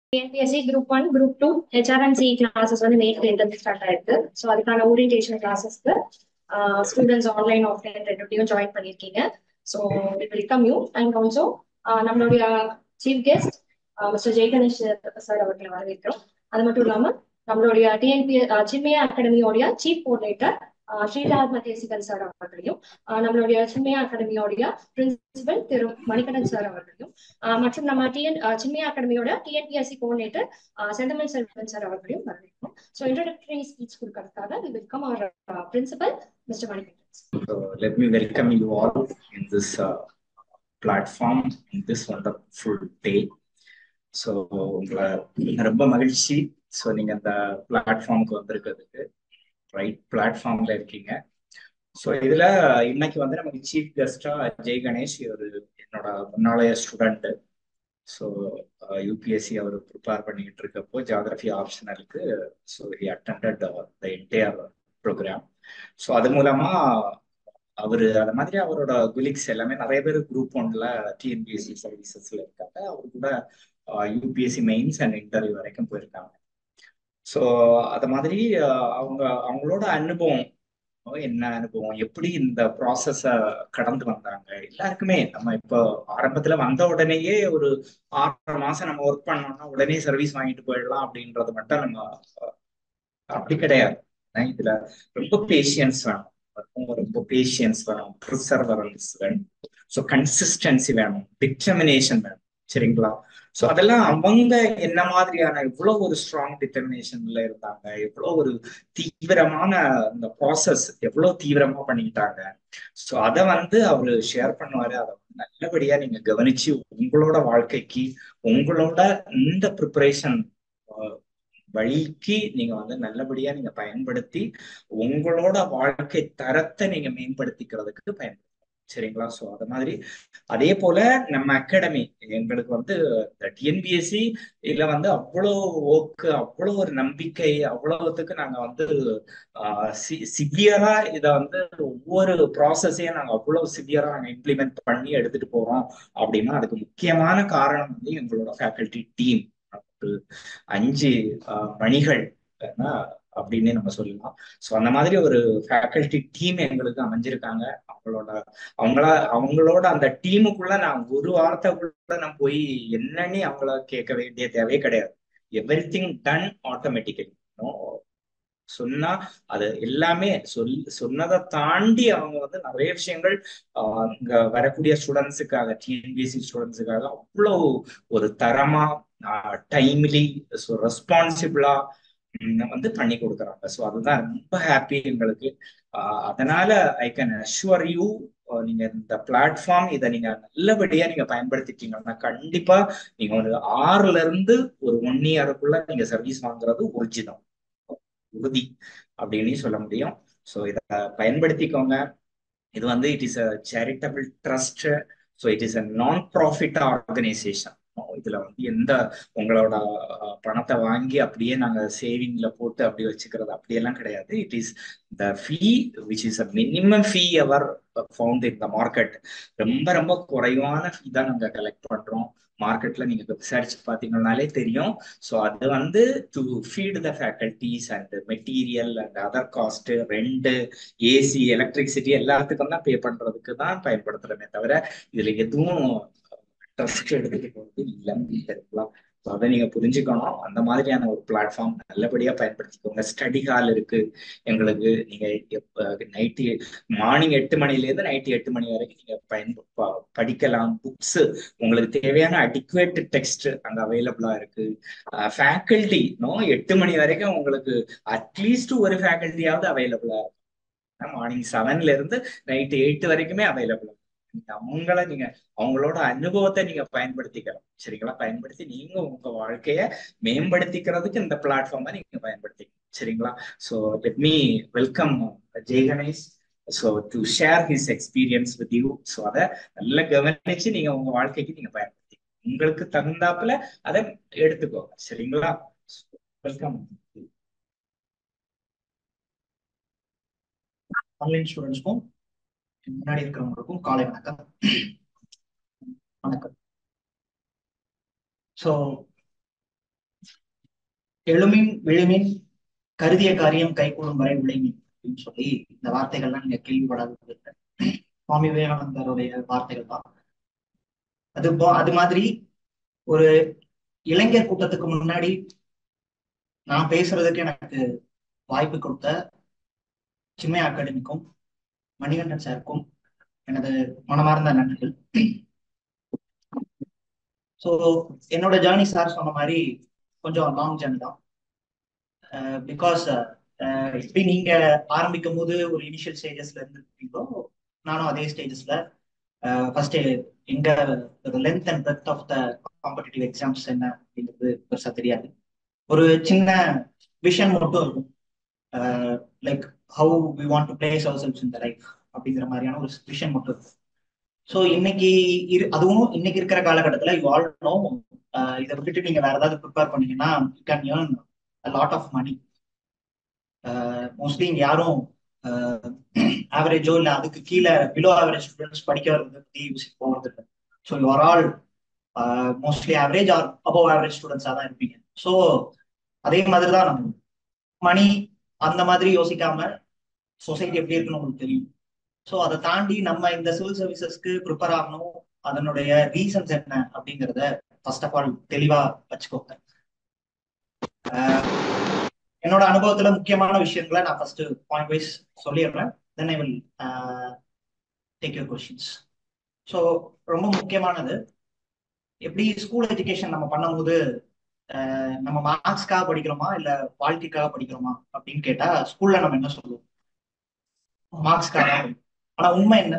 TNPSC group one group two HRNC classes வந்து May tenth start ஆயிருக்கு so அதுக்கான orientation கிளாஸஸ்க்கு ஸ்டூடெண்ட்ஸ் ஆன்லைன் ஆஃப்லைன் ரெண்டுத்தையும் ஜாயின் பண்ணியிருக்கீங்க so welcome you and also நம்மளுடைய chief guest mister Jai Ganesh sir அவர்களை வரவேற்கிறோம் அது மட்டும் இல்லாம நம்மளுடைய டிஎன்பி சின்மயா அகாடமியோடைய chief coordinator Srilath Mathesigan sir அவர்களையும் நம்மளுடைய சின்மயா அகாடமியோடைய பிரின்சிபல் திரு மணிகண்டன் சார் அவர்களையும் மற்றும் நம்ம டிஎன் சின்மயா அகாடமியோட TNPSC coordinator Senthamizh Selvan sir அவர்களையும் வரவேற்கிறோம் ஸோ இன்ட்ரோடக்டரி ஸ்பீச் கொடுக்கறதுக்காக we welcome our principal mister Manikandan So let me welcome you all in this uh, platform in this wonderful day. So உங்களை ரொம்ப மகிழ்ச்சி ஸோ நீங்க அந்த பிளாட்ஃபார்முக்கு வந்திருக்கிறதுக்கு ரைட் பிளாட்ஃபார்ம்ல இருக்கீங்க ஸோ இதுல இன்னைக்கு வந்து நமக்கு சீஃப் கெஸ்டா ஜெய் கணேஷ் ஒரு என்னோட முன்னாளைய ஸ்டூடெண்ட் ஸோ யூபிஎஸ்சி அவர் ப்ரிப்பேர் பண்ணிக்கிட்டு இருக்கப்போ ஜியாகிரபி ஆப்ஷனலுக்கு so he attended the entire program so அது மூலமா அவரு அந்த மாதிரி அவரோட குலிக்ஸ் எல்லாமே நிறைய பேர் குரூப் ஒன்ல டிஎன்பிஎஸ்சி சர்வீசஸ்ல இருக்காங்க அவரு கூட யூபிஎஸ்சி மெயின்ஸ் அண்ட் இன்டர்வியூ வரைக்கும் போயிருக்காங்க ஸோ அது மாதிரி அவங்க அவங்களோட அனுபவம் என்ன அனுபவம் எப்படி இந்த ப்ராசஸ கடந்து வந்தாங்க எல்லாருக்குமே நம்ம இப்போ ஆரம்பத்துல வந்த உடனேயே ஒரு ஆறு மாசம் நம்ம ஒர்க் பண்ணோம்னா உடனே சர்வீஸ் வாங்கிட்டு போயிடலாம் அப்படின்றது மட்டும் நம்ம அப்படி கிடையாது இதுல ரொம்ப பேஷியன்ஸ் வேணும் ரொம்ப பேஷியன்ஸ் வேணும் ப்ரிசர்வரன்ஸ் வேணும் ஸோ கன்சிஸ்டன்சி வேணும் டிட்டர்மினேஷன் வேணும் சரிங்களா ஸோ அதெல்லாம் அவங்க என்ன மாதிரியான எவ்வளவு ஒரு ஸ்ட்ராங் டிட்டர்மினேஷன்ல இருந்தாங்க எவ்வளவு ஒரு தீவிரமான இந்த ப்ராசஸ் எவ்வளவு தீவிரமா பண்ணிக்கிட்டாங்க ஸோ அதை வந்து அவரு ஷேர் பண்ணுவாரு அதை வந்து நல்லபடியா நீங்க கவனிச்சு உங்களோட வாழ்க்கைக்கு உங்களோட இந்த ப்ரிப்பரேஷன் வழிக்கு நீங்க வந்து நல்லபடியா நீங்க பயன்படுத்தி உங்களோட வாழ்க்கை தரத்தை நீங்க மேம்படுத்திக்கிறதுக்கு பயன்படுத்தலாம் சரிங்களா ஸோ அது மாதிரி அதே போல நம்ம அகாடமி எங்களுக்கு வந்து இந்த டிஎன்பிஎஸ்சி இதுல வந்து அவ்வளோ ஒர்க்கு அவ்வளோ ஒரு நம்பிக்கை அவ்வளவுத்துக்கு நாங்க வந்து சிவியரா இதை வந்து ஒவ்வொரு ப்ராசஸையும் நாங்க அவ்வளவு சிவியரா நாங்க இம்ப்ளிமெண்ட் பண்ணி எடுத்துட்டு போறோம் அப்படின்னா அதுக்கு முக்கியமான காரணம் வந்து எங்களோட ஃபேக்கல்டி டீம் ஒரு அஞ்சு மணிகள் அப்படின்னு நம்ம சொல்லலாம் ஸோ அந்த மாதிரி ஒரு ஃபேக்கல்டி டீம் எங்களுக்கு அமைஞ்சிருக்காங்க அவங்களோட அவங்கள அவங்களோட அந்த டீமுக்குள்ள நான் ஒரு வாரத்தை கூட நான் போய் என்னன்னு அவங்கள கேட்க வேண்டிய தேவையே கிடையாது எவ்ரி திங் டன் ஆட்டோமேட்டிக்கலி சொன்னா அது எல்லாமே சொல் சொன்னதை தாண்டி அவங்க வந்து நிறைய விஷயங்கள் இங்க வரக்கூடிய ஸ்டூடெண்ட்ஸுக்காக டிஎன்பிஎஸ்சி ஸ்டூடெண்ட்ஸுக்காக அவ்வளோ ஒரு தரமா டைம்லி ஸோ ரெஸ்பான்சிபிளா வந்து பண்ணி கொடுக்குறாங்க ஸோ அதுதான் ரொம்ப ஹாப்பி எங்களுக்கு அதனால ஐ கேன் அஷ்யூர் யூ நீங்க இந்த பிளாட்ஃபார்ம் இதை நீங்க நல்லபடியா நீங்க பயன்படுத்திட்டீங்கன்னா கண்டிப்பா நீங்க ஒரு ஆறுல இருந்து ஒரு ஒன் இயருக்குள்ள நீங்க சர்வீஸ் வாங்குறது ஒரிஜினல் உறுதி அப்படின்னு சொல்ல முடியும் ஸோ இதை பயன்படுத்திக்கோங்க இது வந்து it is a charitable trust so it is a non profit organisation இதுல வந்து எந்த உங்களோட பணத்தை வாங்கி அப்படியே நாங்க சேவிங்ல போட்டு அப்படி வச்சுக்கிறது அப்படியெல்லாம் கிடையாது it is the fee which is a minimum fee ever found in the market ரொம்ப ரொம்ப குறைவான ஃபீ தான் நாங்க கலெக்ட் பண்றோம் மார்க்கெட்ல நீங்க விசாரிச்சு பாத்தீங்கன்னாலே தெரியும் ஸோ அது வந்து to feed the faculties and material and other cost ரெண்டு ஏசி எலக்ட்ரிசிட்டி எல்லாத்துக்கும் தான் பே பண்றதுக்கு தான் பயன்படுத்துறோமே தவிர இதுல எதுவும் ட்ரஸ்ட் எடுத்துட்டு போறது இல்லைன்னு தெரிக்கலாம் ஸோ அதை நீங்க புரிஞ்சுக்கணும் அந்த மாதிரியான ஒரு பிளாட்ஃபார்ம் நல்லபடியா பயன்படுத்திக்கோங்க ஸ்டடி ஹால் இருக்கு எங்களுக்கு நீங்க நைட்டு மார்னிங் எட்டு மணில இருந்து நைட்டு எட்டு மணி வரைக்கும் நீங்க பயன் படிக்கலாம் புக்ஸ் உங்களுக்கு தேவையான அடிக்குவேட் டெக்ஸ்ட் அங்க அவைலபிளா இருக்கு ஃபேக்கல்டி நோ எட்டு மணி வரைக்கும் உங்களுக்கு அட்லீஸ்ட் ஒரு ஃபேக்கல்ட்டியாவது அவைலபிளா இருக்கு மார்னிங் செவன்ல இருந்து நைட்டு எயிட் வரைக்குமே அவைலபிளா நீங்க அவங்கள நீங்க அவங்களோட அனுபவத்தை நீங்க பயன்படுத்திக்கலாம் சரிங்களா பயன்படுத்தி நீங்க உங்க வாழ்க்கைய மேம்படுத்திக்கிறதுக்கு இந்த பிளாட்ஃபார்மை நீங்க பயன்படுத்திக்கணும் சரிங்களா so let me welcome Jai Ganesh so to share his experience with you so அதை நல்லா கவனிச்சு நீங்க உங்க வாழ்க்கைக்கு நீங்க பயன்படுத்தி உங்களுக்கு தகுந்தாப்புல அதை எடுத்துக்கோங்க சரிங்களா வெல்கம் ஆன்லைன் ஸ்டூடெண்ட்ஸ்க்கும் முன்னாடி இருக்கிறவங்களுக்கும் காலை வணக்கம் வணக்கம் ஸோ எழுமின் விழுமின் கருதிய காரியம் கைகூடும் வரை விளைமின் அப்படின்னு சொல்லி இந்த வார்த்தைகள்லாம் நீங்க கேள்விப்படாதது இல்லை சுவாமி விவேகானந்தருடைய வார்த்தைகள் தான் அது போ- அது மாதிரி ஒரு இளைஞர் கூட்டத்துக்கு முன்னாடி நான் பேசுறதுக்கு எனக்கு வாய்ப்பு கொடுத்த சின்மய அகாடமிக்கும் மணிகண்டன் சாருக்கும் எனது மனமார்ந்த நன்றிகள் ஸோ என்னோட ஜேர்னி சார் சொன்ன மாதிரி கொஞ்சம் லாங் ஜேர்னி தான் பிகாஸ் எப்படி நீங்க ஆரம்பிக்கும் போது ஒரு இனிஷியல் ஸ்டேஜஸ்ல இருந்துருக்கீங்களோ நானும் அதே ஸ்டேஜஸ்ல ஃபர்ஸ்ட் எங்க length and breadth of the competitive exams என்ன அப்படிங்கிறது பெருசா தெரியாது ஒரு சின்ன விஷன் மட்டும் இருக்கும் like how we want to place ourselves in the life அப்படிங்கிற மாதிரியான ஒரு விஷன் மட்டும் இருக்கும் ஸோ இன்னைக்கு இரு அதுவும் இன்னைக்கு இருக்கிற காலகட்டத்தில் யூ ஆல் நோ இதை விட்டுட்டு நீங்க வேற ஏதாவது ப்ரிப்பேர் பண்ணீங்கன்னா you can earn lot of money mostly இங்க யாரும் ஆவரேஜோ இல்லை அதுக்கு கீழே பிலோ ஆவரேஜ் ஸ்டூடெண்ட்ஸ் படிக்க வரது பத்தி யோசிக்க போகிறது இல்லை so you are all mostly average or above average ஸ்டூடெண்ட்ஸாக தான் இருப்பீங்க ஸோ அதே மாதிரி தான் நம்ம மணி அந்த மாதிரி யோசிக்காம சொசைட்டி எப்படி இருக்குன்னு உங்களுக்கு தெரியும் ஸோ அதை தாண்டி நம்ம இந்த சிவில் சர்வீசஸ்க்கு ப்ரிப்பேர் ஆகணும் அதனுடைய ரீசன்ஸ் என்ன அப்படிங்கிறத ஃபர்ஸ்ட் ஆஃப் ஆல் தெளிவா வச்சுக்கோங்க என்னோட அனுபவத்துல முக்கியமான விஷயங்களை நான் ஃபர்ஸ்ட் பாயிண்ட் வைஸ் சொல்லிடுறேன் then I will take your questions so ரொம்ப முக்கியமானது எப்படி ஸ்கூல் எஜுகேஷன் நம்ம பண்ணும்போது நம்ம மார்க்ஸ்க்காக படிக்கிறோமா இல்ல வாழ்க்கைக்காக படிக்கிறோமா அப்படின்னு கேட்டா ஸ்கூல்ல நம்ம என்ன சொல்லுவோம் மார்க்ஸ்க்காக ஆனா உண்மை என்ன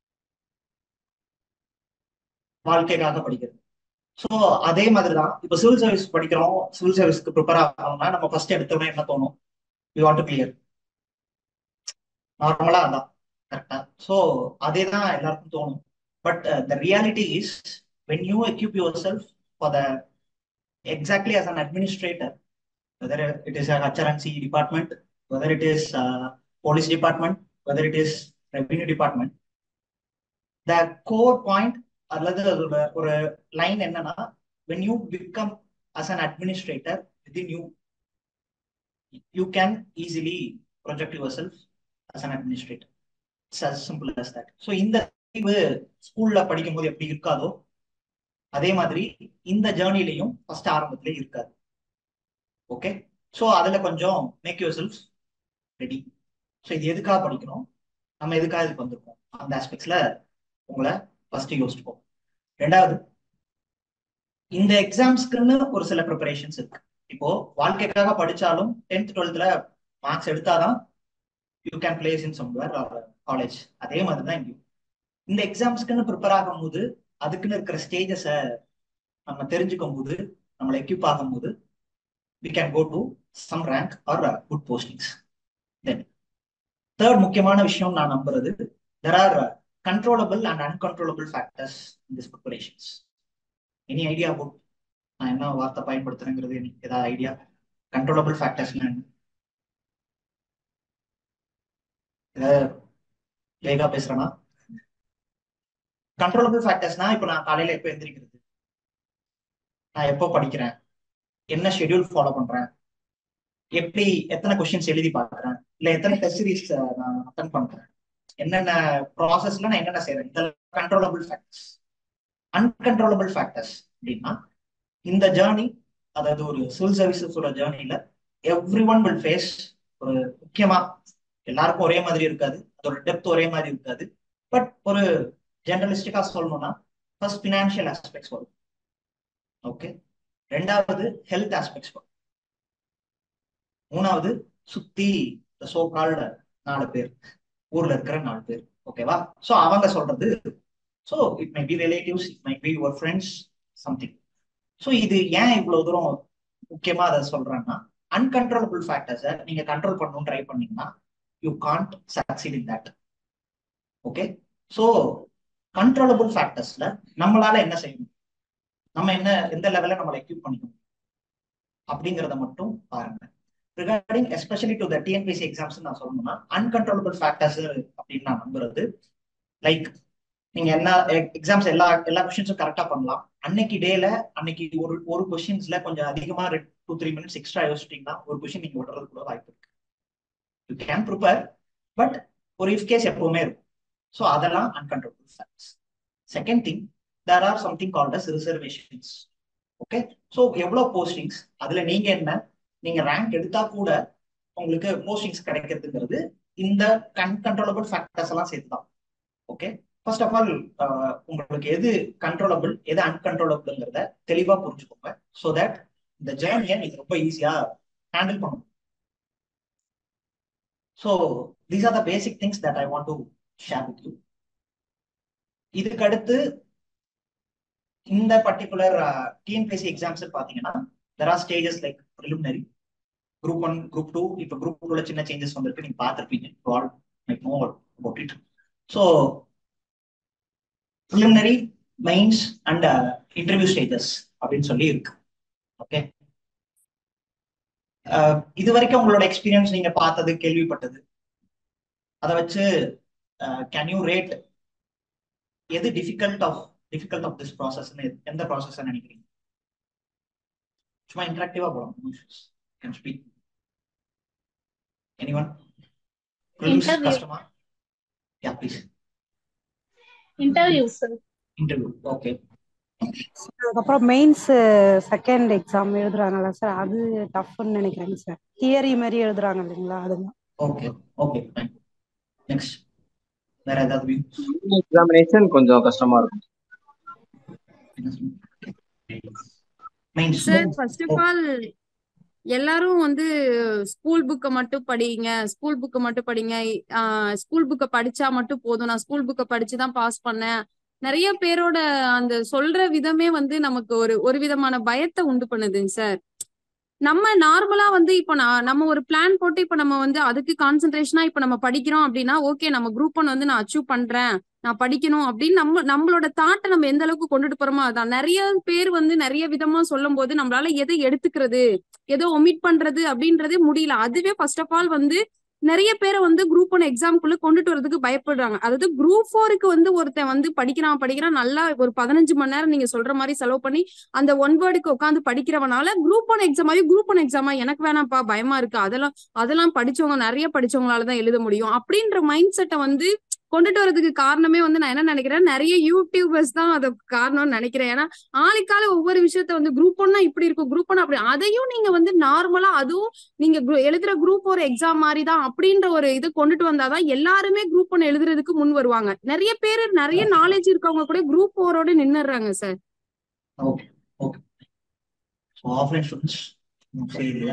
வாழ்க்கைக்காக படிக்கிறது ஸோ அதே மாதிரிதான் இப்போ சிவில் சர்வீஸ் படிக்கிறோம் சிவில் சர்வீஸ்க்கு ப்ரிப்பேர் ஆகணும்னா நம்ம ஃபர்ஸ்ட் எடுத்தோடனே என்ன தோணும் வி வாண்ட் டு கிளியர் நார்மலா அதான் கரெக்டா ஸோ அதே தான் எல்லாருக்கும் தோணும் but the reality is when you equip yourself for the exactly as an administrator, whether it is a HRNC department, whether it is uh, police department, whether it is revenue department, the core point அல்லது அதோட ஒரு line என்னன்னா when you become as an administrator within you you can easily project yourself as an administrator it's as simple as that so இந்த ஸ்கூல்ல படிக்கும் போது எப்படி இருக்காதோ அதே மாதிரி இந்த ஜேர்னிலையும் ஃபர்ஸ்ட் ஆரம்பத்திலே இருக்காது ஓகே ஸோ அதுல கொஞ்சம் make yourself ready so இது எதுக்காக படிக்கணும் நம்ம எதுக்காக இதுக்கு வந்திருக்கோம் அந்த ஆஸ்பெக்ட்ஸ்ல உங்களை ஃபர்ஸ்ட் யோசிச்சுப்போம் ரெண்டாவது இந்த எக்ஸாம்ஸ்க்குன்னு ஒரு சில ப்ரிப்பரேஷன்ஸ் இருக்கு இப்போ வாழ்க்கைக்காக படிச்சாலும் டென்த் டுவெல்த்ல மார்க்ஸ் எடுத்தாதான் you can place in somewhere college அதே மாதிரி தான் இங்கேயும் இந்த எக்ஸாம்ஸ்க்குன்னு ப்ரிப்பேர் ஆகும்போது அதுக்குன்னு இருக்கிற ஸ்டேஜஸை நம்ம தெரிஞ்சுக்கும் போது நம்மளை எக்யூப் ஆகும்போது we can go to some rank or good postings then third முக்கியமான விஷயம் நான் நம்புறது there are controllable and uncontrollable factors in this preparations any idea about நான் என்ன வார்த்தை பயன்படுத்துறேங்கிறது எனக்கு ஏதாவது ஐடியா கண்ட்ரோலபிள் ஃபேக்டர்ஸ்னா என்ன ஏதாவது வேகா பேசுறேன்னா கண்ட்ரோலபிள் ஃபேக்டர்ஸ்னா இப்போ நான் காலையில எப்போ எந்திரிக்கிறது நான் எப்போ படிக்கிறேன் என்ன ஷெட்யூல் ஃபாலோ பண்றேன் எப்படி எத்தனை கொஸ்டின்ஸ் எழுதி பார்க்குறேன் இல்ல எத்தனை டெஸ்ட் சீரிஸ் நான் அட்டன் பண்றேன் என்னென்ன ப்ராசஸ்ல நான் என்னென்ன செய்யறேன் இதெல்லாம் கண்ட்ரோலபிள் ஃபேக்டர்ஸ் அன்கண்ட்ரோலபிள் ஃபேக்டர்ஸ் அப்படின்னா இந்த ஜேர்னி அதாவது ஒரு சிவில் சர்வீசஸோட ஜேர்னில எவ்ரி ஒன் வில் ஃபேஸ் ஒரு முக்கியமா எல்லாருக்கும் ஒரே மாதிரி இருக்காது அதோட டெப்த் ஒரே மாதிரி இருக்காது பட் ஒரு ஜெனரலிஸ்டிக்கா சொல்லணும்னா ஃபர்ஸ்ட் பினான்சியல் ஆஸ்பெக்ட்ஸ் வரும் ஓகே ரெண்டாவது ஹெல்த் ஆஸ்பெக்ட்ஸ் வரும் மூணாவது சுத்தி சோ கால்ட நாலு பேர் ஊர்ல இருக்கிற நாலு பேர் ஓகேவா சோ அவங்க சொல்றது so it may be relatives it may be your friends something so இது ஏன் இவ்வளவு தூரம் முக்கியமா அதை சொல்றேன்னா அன்கண்ட்ரோலபிள் ஃபேக்டர்ஸை நீங்க கண்ட்ரோல் பண்ணணும்னு ட்ரை பண்ணீங்கன்னா you can't succeed in that okay so controllable ஃபேக்டர்ஸ்ல நம்மளால என்ன செய்யணும் நம்ம என்ன எந்த லெவல்ல நம்மளை எக்யூப் பண்ணிக்கணும் அப்படிங்கிறத மட்டும் பாருங்க regarding especially to the TNPC exams நான் சொல்லணும்னா அன்கண்ட்ரோலபிள் ஃபேக்டர்ஸ் அப்படின்னு நான் நம்புறது லைக் நீங்க என்ன எக்ஸாம்ஸ் எல்லா எல்லா கொஸ்டின்ஸும் கரெக்டா பண்ணலாம் அன்னைக்கு டேல அன்னைக்கு ஒரு ஒரு கொஸ்டின்ஸ்ல கொஞ்சம் அதிகமா டூ த்ரீ மினிட்ஸ் எக்ஸ்ட்ரா யோசிச்சிட்டீங்கன்னா ஒரு கொஸ்டின் நீங்க விடுறது கூட வாய்ப்பு இருக்கு யூ கேன் ப்ரிப்பேர் பட் ஒரு இஃப் கேஸ் எப்பவுமே இருக்கும் ஸோ அதெல்லாம் uncontrollable facts second thing there are something called as reservations okay so எவ்வளோ போஸ்டிங்ஸ் அதுல நீங்க என்ன நீங்க ரேங்க் எடுத்தா கூட உங்களுக்கு போஸ்டிங்ஸ் கிடைக்கிறதுங்கிறது இந்த கன்கண்ட்ரோலபிள் ஃபேக்டர்ஸ் எல்லாம் சேர்த்து தான் ஓகே ஃபர்ஸ்ட் ஆஃப் ஆல் உங்களுக்கு எது கண்ட்ரோலபிள் எது அன்கண்ட்ரோலபிள்ங்கிறத தெளிவா புரிஞ்சுக்கோங்க ஸோ தட் இந்த ஜேர்னியை நீங்க ரொம்ப ஈஸியா ஹேண்டில் பண்ணணும் so these are the basic things that I want to share with you இதுக்கு அடுத்து இந்த பர்டிகுலர் டிஎன்பிஎஸ்சி எக்ஸாம்ஸ் பாத்தீங்கன்னா there are stages like preliminary group one group two இப்போ குரூப் டூல சின்ன சேஞ்சஸ் வந்திருக்கு நீங்க பார்த்துருப்பீங்க all like know about it so preliminary mains and interview stages அப்படின்னு சொல்லி இருக்கு ஓகே இது வரைக்கும் உங்களோட எக்ஸ்பீரியன்ஸ் நீங்க பார்த்தது கேள்விப்பட்டது அதை வச்சு கேன் யூ ரேட் எது difficult of difficult of this ப்ராசஸ்னு எந்த ப்ராசஸ் நினைக்கிறீங்க சும்மா இன்டராக்டிவா போலாம் கேன் ஸ்பீக் எனிவன் Interview. கஷ்டமா yeah please interview sir interview okay அதுக்கப்புறம் மெயின்ஸ் செகண்ட் எக்ஸாம் எழுதுறாங்கல்ல சார் அது டஃப்னு நினைக்கிறேங்க சார் தியரி மாதிரி எழுதுறாங்க இல்லைங்களா அதுதான் ஓகே ஓகே ஃபைன் நெக்ஸ்ட் வேற ஏதாவது view? எக்ஸாமினேஷன் கொஞ்சம் கஷ்டமா இருக்கும் Mains. Sir first of all எல்லாரும் வந்து ஸ்கூல் புக்கை மட்டும் படிங்க ஸ்கூல் புக்கை மட்டும் படிங்க ஸ்கூல் புக்கை படிச்சா மட்டும் போதும் நான் ஸ்கூல் புக்கை படிச்சு தான் பாஸ் பண்ணேன் நிறைய பேரோட அந்த சொல்ற விதமே வந்து நமக்கு ஒரு ஒரு விதமான பயத்தை உண்டு பண்ணுதுங்க சார் நம்ம நார்மலா வந்து இப்போ நான் நம்ம ஒரு பிளான் போட்டு இப்போ நம்ம வந்து அதுக்கு கான்சென்ட்ரேஷனா இப்போ நம்ம படிக்கிறோம் அப்படின்னா ஓகே நம்ம குரூப் ஒன் வந்து நான் அச்சீவ் பண்றேன் நான் படிக்கணும் அப்படின்னு நம்ம நம்மளோட தாட்டை நம்ம எந்த அளவுக்கு கொண்டுட்டு போறோமோ அதான் நிறைய பேர் வந்து நிறைய விதமா சொல்லும் போது நம்மளால எதை எடுத்துக்கிறது எதோ ஒமிட் பண்றது அப்படின்றதே முடியல அதுவே ஃபர்ஸ்ட் ஆஃப் ஆல் வந்து நிறைய பேரை வந்து குரூப் ஒன் எக்ஸாம்குள்ள கொண்டுட்டு வரதுக்கு பயப்படுறாங்க அதாவது குரூப் ஃபோருக்கு வந்து ஒருத்தன் வந்து படிக்கிறான் படிக்கிறான் நல்லா ஒரு பதினஞ்சு மணி நேரம் நீங்க சொல்ற மாதிரி செலவு பண்ணி அந்த ஒன் வேர்டுக்கு உட்காந்து படிக்கிறவனால குரூப் ஒன் எக்ஸாம் ஆகி குரூப் ஒன் எக்ஸாமா எனக்கு வேணாம்ப்பா பயமா இருக்கு அதெல்லாம் அதெல்லாம் படிச்சவங்க நிறைய படிச்சவங்களால தான் எழுத முடியும் அப்படின்ற மைண்ட் செட்டை வந்து கொண்டுட்டு வரதுக்கு காரணமே வந்து நான் என்ன நினைக்கிறேன் நிறைய யூடியூபர்ஸ் தான் அது காரணம்னு நினைக்கிறேன் ஏன்னா ஆளுக்கால ஒவ்வொரு விஷயத்த வந்து குரூப் ஒன்னா இப்படி இருக்கும் குரூப் ஒன்னா அப்படி அதையும் நீங்க வந்து நார்மலா அதுவும் நீங்க gru- எழுதுற குரூப் ஒரு எக்ஸாம் மாதிரி தான் அப்படின்ற ஒரு இது கொண்டுட்டு வந்தாதான் எல்லாருமே குரூப் ஒன் எழுதுறதுக்கு முன் வருவாங்க நிறைய பேர் நிறைய நாலேஜ் இருக்கவங்க கூட குரூப் ஃபோரோட நின்னுறாங்க sir okay okay so offline students செய்யல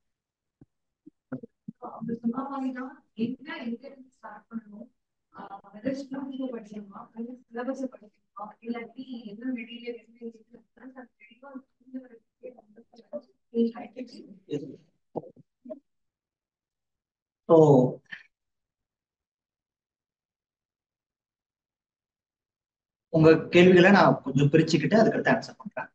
அப்படி சொன்ன மாதிரிதான் என்ன எங்க இருந்து ஸ்டார்ட் பண்ணணும் வெதர் ஸ்கூல் படிக்கணுமா அல்லது சிலபஸ் படிக்கணுமா இல்லாட்டி என்ன மெட்டீரியல் ஸோ உங்க கேள்விகளை நான் கொஞ்சம் பிரிச்சுக்கிட்டு அதுக்கடுத்து ஆன்சர் பண்றேன்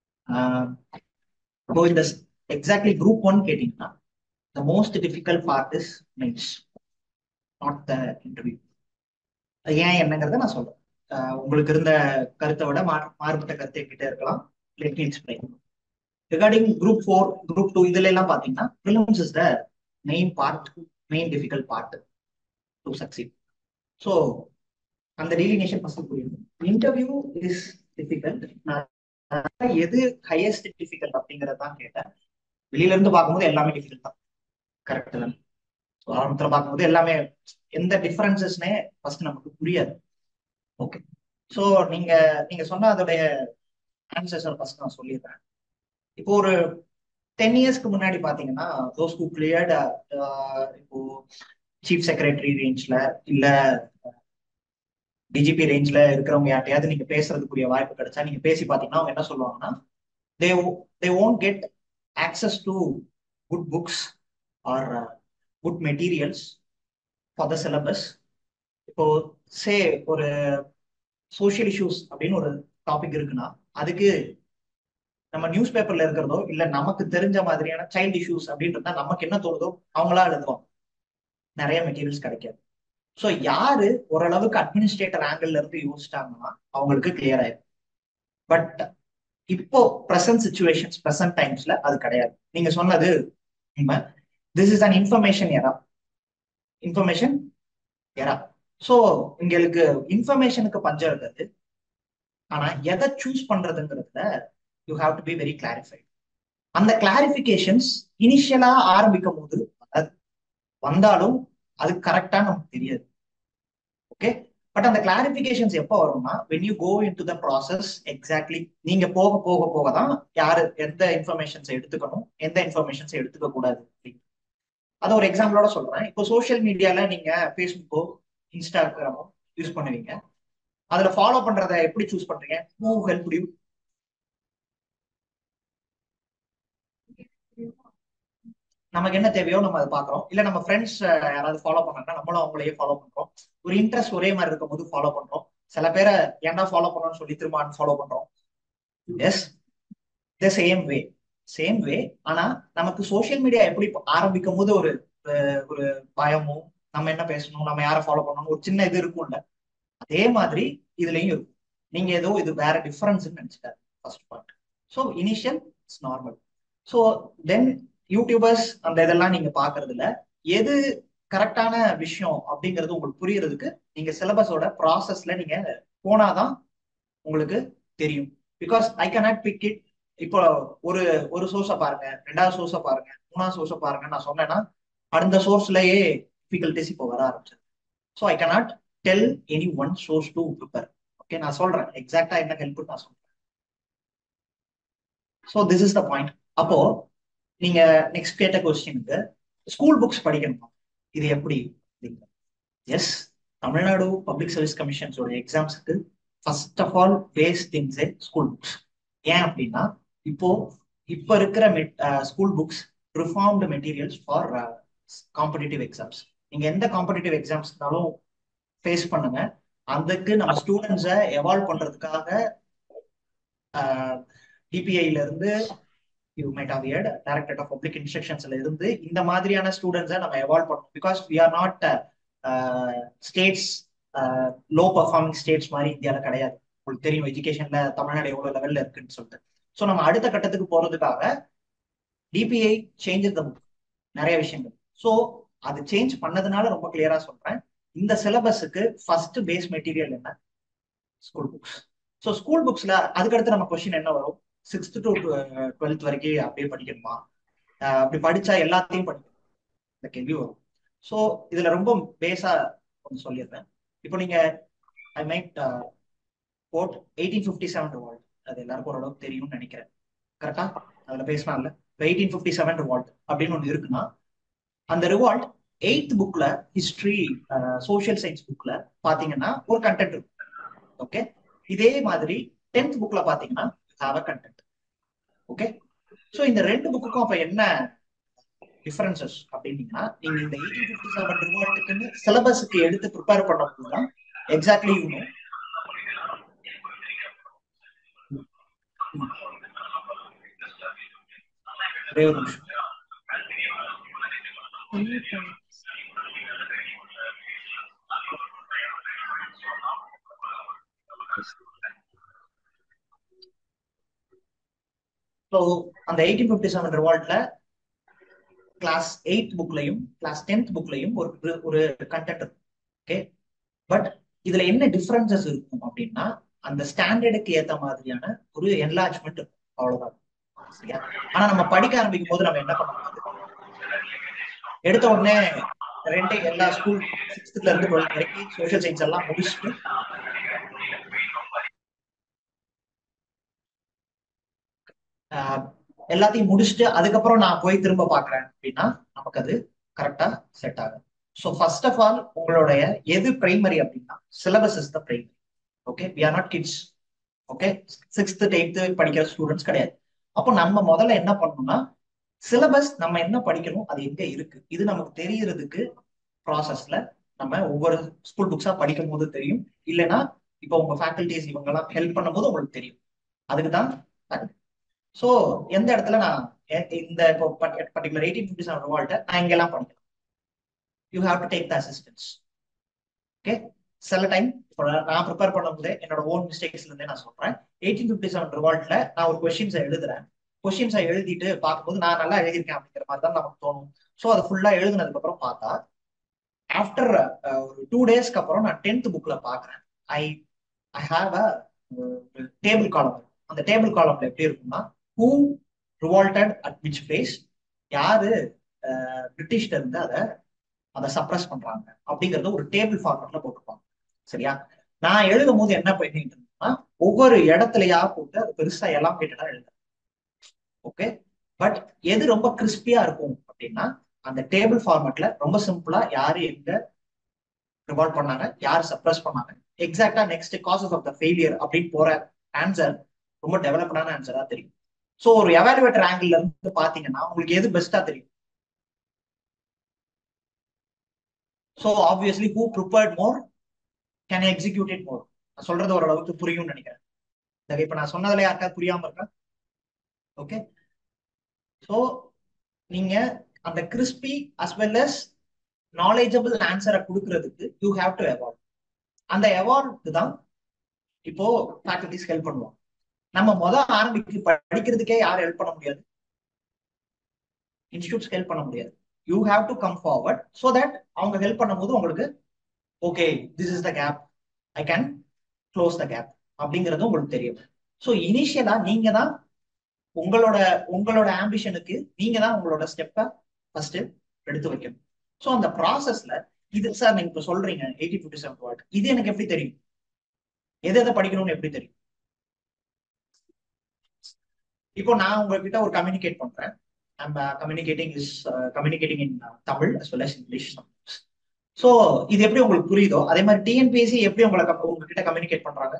இப்போ இந்த எக்ஸாக்ட்லி குரூப் ஒன் கேட்டீங்கன்னா the most difficult part is mains not the interview ஏன் என்னங்கிறத நான் சொல்றேன் ஆஹ் உங்களுக்கு இருந்த கருத்தை விட மா மாறுபட்ட கருத்து என்கிட்ட இருக்கலாம் let me explain regarding group four group two இதுல எல்லாம் பாத்தீங்கன்னா prelims is the main part main difficult part to succeed so அந்த டீலினேஷன் ஃபர்ஸ்ட் புரியும் இன்டர்வியூ இஸ் டிஃபிகல்ட் நான் எது ஹையஸ்ட் டிஃபிகல்ட் அப்படிங்கறத தான் கேட்டேன் வெளியில இருந்து பார்க்கும்போது எல்லாமே டிஃபிகல்ட் தான் கரெக்ட் தான் ஸோ ஆரம்பத்தில் பார்க்கும்போது எல்லாமே எந்த டிஃபரன்சஸ்னே ஃபர்ஸ்ட் நமக்கு புரியாது ஓகே ஸோ நீங்க நீங்க சொன்ன அதோடைய ஆன்சர்ஸ் ஃபர்ஸ்ட் நான் சொல்லிடுறேன் இப்போ ஒரு டென் இயர்ஸ்க்கு முன்னாடி பாத்தீங்கன்னா தோஸ் ஹூ கிளியர்ட் இப்போ சீஃப் செக்ரட்டரி ரேஞ்ச்ல இல்ல டிஜிபி ரேஞ்ச்ல இருக்கிறவங்க யார்ட்டையாவது நீங்க பேசுறதுக்குரிய வாய்ப்பு கிடைச்சா நீங்க பேசி பாத்தீங்கன்னா அவங்க என்ன சொல்லுவாங்கன்னா they they won't get access to good books or good materials for the syllabus இப்போ சே ஒரு சோஷியல் இஷ்யூஸ் அப்படின்னு ஒரு டாபிக் இருக்குன்னா அதுக்கு நம்ம நியூஸ் பேப்பர்ல இருக்கிறதோ இல்ல நமக்கு தெரிஞ்ச மாதிரியான சைல்டு இஷ்யூஸ் அப்படின்றதா நமக்கு என்ன தோணுதோ அவங்களா எழுதுவாங்க நிறைய மெட்டீரியல்ஸ் கிடைக்காது ஸோ யாரு ஓரளவுக்கு அட்மினிஸ்ட்ரேட்டர் ஆங்கிள் இருந்து யோசிச்சிட்டாங்கன்னா அவங்களுக்கு கிளியர் ஆயிடும் பட் இப்போ ப்ரெசன்ட் சுச்சுவேஷன்ஸ் ப்ரெசன்ட் டைம்ஸ்ல அது கிடையாது நீங்க சொன்னது உண்மை this is an information era information era so உங்களுக்கு இன்ஃபர்மேஷனுக்கு பஞ்சம் இருக்காது ஆனா எதை சூஸ் பண்றதுங்கிறதுல you have to be very clarified அந்த கிளாரிபிகேஷன்ஸ் இனிஷியலா ஆரம்பிக்கும் போது அது வந்தாலும் அது கரெக்டா நமக்கு தெரியாது ஓகே பட் அந்த கிளாரிபிகேஷன்ஸ் எப்போ வரும்னா when you go into the process exactly நீங்க போக போக போக தான் யாரு எந்த இன்ஃபர்மேஷன்ஸ் எடுத்துக்கணும் எந்த இன்ஃபர்மேஷன்ஸ் எடுத்துக்க கூடாது அதை ஒரு எக்ஸாம்பிளோட சொல்றேன் இப்போ சோஷியல் மீடியால நீங்க ஃபேஸ்புக்கோ இன்ஸ்டாகிராமோ யூஸ் பண்ணுவீங்க அதுல ஃபாலோ பண்றத எப்படி சூஸ் பண்றீங்க ஹூ ஹெல்ப் யூ நமக்கு என்ன தேவையோ நம்ம அதை பாக்குறோம் இல்ல நம்ம ஃப்ரெண்ட்ஸ் யாராவது ஃபாலோ பண்ணாங்கன்னா நம்மளும் அவங்களையே ஃபாலோ பண்றோம் ஒரு இன்ட்ரெஸ்ட் ஒரே மாதிரி இருக்கும் போது ஃபாலோ பண்றோம் சில பேரை ஏன்டா ஃபாலோ பண்ணணும்னு சொல்லி திரும்ப அன்ஃபாலோ பண்றோம் yes the same way same way ஆனா நமக்கு சோஷியல் மீடியா எப்படி ஆரம்பிக்கும் போது ஒரு ஒரு பயமும் நம்ம என்ன பேசணும் நம்ம யாரை ஃபாலோ பண்ணணும் ஒரு சின்ன இது இருக்கும்ல அதே மாதிரி இதுலயும் இருக்கும் நீங்க ஏதோ இது வேற டிஃபரன்ஸ் நினைச்சுக்காரு first part so initial it's normal so then YouTubers அந்த இதெல்லாம் நீங்க பாக்குறதுல எது கரெக்டான விஷயம் அப்படிங்கிறது உங்களுக்கு புரியறதுக்கு நீங்க சிலபஸோட ப்ராசஸ்ல நீங்க போனாதான் உங்களுக்கு தெரியும் because I cannot pick it இப்போ ஒரு ஒரு சோர்ஸை பாருங்க ரெண்டாவது சோர்ஸை பாருங்க மூணாவது சோர்ஸை பாருங்க நான் சொன்னேன்னா அந்த சோர்ஸ்லயே டிஃபிகல்டிஸ் இப்போ வர ஆரம்பிச்சது so I cannot tell any one source to prepare okay நான் சொல்றேன் எக்ஸாக்டா என்ன ஹெல்ப் நான் சொல்றேன் so this is the point அப்போ நீங்க நெக்ஸ்ட் கேட்ட கொஸ்டினுக்கு ஸ்கூல் புக்ஸ் படிக்கணுமா இது எப்படி எஸ் தமிழ்நாடு பப்ளிக் சர்வீஸ் கமிஷன்ஸோட எக்ஸாம்ஸுக்கு first of all base things school books ஏன் அப்படின்னா இப்போ இப்ப இருக்கிற school books reformed materials for competitive exams நீங்க எந்த காம்படிட்டிவ் எக்ஸாம்ஸ்னாலும் ஃபேஸ் பண்ணுங்க அதுக்கு நம்ம ஸ்டூடெண்ட்ஸை எவால்வ் பண்றதுக்காக டிபிஐல இருந்து you might have heard directorate of public இன்ஸ்ட்ரக்ஷன்ஸ்ல இருந்து இந்த மாதிரியான ஸ்டூடெண்ட்ஸை நம்ம எவால்வ் பண்ணணும் because we are not states low performing states மாதிரி இந்தியாவில் கிடையாது உங்களுக்கு தெரியும் எஜுகேஷன்ல தமிழ்நாடு எவ்வளவு லெவல்ல இருக்குன்னு சொல்லிட்டு ஸோ நம்ம அடுத்த கட்டத்துக்கு போறதுக்காக டிபிஐ சேஞ்ச் த புக் நிறைய விஷயங்கள் ஸோ அது சேஞ்ச் பண்ணதுனால ரொம்ப கிளியரா சொல்றேன் இந்த சிலபஸுக்கு ஃபர்ஸ்ட் பேஸ் மெட்டீரியல் என்ன ஸ்கூல் புக்ஸ் ஸோ ஸ்கூல் புக்ஸ்ல அதுக்கடுத்து நம்ம கொஸ்டின் என்ன வரும் சிக்ஸ்த் டு டுவெல்த் வரைக்கும் அப்படியே படிக்கணுமா அப்படி படிச்சா எல்லாத்தையும் படிக்கணும் இந்த கேள்வி வரும் ஸோ இதுல ரொம்ப பேஸா கொஞ்சம் சொல்லிடுறேன் இப்போ நீங்க I might quote eighteen fifty seven revolt அது எல்லாருக்கும் ஓரளவுக்கு தெரியும்னு நினைக்கிறேன் கரெக்டா அதுல பேசலாம்ல இப்போ எயிட்டீன் ஃபிஃப்டி செவன் ரிவால்ட் அப்படின்னு ஒன்று இருக்குன்னா அந்த ரிவால்ட் எயித் புக்ல ஹிஸ்டரி சோசியல் சயின்ஸ் புக்ல பாத்தீங்கன்னா ஒரு கண்டென்ட் இருக்கும் ஓகே இதே மாதிரி டென்த் புக்ல பாத்தீங்கன்னா have a content okay so இந்த ரெண்டு புக்குக்கும் அப்ப என்ன டிஃபரன்சஸ் அப்படின்னீங்கன்னா நீங்க இந்த எயிட்டீன் ஃபிஃப்டி செவன் ரிவால்ட்டுக்குன்னு சிலபஸுக்கு எடுத்து ப்ரிப்பேர் பண்ணும்போது தான் எக்ஸாக்ட்லி யூ நோ ஒரே ஒரு நிமிஷம் ஸோ அந்த எயிட்டீன் ஃபிஃப்டி செவன் ரிவால்ட்ல கிளாஸ் எயித் புக்லையும் கிளாஸ் டென்த் புக்லையும் ஒரு ஒரு கண்டென்ட் இருக்கும் ஓகே பட் இதுல என்ன டிஃபரன்சஸ் இருக்கும் அப்படின்னா அந்த ஸ்டாண்டர்டுக்கு ஏத்த மாதிரியான ஒரு என்லார்ஜ்மெண்ட் இருக்கும் அவ்வளவுதான் சரியா ஆனா நம்ம படிக்க ஆரம்பிக்கும் போது நம்ம என்ன பண்ண முடியாது எடுத்த உடனே ரெண்டு எல்லா ஸ்கூல் சிக்ஸ்த்ல இருந்து டுவெல்த் வரைக்கும் சோஷியல் சயின்ஸ் எல்லாம் முடிச்சுட்டு எல்லாத்தையும் முடிச்சுட்டு அதுக்கப்புறம் நான் போய் திரும்ப பாக்குறேன் அப்படின்னா நமக்கு அது கரெக்டா செட் ஆகும் ஸோ ஃபர்ஸ்ட் ஆஃப் ஆல் உங்களுடைய எது பிரைமரி அப்படின்னா syllabus is the primary okay we are not kids okay sixth eighth படிக்கிற ஸ்டூடெண்ட்ஸ் கிடையாது அப்போ நம்ம முதல்ல என்ன பண்ணணும்னா சிலபஸ் நம்ம என்ன படிக்கணும் அது எங்க இருக்கு இது நமக்கு தெரியறதுக்கு ப்ராசஸ்ல நம்ம ஒவ்வொரு ஸ்கூல் புக்ஸா படிக்கும் போது தெரியும் இல்லைன்னா இப்போ உங்க ஃபேக்கல்டிஸ் இவங்க எல்லாம் ஹெல்ப் பண்ணும்போது உங்களுக்கு தெரியும் அதுக்கு தான் ஸோ எந்த இடத்துல நான் இந்த இப்போ பர்டிகுலர் எயிட்டீன் ஃபிஃப்டி செவன் ரிவால்ட்டை நான் இங்கெல்லாம் படிக்கலாம் you have to take the assistance okay சில டைம் இப்போ நான் ப்ரிப்பேர் பண்ணும்போது என்னோட ஓன் மிஸ்டேக்ஸ்ல இருந்தே நான் சொல்றேன் எயிட்டீன் ஃபிஃப்டி செவன் ரிவால்ட்ல நான் ஒரு கொஸ்டின்ஸை எழுதுறேன் கொஸ்டின்ஸை எழுதிட்டு பார்க்கும்போது நான் நல்லா எழுதியிருக்கேன் அப்படிங்கிற மாதிரி தான் நமக்கு தோணும் ஸோ அதை ஃபுல்லா எழுதுனதுக்கு அப்புறம் பார்த்தா ஆஃப்டர் ஒரு டூ டேஸ்க்கு அப்புறம் நான் டென்த் புக்ல பாக்குறேன் ஐ ஐ ஹாவ் அ டேபிள் காலம் அந்த டேபிள் காலம்ல எப்படி இருக்கும்னா who revolted at which place யாரு பிரிட்டிஷ்ல இருந்து அதை அதை சப்ரஸ் பண்றாங்க அப்படிங்கறத ஒரு டேபிள் ஃபார்மேட்ல போட்டிருப்பாங்க சரியா நான் எழுதும் போது என்ன பண்ணிட்டு இருந்தேன்னா ஒவ்வொரு இடத்துலயா போட்டு அது பெருசா எல்லாம் கேட்டுதான் எழுதுறேன் ஓகே பட் எது ரொம்ப கிறிஸ்பியா இருக்கும் அப்படின்னா அந்த டேபிள் ஃபார்மேட்ல ரொம்ப சிம்பிளா யாரு எங்க ரிவால்வ் பண்ணாங்க யார் சப்ரஸ் பண்ணாங்க எக்ஸாக்டா next causes of the failure அப்படின்னு போற ஆன்சர் ரொம்ப டெவலப்டான ஆன்சரா தெரியும் ஸோ ஒரு எவாலுவேட்டர் ஆங்கிள் இருந்து பாத்தீங்கன்னா உங்களுக்கு எது பெஸ்டா தெரியும் so obviously who prepared more can execute it more நான் சொல்றது ஓரளவுக்கு புரியும்னு நினைக்கிறேன் இப்ப நான் சொன்னதுல யாருக்காவது புரியாம இருக்கா ஓகே ஸோ நீங்க அந்த crispy as well as knowledgeable ஆன்சரை கொடுக்கறதுக்கு யூ ஹாவ் டு அவார்ட் அந்த அவார்டுக்கு தான் இப்போ ஃபேக்கல்டிஸ் ஹெல்ப் பண்ணுவோம் நம்ம மொதல் ஆரம்பிக்கு படிக்கிறதுக்கே யாரும் ஹெல்ப் பண்ண முடியாது இன்ஸ்டியூட்ஸ் ஹெல்ப் பண்ண முடியாது you have to come forward so that அவங்க ஹெல்ப் பண்ணும்போது உங்களுக்கு okay this is the gap I can close the gap அப்படிங்கிறது உங்களுக்கு தெரியும் ஸோ இனிஷியலா நீங்க தான் உங்களோட உங்களோட ஆம்பிஷனுக்கு நீங்க தான் உங்களோட ஸ்டெப்பை ஃபர்ஸ்ட் எடுத்து வைக்கணும் ஸோ அந்த ப்ராசஸ்ல இது சார் நீங்க இப்போ சொல்றீங்க எயிட்டி ஃபிஃப்டி செவன் வாட் இது எனக்கு எப்படி தெரியும் எது எதை படிக்கணும்னு எப்படி தெரியும் இப்போ நான் உங்ககிட்ட ஒரு கம்யூனிகேட் பண்றேன் நம்ம communicating is communicating in Tamil as well as English so இது எப்படி உங்களுக்கு புரியுதோ அதே மாதிரி டிஎன்பிஎஸ்சி எப்படி உங்களை உங்ககிட்ட கம்யூனிகேட் பண்றாங்க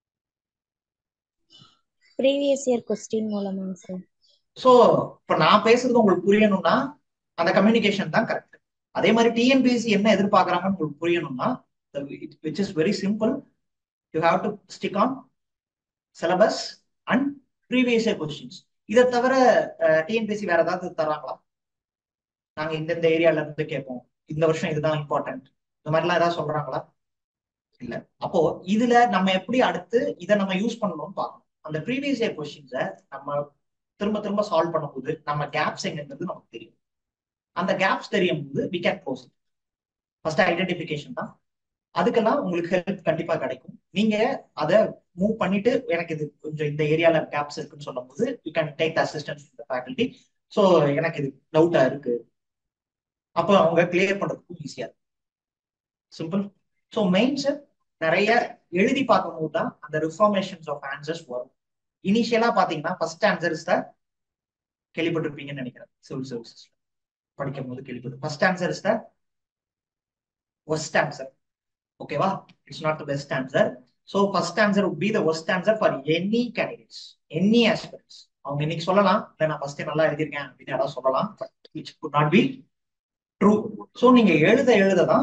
ப்ரீவியஸ் இயர் கொஸ்டின் மூலமாங்க சார் ஸோ இப்போ நான் பேசுறது உங்களுக்கு புரியணும்னா அந்த கம்யூனிகேஷன் தான் கரெக்ட் அதே மாதிரி டிஎன்பிஎஸ்சி என்ன எதிர்பார்க்கறாங்கன்னு உங்களுக்கு புரியணும்னா which is very simple you have to stick on syllabus and previous year questions இதை தவிர டிஎன்பிஎஸ்சி வேற ஏதாவது தராங்களா நாங்க இந்தந்த ஏரியால இருந்து கேட்போம் இந்த வருஷம் இதுதான் இம்பார்ட்டன்ட் இந்த மாதிரிலாம் ஏதாவது சொல்றாங்களா இல்ல அப்போ இதுல நம்ம எப்படி அடுத்து இதை நம்ம யூஸ் பண்ணணும்னு பார்க்கணும் அந்த ப்ரீவியஸ் இயர் கொஸ்டின்ஸை நம்ம திரும்ப திரும்ப சால்வ் பண்ணும்போது நம்ம கேப்ஸ் எங்கிறது நமக்கு தெரியும் அந்த கேப்ஸ் தெரியும் போது we can close first identification தான் அதுக்கெல்லாம் உங்களுக்கு ஹெல்ப் கண்டிப்பா கிடைக்கும் நீங்க அதை மூவ் பண்ணிட்டு எனக்கு இது கொஞ்சம் இந்த ஏரியால கேப்ஸ் இருக்குன்னு சொல்லும் போது you can take assistance faculty so எனக்கு இது டவுட்டா இருக்கு அப்போ அவங்க கிளியர் பண்றதுக்கும் ஈஸியா இருக்கும் சிம்பிள் ஸோ மெயின்ஸ் நிறைய எழுதி பார்க்கும்போது தான் அந்த ரிஃபார்மேஷன்ஸ் ஆஃப் ஆன்சர்ஸ் வரும் இனிஷியலா பாத்தீங்கன்னா ஃபர்ஸ்ட் ஆன்சர் இஸ் த கேள்விப்பட்டிருப்பீங்கன்னு நினைக்கிறேன் சிவில் சர்வீசஸ்ல படிக்கும் போது கேள்விப்பட்டு first answer is the worst answer ஓகேவா it's not the best answer so first answer would be the worst answer for any candidates any aspirants அவங்க இன்னைக்கு சொல்லலாம் இல்ல நான் ஃபர்ஸ்ட் நல்லா எழுதியிருக்கேன் அப்படின்னு யாராவது சொல்லலாம் which could not be true so நீங்க எழுத எழுத தான்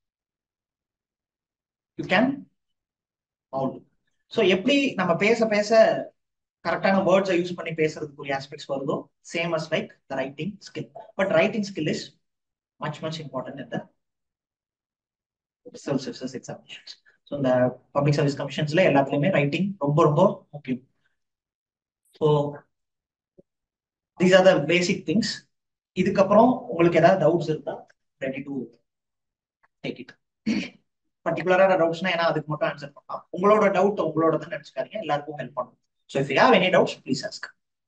யூ கேன் மவுண்ட் ஸோ எப்படி நம்ம பேச பேச கரெக்டான வேர்ட்ஸை யூஸ் பண்ணி பேசுறதுக்குரிய ஆஸ்பெக்ட்ஸ் வருதோ same as like the writing skill but writing skill is much much important in the civil services examinations so இந்த பப்ளிக் சர்வீஸ் கமிஷன்ஸ்ல எல்லாத்துலயுமே ரைட்டிங் ரொம்ப ரொம்ப முக்கியம் so these are the basic things இதுக்கப்புறம் உங்களுக்கு ஏதாவது டவுட்ஸ் இருந்தா ரெடி டு டேக் இட் பர்டிகுலரான டவுட்ஸ்னா ஏன்னா அதுக்கு மட்டும் ஆன்சர் பண்ணலாம் உங்களோட டவுட் உங்களோட தான் நினைச்சுக்காதீங்க எல்லாருக்கும் ஹெல்ப் பண்ணும் so if you have any doubts please ask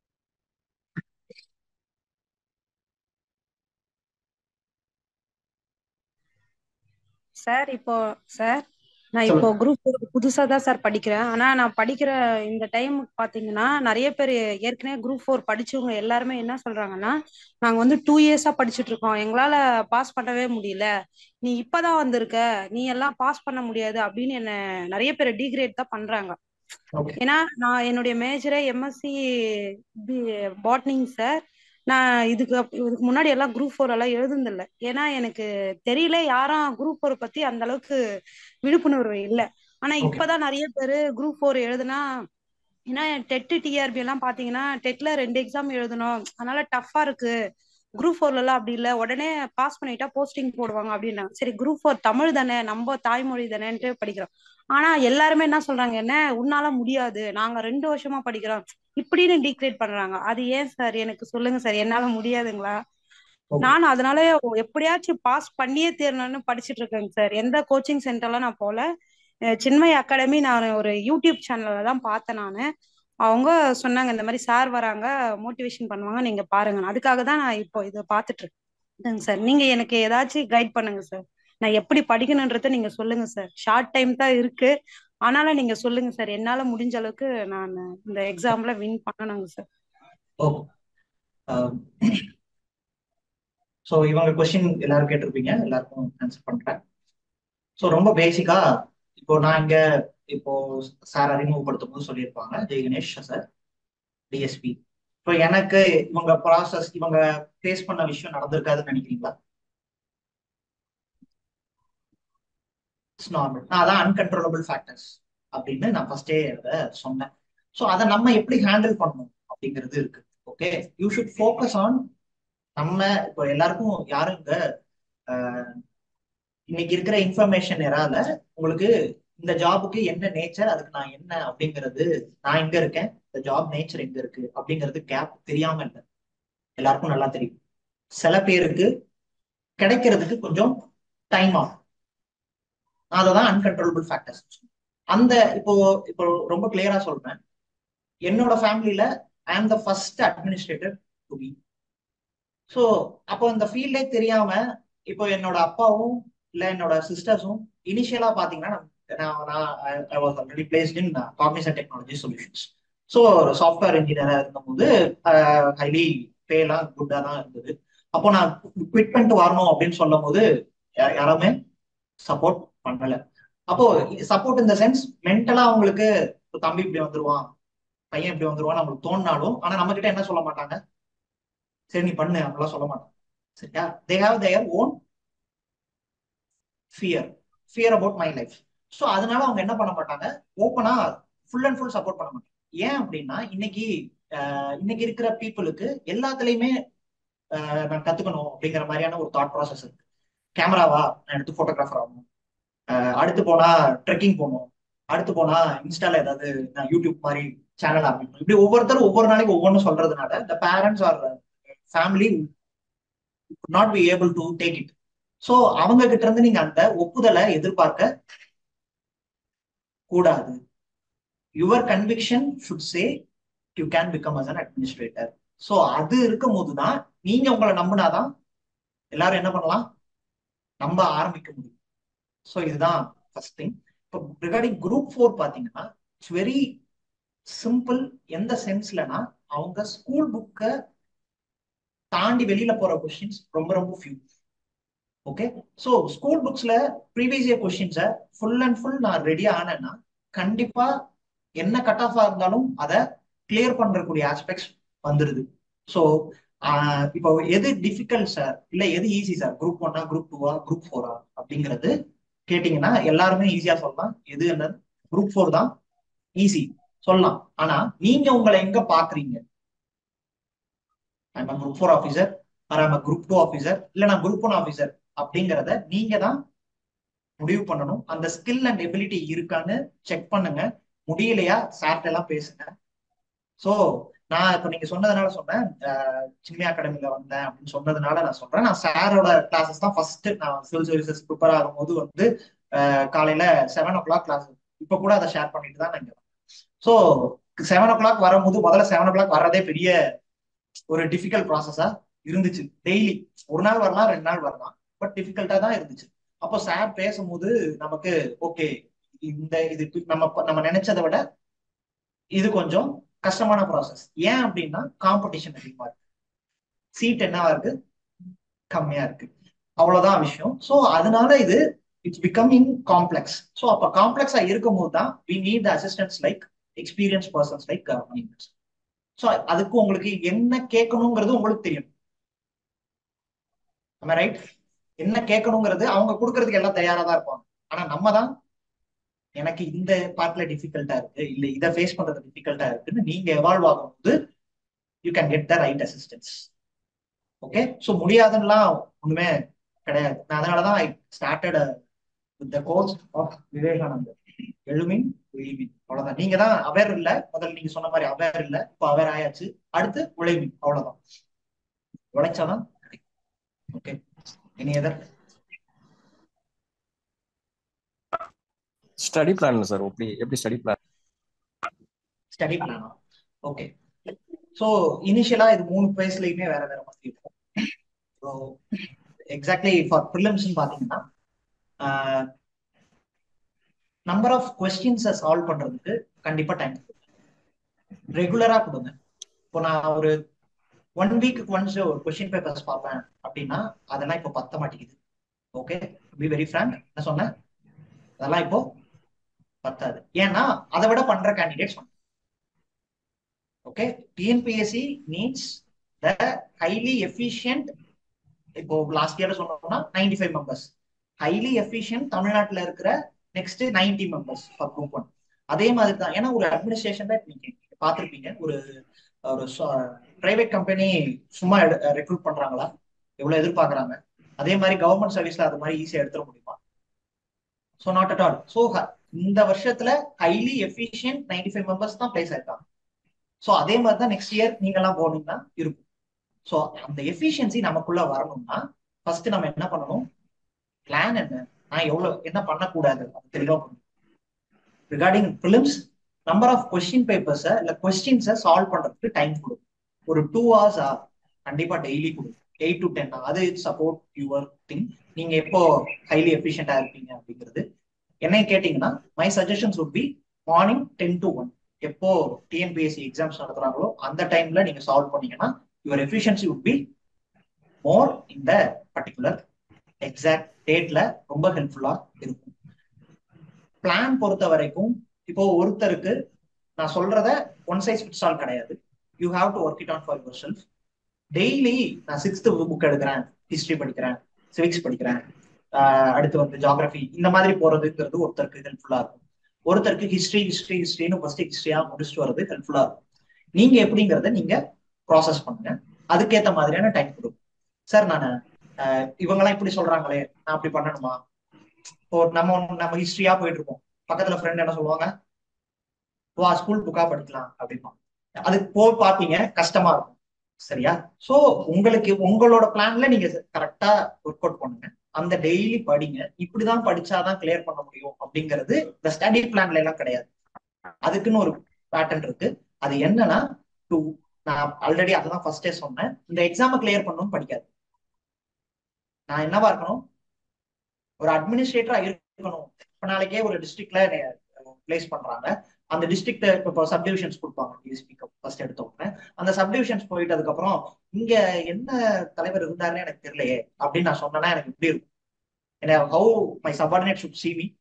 sir இப்போ சார் நான் இப்போ குரூப் புதுசா தான் சார் படிக்கிறேன் ஆனா நான் படிக்கிற இந்த டைம் பாத்தீங்கன்னா நிறைய பேர் ஏற்கனவே குரூப் ஃபோர் படிச்சவங்க எல்லாருமே என்ன சொல்றாங்கன்னா நாங்க வந்து டூ இயர்ஸா படிச்சுட்டு இருக்கோம் எங்களால பாஸ் பண்ணவே முடியல நீ இப்பதான் வந்திருக்க நீ எல்லாம் பாஸ் பண்ண முடியாது அப்படின்னு என்ன நிறைய பேர் டிகிரேட் தான் பண்றாங்க ஏன்னா நான் என்னுடைய மேஜரே எம்எஸ்சி பாட்னிங் சார் நான் இதுக்கு இதுக்கு முன்னாடி எல்லாம் குரூப் ஃபோர் எல்லாம் எழுதுனதில்ல ஏன்னா எனக்கு தெரியல யாரும் குரூப் ஃபோர் பத்தி அந்த அளவுக்கு விழிப்புணர்வு இல்லை ஆனா இப்பதான் நிறைய பேரு குரூப் ஃபோர் எழுதுனா ஏன்னா டெட்டு டிஆர்பி எல்லாம் பாத்தீங்கன்னா டெட்ல ரெண்டு எக்ஸாம் எழுதணும் அதனால டஃப்பா இருக்கு குரூப் ஃபோர்ல எல்லாம் அப்படி இல்ல உடனே பாஸ் பண்ணிட்டா போஸ்டிங் போடுவாங்க அப்படின்னாங்க சரி குரூப் ஃபோர் தமிழ் தானே நம்ம தாய்மொழி தானேன்ட்டு படிக்கிறோம் ஆனா எல்லாருமே என்ன சொல்றாங்க என்ன உன்னால முடியாது நாங்க ரெண்டு வருஷமா படிக்கிறோம் இப்படின்னு டிக்ரேட் பண்றாங்க அது ஏன் சார் எனக்கு சொல்லுங்க சார் என்னால முடியாதுங்களா ஓகே நானும் அதனால எப்படியாச்சும் பாஸ் பண்ணியே தேரணும்னு படிச்சிட்டு இருக்கேங்க சார் எந்த கோச்சிங் சென்டர்லாம் நான் போல அஹ் சின்மய் அகாடமி நான் ஒரு யூடியூப் சேனல்ல தான் பார்த்தேன் நானு அவங்க சொன்னாங்க இந்த மாதிரி சார் வராங்க மோட்டிவேஷன் பண்ணுவாங்க நீங்க பாருங்க அதுக்காக தான் நான் இப்போ இதை பார்த்துட்டு இருக்கேன் சார் நீங்க எனக்கு ஏதாச்சும் கைட் பண்ணுங்க சார் நான் எப்படி படிக்கணுன்றத நீங்க சொல்லுங்க சார் ஷார்ட் டைம் தான் இருக்கு ஆனாலும் நீங்க சொல்லுங்க சார் என்னால முடிஞ்ச அளவுக்கு நான் இந்த எக்ஸாம்ல வின் பண்ணணுங்க சார் ஓகே ஸோ இவங்க கொஸ்டின் எல்லாரும் கேட்டிருப்பீங்க எல்லாருக்கும் ஆன்சர் பண்றேன் ஸோ ரொம்ப பேசிக்கா இப்போ நான் இங்க இப்போ சார் அறிமுகப்படுத்தும் போது சொல்லியிருப்பாங்க ஜெய் கணேஷ் சார் டிஎஸ்பி இப்போ எனக்கு இவங்க ப்ராசஸ் இவங்க ஃபேஸ் பண்ண விஷயம் நடந்திருக்காதுன்னு நினைக்கிறீங்களா இட்ஸ் நார்மல் நான் அதான் அன்கன்ட்ரோலபிள் ஃபேக்டர்ஸ் அப்படின்னு நான் ஃபர்ஸ்டே அதை சொன்னேன் ஸோ அதை நம்ம எப்படி ஹேண்டில் பண்ணணும் அப்படிங்கிறது இருக்கு okay you should focus on நம்ம இப்போ எல்லாருக்கும் யாரும் இங்க ஆஹ், இன்னைக்கு இருக்கிற இன்ஃபர்மேஷன் எரால உங்களுக்கு இந்த ஜாபுக்கு என்ன நேச்சர் அதுக்கு நான் என்ன அப்படிங்கிறது நான் எங்க இருக்கேன் இந்த ஜாப் நேச்சர் எங்க இருக்கு அப்படிங்கிறது கேப் தெரியாம இல்லை எல்லாருக்கும் நல்லா தெரியும் சில பேருக்கு கிடைக்கிறதுக்கு கொஞ்சம் டைம் ஆகும் அததான் அன்கன்ட்ரோலபிள் ஃபேக்டர்ஸ் அந்த இப்போ இப்போ ரொம்ப கிளியரா சொல்றேன் என்னோட ஃபேமிலியில I am the first administrator to be so அப்போ இந்த ஃபீல்டே தெரியாம இப்போ என்னோட அப்பாவும் இல்ல என்னோட சிஸ்டர்ஸும் இனிஷியலா பாத்தீங்கன்னா நான் நான் I was already placed in Cognizant Technology Solutions so software இன்ஜினியரா இருந்தபோது ஹைலி பேலாம் குட்டா தான் இருந்தது அப்போ நான் குவிட் பண்ணிட்டு வரணும் அப்படின்னு சொல்லும் போது யா- யாருமே சப்போர்ட் பண்ணல அப்போ சப்போர்ட் இந்த சென்ஸ் மென்டலா அவங்களுக்கு இப்ப தம்பி இப்படி வந்துருவான் பையன் இப்படி வந்துருவான் நம்மளுக்கு தோணினாலும் ஆனா நம்ம கிட்ட என்ன சொல்ல மாட்டாங்க சரி நீ பண்ணு அப்படிலாம் சொல்ல மாட்டாங்க சரியா they have their own fear fear about my life so அதனால அவங்க என்ன பண்ண மாட்டாங்க ஓப்பனா ஃபுல் அண்ட் ஃபுல் சப்போர்ட் பண்ண மாட்டாங்க ஏன் அப்படின்னா இன்னைக்கு ஆஹ், இன்னைக்கு இருக்கிற பீப்புளுக்கு எல்லாத்துலயுமே ஆஹ், நான் கத்துக்கணும் அப்படிங்கிற மாதிரியான ஒரு தாட் ப்ராசஸ் இருக்கு கேமராவா நான் எடுத்து போட்டோகிராஃபர் ஆகணும் ஆஹ், அடுத்து போனா ட்ரெக்கிங் போகணும் அடுத்து போனா இன்ஸ்டால ஏதாவது நான் யூடியூப் மாதிரி சேனல் ஆரம்பிக்கணும் இப்படி ஒவ்வொருத்தரும் ஒவ்வொரு நாளைக்கு ஒவ்வொன்றும் சொல்றதுனால the parents or family not be able to take it so அவங்க கிட்ட இருந்து நீங்க அந்த ஒப்புதலை எதிர்பார்க்க கூடாது your conviction should say you can become as an administrator so அது இருக்கும் போதுதான் நீங்க உங்களை நம்பினாதான் எல்லாரும் என்ன பண்ணலாம் நம்ப ஆரம்பிக்க முடியும் ஸோ இதுதான் ஃபர்ஸ்ட் திங் இப்போ ரிகார்டிங் குரூப் ஃபோர் பார்த்தீங்கன்னா இட்ஸ் வெரி சிம்பிள் எந்த சென்ஸ்லனா அவங்க ஸ்கூல் புக்கை தாண்டி வெளியில போற கொஸ்டின்ஸ் ரொம்ப ரொம்ப ஃபியூ ஓகே ஸோ ஸ்கூல் புக்ஸ்ல ப்ரீவியஸ் இயர் கொஸ்டின்ஸை ஃபுல் அண்ட் ஃபுல் நான் ரெடி ஆனேன்னா கண்டிப்பா என்ன கட் ஆஃபா இருந்தாலும் அதை கிளியர் பண்றக்கூடிய ஆஸ்பெக்ட்ஸ் வந்துருது ஸோ இப்போ எது டிஃபிகல்ட் சார் இல்ல எது ஈஸி சார் குரூப் ஒன்னா குரூப் டூவா குரூப் ஃபோரா அப்படிங்கிறது கேட்டீங்கன்னா எல்லாருமே ஈஸியா சொல்லலாம் எது என்ன குரூப் ஃபோர் தான் ஈஸி சொல்லலாம் ஆனா நீங்க உங்களை எங்க பாக்குறீங்க I'm group four officer or I'm group two officer இல்ல நான் குரூப் ஒன் ஆஃபீஸர் அப்படிங்கிறத நீங்க தான் முடிவு பண்ணணும் அந்த ஸ்கில் அண்ட் எபிலிட்டி இருக்கான்னு செக் பண்ணுங்க முடியலையா சார்ட்ட எல்லாம் பேசுங்க சோ நான் இப்ப நீங்க சொன்னதுனால சொன்னேன் சின்ன அகாடமில வந்தேன் அப்படின்னு சொன்னதுனால நான் சொல்றேன் நான் சாரோட கிளாஸஸ் தான் ஃபர்ஸ்ட் நான் சிவில் சர்வீசஸ் ப்ரிப்பேர் ஆகும்போது வந்து அஹ், காலையில செவன் ஓ கிளாக் கிளாஸ் இப்ப கூட அதை ஷேர் பண்ணிட்டு தான் நான் இங்க ஸோ செவன் ஓ கிளாக் வரும்போது முதல்ல செவன் ஓ கிளாக் வர்றதே பெரிய ஒரு டிஃபிகல்ட் ப்ராசஸா இருந்துச்சு டெய்லி ஒரு நாள் வரலாம் ரெண்டு நாள் வரலாம் பட் டிஃபிகல்ட்டா தான் இருந்துச்சு அப்போ சார் பேசும்போது நமக்கு ஓகே இந்த இது நம்ம நம்ம நினைச்சதை விட இது கொஞ்சம் கஷ்டமான ப்ராசஸ் ஏன் அப்படின்னா காம்படிஷன் அதிகமா இருக்கு சீட் என்னவா இருக்கு கம்மியா இருக்கு அவ்வளவுதான் விஷயம் ஸோ அதனால இது இட்ஸ் பிகமிங் காம்ப்ளெக்ஸ் ஸோ அப்ப காம்ப்ளெக்ஸா இருக்கும் போது தான் we need assistance like experience persons like so அதுக்கு உங்களுக்கு என்ன கேட்கணுங்கிறது உங்களுக்கு தெரியும் ரைட் என்ன கேட்கணுங்கிறது அவங்க கொடுக்கறதுக்கு எல்லாம் தயாரா தான் இருப்பாங்க ஆனா நம்ம தான் எனக்கு இந்த பார்ட்ல டிஃபிகல்ட்டா இருக்கு இல்ல இதை ஃபேஸ் பண்றது டிஃபிகல்ட்டா இருக்குன்னு நீங்க எவால்வ் ஆகும்போது you can get the right assistance okay so முடியாதுன்னுலாம் ஒண்ணுமே கிடையாது நான் அதனாலதான் I started with the course of Vivekanandar எழுமின் விழிமின் அவ்வளவுதான் நீங்க தான் அவேர் இல்ல முதல்ல நீங்க சொன்ன மாதிரி அவேர் இல்ல இப்போ அவேர் ஆயாச்சு அடுத்து உழைமின் அவ்வளவுதான் உழைச்சாதான் கிடைக்கும் ஓகே இனி எதர் ஸ்டடி பிளான் சார் எப்படி எப்படி ஸ்டடி பிளான் ஸ்டடி பிளானா ஓகே ஸோ இனிஷியலா இது மூணு வயசுலயுமே வேற வேற மாதிரி இருக்கும் ஸோ எக்ஸாக்ட்லி ஃபார் ப்ரிலிம்ஸ் பாத்தீங்கன்னா நம்பர் ஆஃப் கொஸ்டின்ஸை சால்வ் பண்றதுக்கு கண்டிப்பா டைம் ரெகுலரா கொடுங்க இப்போ நான் ஒரு ஒன் வீக்கு ஒன்ஸ் ஒரு கொஸ்டின் பேப்பர்ஸ் பார்ப்பேன் அப்படின்னா அதெல்லாம் இப்போ பத்த மாட்டேங்குது ஓகே பி வெரி ஃப்ராங்க் என்ன சொன்னேன் அதெல்லாம் இப்போ பத்தாது ஏன்னா அதை விட பண்ற candidates okay TNPSC needs the highly efficient இப்போ லாஸ்ட் இயர் சொன்னோம்னா ninety five members highly efficient தமிழ்நாட்டில் இருக்கிற next ninety members for group one அதே மாதிரி தான் ஏன்னா ஒரு அட்மினிஸ்ட்ரேஷன்ல நீங்க பார்த்துருப்பீங்க ஒரு ஒரு பிரைவேட் கம்பெனி சும்மா ரெக்ரூட் பண்றாங்களா எவ்வளவு எதிர்பார்க்கறாங்க அதே மாதிரி கவர்மெண்ட் சர்வீஸ்ல அது மாதிரி ஈஸியா எடுத்துட முடியுமா so not at all so இந்த வருஷத்துல highly efficient ninety five members தான் பிளேஸ் ஆயிருக்காங்க ஸோ அதே மாதிரி தான் நெக்ஸ்ட் இயர் நீங்க எல்லாம் போனீங்கன்னா இருக்கும் ஸோ அந்த எஃபிஷியன்சி நமக்குள்ள வரணும்னா ஃபர்ஸ்ட் நம்ம என்ன பண்ணணும் பிளான் என்ன நான் எவ்வளவு என்ன பண்ணக்கூடாது அது தெளிவா பண்ணணும் regarding prelims number of question பேப்பர்ஸை இல்ல கொஸ்டின்ஸை சால்வ் பண்றதுக்கு டைம் கொடுக்கும் ஒரு டூ ஹவர்ஸா கண்டிப்பா டெய்லி கொடுக்கும் எயிட் டு டென் அது சப்போர்ட் யுவர் திங் நீங்க எப்போ ஹைலி எஃபிஷியண்டா இருப்பீங்க அப்படிங்கிறது என்னை கேட்டீங்கன்னா my suggestions would be morning ten to one எப்போ டிஎன்பிஎஸ்சி எக்ஸாம்ஸ் நடத்துறாங்களோ அந்த டைம்ல நீங்க சால்வ் பண்ணீங்கன்னா your efficiency would be more இந்த பர்டிகுலர் எக்ஸாக்ட் டேட்ல ரொம்ப ஹெல்ப்ஃபுல்லா இருக்கும் பிளான் பொறுத்த வரைக்கும் இப்போ ஒருத்தருக்கு நான் சொல்றத ஒன் சைஸ் ஃபிட்ஸ் ஆல் கிடையாது you have to work it on for yourself daily நான் சிக்ஸ்த் புக் எடுக்கிறேன் ஹிஸ்டரி படிக்கிறேன் சிவிக்ஸ் படிக்கிறேன் அடுத்து வந்து ஜாகிரபி இந்த மாதிரி போறதுங்கிறது ஒருத்தருக்கு ஹெல்ப்ஃபுல்லா இருக்கும் ஒருத்தருக்கு ஹிஸ்டரி ஹிஸ்டரி ஹிஸ்டரின்னு ஃபர்ஸ்ட் ஹிஸ்டரியா முடிச்சுட்டு வர்றது ஹெல்ப்ஃபுல்லா இருக்கும் நீங்க எப்படிங்கிறத நீங்க ப்ராசஸ் பண்ணுங்க அதுக்கேற்ற மாதிரியான டைம் கொடுக்கும் சார் நான் இவங்கெல்லாம் இப்படி சொல்றாங்களே நான் அப்படி பண்ணணுமா இப்போ நம்ம நம்ம ஹிஸ்டரியா போயிட்டு இருக்கோம் பக்கத்துல ஃப்ரெண்ட் என்ன சொல்லுவாங்க வா ஸ்கூல் புக்கா படிக்கலாம் அப்படிமா அதுக்கு போய் பாப்பீங்க கஷ்டமா இருக்கும் சரியா சோ உங்களுக்கு உங்களோட பிளான்ல நீங்க கரெக்டா ஒர்க் அவுட் பண்ணுங்க அந்த டெய்லி படிங்க இப்படிதான் படிச்சாதான் கிளியர் பண்ண முடியும் அப்படிங்கிறது இந்த ஸ்டடி பிளான்ல எல்லாம் கிடையாது அதுக்குன்னு ஒரு பேட்டர்ன் இருக்கு அது என்னன்னா டு நான் ஆல்ரெடி அதுதான் ஃபர்ஸ்டே சொன்னேன் இந்த எக்ஸாமை கிளியர் பண்ணணும்னு படிக்காது நான் என்னவா இருக்கணும் ஒரு அட்மினிஸ்ட்ரேட்டரா இருக்கணும் இப்ப நாளைக்கே ஒரு டிஸ்ட்ரிக்ட்ல பிளேஸ் பண்றாங்க அந்த டிஸ்ட்ரிக்ட் இப்போ சப்டிவிஷன்ஸ் கொடுப்பாங்க டிஎஸ்பிக்கு ஃபர்ஸ்ட் எடுத்தோம்னா அந்த சப்டிவிஷன்ஸ் போயிட்டு அதுக்கப்புறம் இங்க என்ன தலைவர் இருந்தாருன்னு எனக்கு தெரியலையே அப்படின்னு நான் சொன்னேன்னா எனக்கு எப்படி இருக்கும் ஏன்னா how my subordinate should see me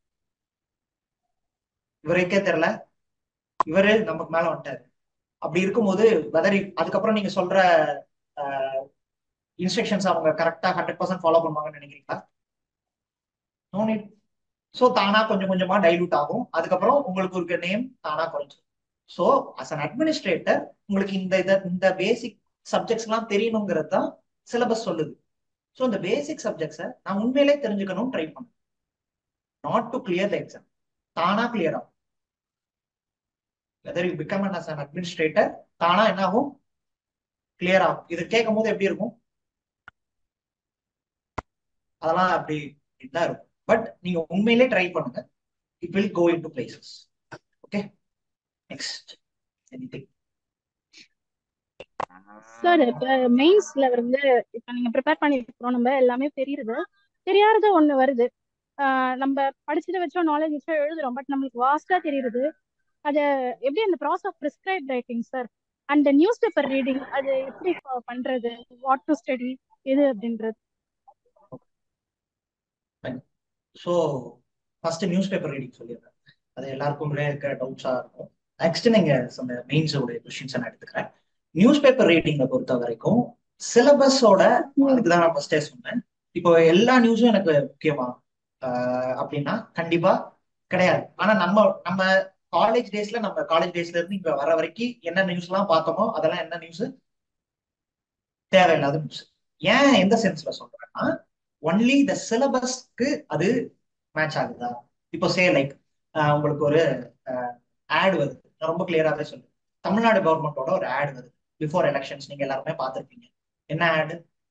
இவருக்கே தெரியல இவரு நமக்கு மேல வந்துட்டாரு அப்படி இருக்கும்போது வெதர் அதுக்கப்புறம் நீங்க சொல்ற இன்ஸ்ட்ரக்ஷன்ஸ் அவங்க கரெக்டா ஹண்ட்ரட் பர்சன்ட் ஃபாலோ பண்ணுவாங்கன்னு நினைக்கிறீங்களா நோ நீட் ஸோ தானா கொஞ்சம் கொஞ்சமா டைலூட் ஆகும் அதுக்கப்புறம் உங்களுக்கு ஒரு நேம் தானா குறைஞ்சிடும் ஸோ அஸ் அன் அட்மினிஸ்ட்ரேட்டர் உங்களுக்கு இந்த இதை இந்த பேசிக் சப்ஜெக்ட்ஸ் எல்லாம் தெரியணுங்கிறது தான் சிலபஸ் சொல்லுது ஸோ இந்த பேசிக் சப்ஜெக்ட்ஸை நான் உண்மையிலே தெரிஞ்சுக்கணும் ட்ரை பண்ணேன் not to clear the exam தானா கிளியர் ஆகும் whether you become as an administrator தானா என்ன ஆகும் கிளியர் ஆகும் இது கேட்கும் போது எப்படி இருக்கும் அதெல்லாம் அப்படி தான் இருக்கும் பட் நீங்க உண்மையிலே ட்ரை பண்ணுங்க it will go into places okay next anything sir இப்ப மெயின்ஸ்ல வந்து இப்ப நீங்க ப்ரிப்பேர் பண்ணிருக்கிறோம் நம்ம எல்லாமே தெரியுது தெரியாதது ஒண்ணு வருது ஆஹ் நம்ம படிச்சதை வச்சோம் நாலேஜ் வச்சோ எழுதுறோம் பட் நம்மளுக்கு வாஸ்டா தெரியுது அது எப்படி அந்த process of prescribe writing sir and newspaper reading அது எப்படி பண்றது வாட் டு ஸ்டடி எது அப்படின்றது so first newspaper reading சொல்லிடுறேன் அது எல்லாருக்கும் இருக்க டவுட்ஸா இருக்கும் நெக்ஸ்ட் நீங்க சொன்ன மெயின்ஸோட கொஸ்டின்ஸ் நான் எடுத்துக்கிறேன் நியூஸ் பேப்பர் ரீடிங்கை பொறுத்த வரைக்கும் சிலபஸோட அதுக்கு தான் நான் ஃபர்ஸ்டே சொன்னேன் இப்போ எல்லா நியூஸும் எனக்கு முக்கியமா அப்படின்னா கண்டிப்பா கிடையாது ஆனா நம்ம நம்ம காலேஜ் டேஸ்ல நம்ம காலேஜ் டேஸ்ல இருந்து இங்க வர வரைக்கும் என்ன நியூஸ் எல்லாம் பார்த்தோமோ அதெல்லாம் என்ன நியூஸ் தேவையில்லாத நியூஸ் ஏன் எந்த சென்ஸ்ல சொல்றேன்னா ஒன்லி த சிலபஸ்க்கு அது மேட்ச் ஆகுதா இப்போ சே லைக் உங்களுக்கு ஒரு ஆட் வருது நான் ரொம்ப கிளியராகவே சொல்லுவேன் தமிழ்நாடு கவர்மெண்டோட ஒரு ஆட் வருது பிஃபோர் எலெக்ஷன்ஸ் நீங்க எல்லாருமே பார்த்துருப்பீங்க என்ன ஆட்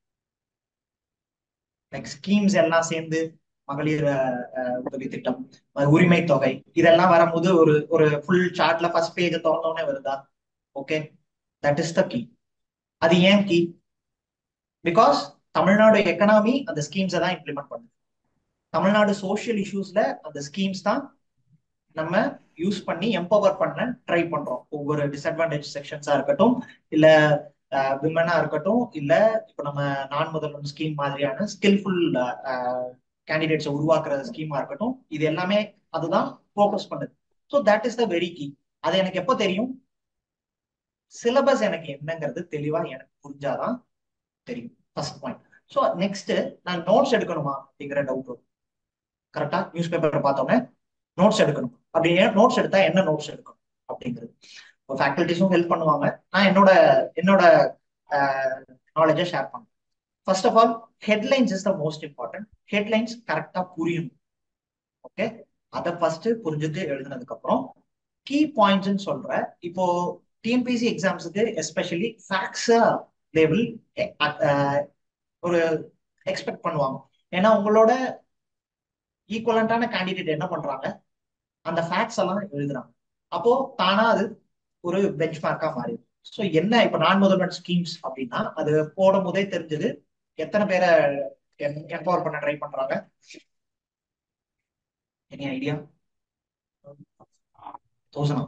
லைக் ஸ்கீம்ஸ் எல்லாம் சேர்ந்து மகளிர் உதவி திட்டம் உரிமை தொகை இதெல்லாம் வரும்போது ஒரு ஒரு ஃபுல் சார்ட்ல ஃபர்ஸ்ட் பேஜ் திறந்தோடனே வருதா okay that is the key அது ஏன் கீ பிகாஸ் தமிழ்நாடு எக்கனாமி அந்த ஸ்கீம்ஸை தான் இம்ப்ளிமெண்ட் பண்ணுது தமிழ்நாடு சோஷியல் இஷ்யூஸ்ல அந்த ஸ்கீம்ஸ் தான் நம்ம யூஸ் பண்ணி எம்பவர் பண்ண ட்ரை பண்றோம் ஒவ்வொரு டிஸ்அட்வான்டேஜ் செக்ஷன்ஸா இருக்கட்டும் இல்ல விமனா இருக்கட்டும் இல்ல இப்ப நம்ம நான் முதல்வன் ஸ்கீம் மாதிரியான ஸ்கில்ஃபுல் கேண்டிடேட்ஸை உருவாக்குற ஸ்கீமா இருக்கட்டும் இது எல்லாமே அதுதான் ஃபோக்கஸ் பண்ணுது so that is the very key அது எனக்கு எப்போ தெரியும் சிலபஸ் எனக்கு என்னங்கிறது தெளிவா எனக்கு புரிஞ்சாதான் தெரியும் ஃபர்ஸ்ட் பாயிண்ட் ஸோ நெக்ஸ்ட் நான் நோட்ஸ் எடுக்கணுமா அப்படிங்கிற டவுட் வரும் கரெக்டா நியூஸ் பேப்பர் பார்த்தோன்னே நோட்ஸ் எடுக்கணும் அப்படி நோட்ஸ் எடுத்தா என்ன நோட்ஸ் எடுக்கணும் அப்படிங்கிறது இப்போ ஃபேக்கல்டிஸும் ஹெல்ப் பண்ணுவாங்க நான் என்னோட என்னோட நாலேஜை ஷேர் பண்ணுவேன் first of all headlines is the most important headlines கரெக்டா புரியணும் ஓகே அதை ஃபர்ஸ்ட் புரிஞ்சுட்டு எழுதுனதுக்கு அப்புறம் கீ பாயிண்ட்ஸ் சொல்ற இப்போ டிஎன்பிசி எக்ஸாம்ஸுக்கு எஸ்பெஷலி ஃபேக்ஸா லேபிள் ஒரு எக்ஸ்பெக்ட் பண்ணுவாங்க ஏன்னா உங்களோட ஈக்குவலண்டான கேண்டிடேட் என்ன பண்றாங்க அந்த ஃபேக்ட்ஸ் எல்லாம் எழுதுறாங்க அப்போ தானா அது ஒரு பெஞ்ச் மார்க்கா மாறிடும் ஸோ என்ன இப்ப நான் முதல்வன் ஸ்கீம்ஸ் அப்படின்னா அது போடும் போதே தெரிஞ்சது எத்தனை பேரை எம்பவர் பண்ண ட்ரை பண்றாங்க any idea thousand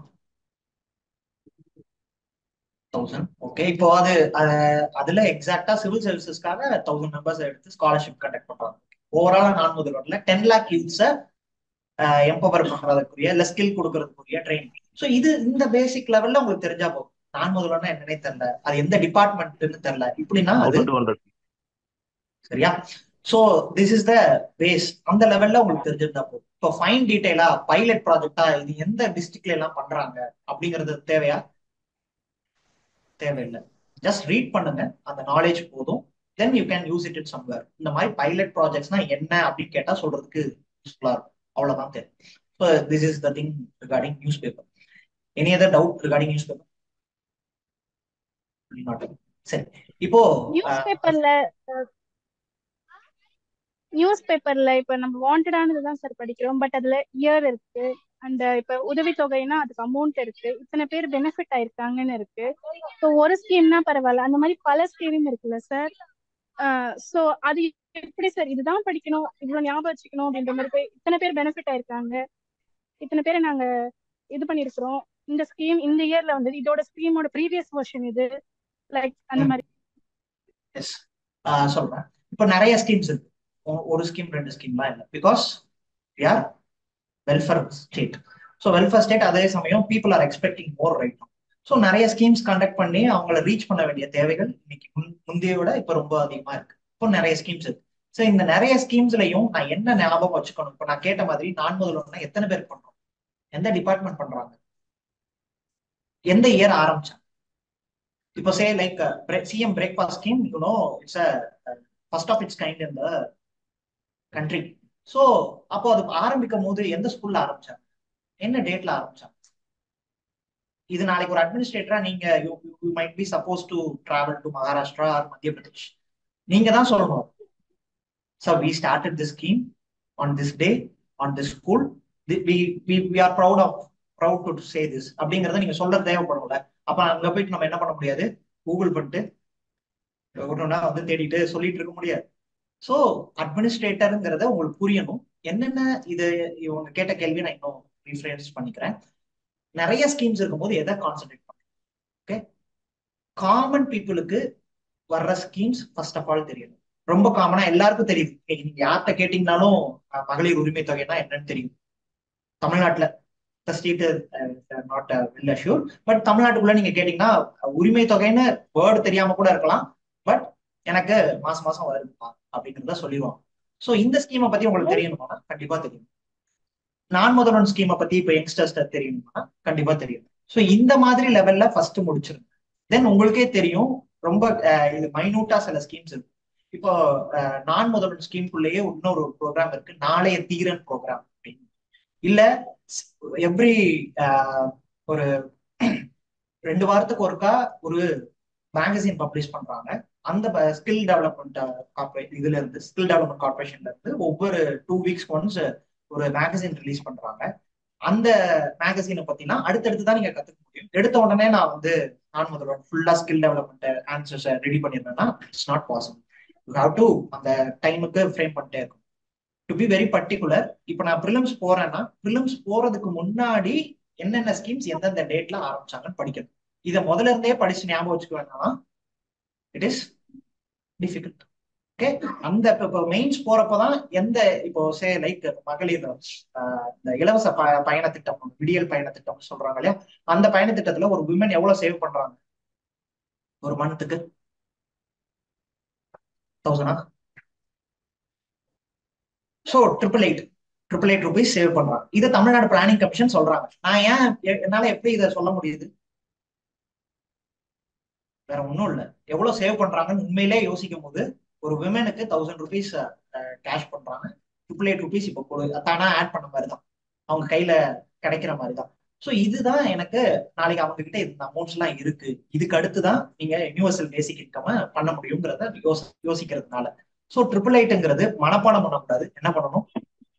thousand okay இப்போ அது அதுல எக்ஸாக்டா சிவில் சர்வீசஸ்க்காக தௌசண்ட் மெம்பர்ஸ் எடுத்து ஸ்காலர்ஷிப் கண்டக்ட் பண்றாங்க ஓவராலா நான் முதல்வர்ல டென் லேக் யூத்ஸை எம்பவர் பண்றதுக்குரிய இல்ல ஸ்கில் கொடுக்கறதுக்குரிய ட்ரைனிங் ஸோ இது இந்த பேசிக் லெவல்ல உங்களுக்கு தெரிஞ்சா போதும் நான் முதல்வர்னா என்னன்னே தெரியல அது எந்த டிபார்ட்மெண்ட்னு தெரியல இப்படின்னா அது சரியா so this is the base அந்த லெவல்ல உங்களுக்கு தெரிஞ்சிருந்தா போதும் இப்போ ஃபைன் டீடைலா பைலட் ப்ராஜெக்டா இது எந்த டிஸ்ட்ரிக்ட்ல எல்லாம் பண்றாங்க அப்படிங்கிறது தேவையா தேவையில்லை ஜஸ்ட் ரீட் பண்ணுங்க அந்த நாலேஜ் போதும் then you can use it it somewhere இந்த மாதிரி பைலட் ப்ராஜெக்ட்ஸ்னா என்ன அப்படின்னு கேட்டா சொல்றதுக்கு யூஸ்ஃபுல்லா இருக்கும் அவ்வளவுதான் தெரியும் so this is the thing regarding newspaper any other doubt regarding newspaper சரி இப்போ நியூஸ் பேப்பர்ல நியூஸ் பேப்பர்ல இப்ப நம்ம வாண்டடானது தான் சார் படிக்கிறோம் பட் அதுல இயர் இருக்கு அண்ட் இப்ப உதவித்தொகைனா அதுக்கு அமௌண்ட் இருக்கு இத்தனை பேர் பெனிஃபிட் ஆயிருக்காங்கன்னு இருக்கு ஸோ ஒரு ஸ்கீம்னா பரவாயில்ல அந்த மாதிரி பல ஸ்கீம் இருக்குல்ல சார் ஸோ அது எப்படி சார் இதுதான் படிக்கணும் இவ்வளவு ஞாபகம் வச்சுக்கணும் அப்படின்ற மாதிரி போய் இத்தனை பேர் பெனிஃபிட் ஆயிருக்காங்க இத்தனை பேரை நாங்க இது பண்ணிருக்கிறோம் இந்த ஸ்கீம் இந்த இயர்ல வந்தது இதோட ஸ்கீமோட ப்ரீவியஸ் வெர்ஷன் இது லைக் அந்த மாதிரி எஸ் சொல்றேன் இப்போ நிறைய ஸ்கீம்ஸ் இருக்கு ஒரு ஸ்கீம் ரெண்டு ஸ்கீம்லாம் இல்லை பிகாஸ் யார் welfare state so welfare state அதே சமயம் people are expecting more right so நிறைய ஸ்கீம்ஸ் கண்டக்ட் பண்ணி அவங்கள ரீச் பண்ண வேண்டிய தேவைகள் இன்னைக்கு முந்தைய விட இப்போ ரொம்ப அதிகமா இருக்கு இப்போ நிறைய ஸ்கீம்ஸ் இருக்கு ஸோ இந்த நிறைய ஸ்கீம்ஸ்லையும் நான் என்ன ஞாபகம் வச்சுக்கணும் இப்போ நான் கேட்ட மாதிரி நான் முதல்வர்னா எத்தனை பேர் பண்றோம் எந்த டிபார்ட்மெண்ட் பண்றாங்க எந்த இயர் ஆரம்பிச்சாங்க இப்போ say like CM breakfast scheme you know it's a first of its kind in the country so அப்போ அது ஆரம்பிக்கும் போது எந்த ஸ்கூல்ல ஆரம்பிச்சாங்க என்ன டேட்ல ஆரம்பிச்சாங்க இது நாளைக்கு ஒரு அட்மினிஸ்ட்ரேட்டரா நீங்க you you might be supposed to travel to Maharashtra or Madhya Pradesh நீங்க தான் சொல்லணும் so we started the scheme on this day on this school we are proud of proud to say this அப்படிங்கறத நீங்க சொல்ல தேவைப்படும்ல அப்ப அங்க போயிட்டு நம்ம என்ன பண்ண முடியாது கூகுள் பண்ணிட்டு ஒன்றுனா வந்து தேடிட்டு சொல்லிட்டு இருக்க முடியாது ஸோ அட்மினிஸ்ட்ரேட்டருங்கிறத உங்களுக்கு புரியணும் என்னென்ன இது இவங்க கேட்ட கேள்வி நான் இன்னும் ரீஃப்ரேன்ஸ் பண்ணிக்கிறேன் நிறைய ஸ்கீம்ஸ் இருக்கும்போது எதை கான்சென்ட்ரேட் பண்ணுங்க ஓகே காமன் பீப்புளுக்கு வர்ற ஸ்கீம்ஸ் ஃபர்ஸ்ட் ஆஃப் ஆல் தெரியணும் ரொம்ப காமனா எல்லாருக்கும் தெரியுது நீங்க யார்கிட்ட கேட்டீங்கனாலும் மகளிர் உரிமை தொகைனா என்னன்னு தெரியும் தமிழ்நாட்டுல state not well assure but தமிழ்நாட்டுக்குள்ள நீங்க கேட்டீங்கன்னா உரிமை தொகைன்னு வேர்டு தெரியாம கூட இருக்கலாம் பட் எனக்கு மாசம் மாசம் வருதுப்பா அப்படிங்கிறத சொல்லிடுவாங்க ஸோ இந்த ஸ்கீமை பத்தி உங்களுக்கு தெரியணுமா கண்டிப்பா தெரியும் நான் முதல்வன் ஸ்கீமை பத்தி இப்போ யங்ஸ்டர்ஸ் தெரியணுமா கண்டிப்பா தெரியும் ஸோ இந்த மாதிரி லெவல்ல ஃபர்ஸ்ட் முடிச்சிருங்க தென் உங்களுக்கே தெரியும் ரொம்ப இது மைனூட்டா சில ஸ்கீம்ஸ் இருக்கு இப்போ அஹ், நான் முதல்வன் ஸ்கீம்குள்ளேயே இன்னொரு ப்ரோக்ராம் இருக்கு நாளைய தீரன் ப்ரோக்ராம் அப்படின்னு இல்ல எவ்ரி ஒரு ரெண்டு வாரத்துக்கு ஒருக்கா ஒரு மேகசின் பப்ளிஷ் பண்றாங்க அந்த ஸ்கில் டெவலப்மெண்ட் கார்பரேட் இதுல இருந்து ஸ்கில் டெவலப்மெண்ட் கார்பரேஷன்ல இருந்து ஒவ்வொரு டூ வீக்ஸ் ஒன்ஸ் ஒரு மேகசின் ரிலீஸ் பண்றாங்க அந்த மேகசினை பத்தினா அடுத்தடுத்து தான் நீங்க கத்துக்க முடியும் எடுத்த உடனே நான் வந்து நான் முதல்வன் ஃபுல்லா ஸ்கில் டெவலப்மெண்ட் ஆன்சர்ஸ் ரெடி பண்ணிருந்தேன்னா it's not possible you have to அந்த டைமுக்கு ஃப்ரேம் பண்ணிட்டே இருக்கும் டு பி வெரி பர்டிகுலர் இப்போ நான் ப்ரிலிம்ஸ் போறேன்னா ப்ரிலிம்ஸ் போறதுக்கு முன்னாடி என்னென்ன ஸ்கீம்ஸ் எந்தெந்த டேட்ல ஆரம்பிச்சாங்கன்னு படிக்கணும் இதை முதல்ல இருந்தே படிச்சு ஞாபகம் வச்சுக்க வேணாம் இட் இஸ் டிஃபிகல்ட் ஓகே அந்த இப்போ மெயின்ஸ் போறப்பதான் எந்த இப்போ சே லைக் மகளிர் ஆஹ், இந்த இலவச ப பயண திட்டம் விடியல் பயண திட்டம் சொல்றாங்க இல்லையா அந்த பயண திட்டத்துல ஒரு விமன் எவ்வளவு சேவ் பண்றாங்க ஒரு மந்த்துக்கு தௌசண்டா so triple eight triple eight rupees save பண்றாங்க இதை தமிழ்நாடு பிளானிங் கமிஷன் சொல்றாங்க நான் ஏன் எ- என்னால எப்படி இதை சொல்ல முடியுது வேற ஒன்றும் இல்லை எவ்வளவு சேவ் பண்றாங்கன்னு உண்மையிலே யோசிக்கும் போது ஒரு விமனுக்கு தௌசண்ட் ருபீஸ் கேஷ் பண்றாங்க ட்ரிபிள் எயிட் ருபீஸ் இப்போ கொடு தானா ஆட் பண்ண மாதிரி தான் அவங்க கையில கிடைக்கிற மாதிரி தான் ஸோ இதுதான் எனக்கு நாளைக்கு அவங்க கிட்ட இந்த அமௌண்ட்ஸ் எல்லாம் இருக்கு இதுக்கு அடுத்து தான் நீங்க யூனிவர்சல் பேசிக் இன்கம் பண்ண முடியுங்கிறத யோசி யோசிக்கிறதுனால ஸோ ட்ரிபிள் எயிட்ங்கிறது மனப்பாடம் பண்ணக்கூடாது என்ன பண்ணணும்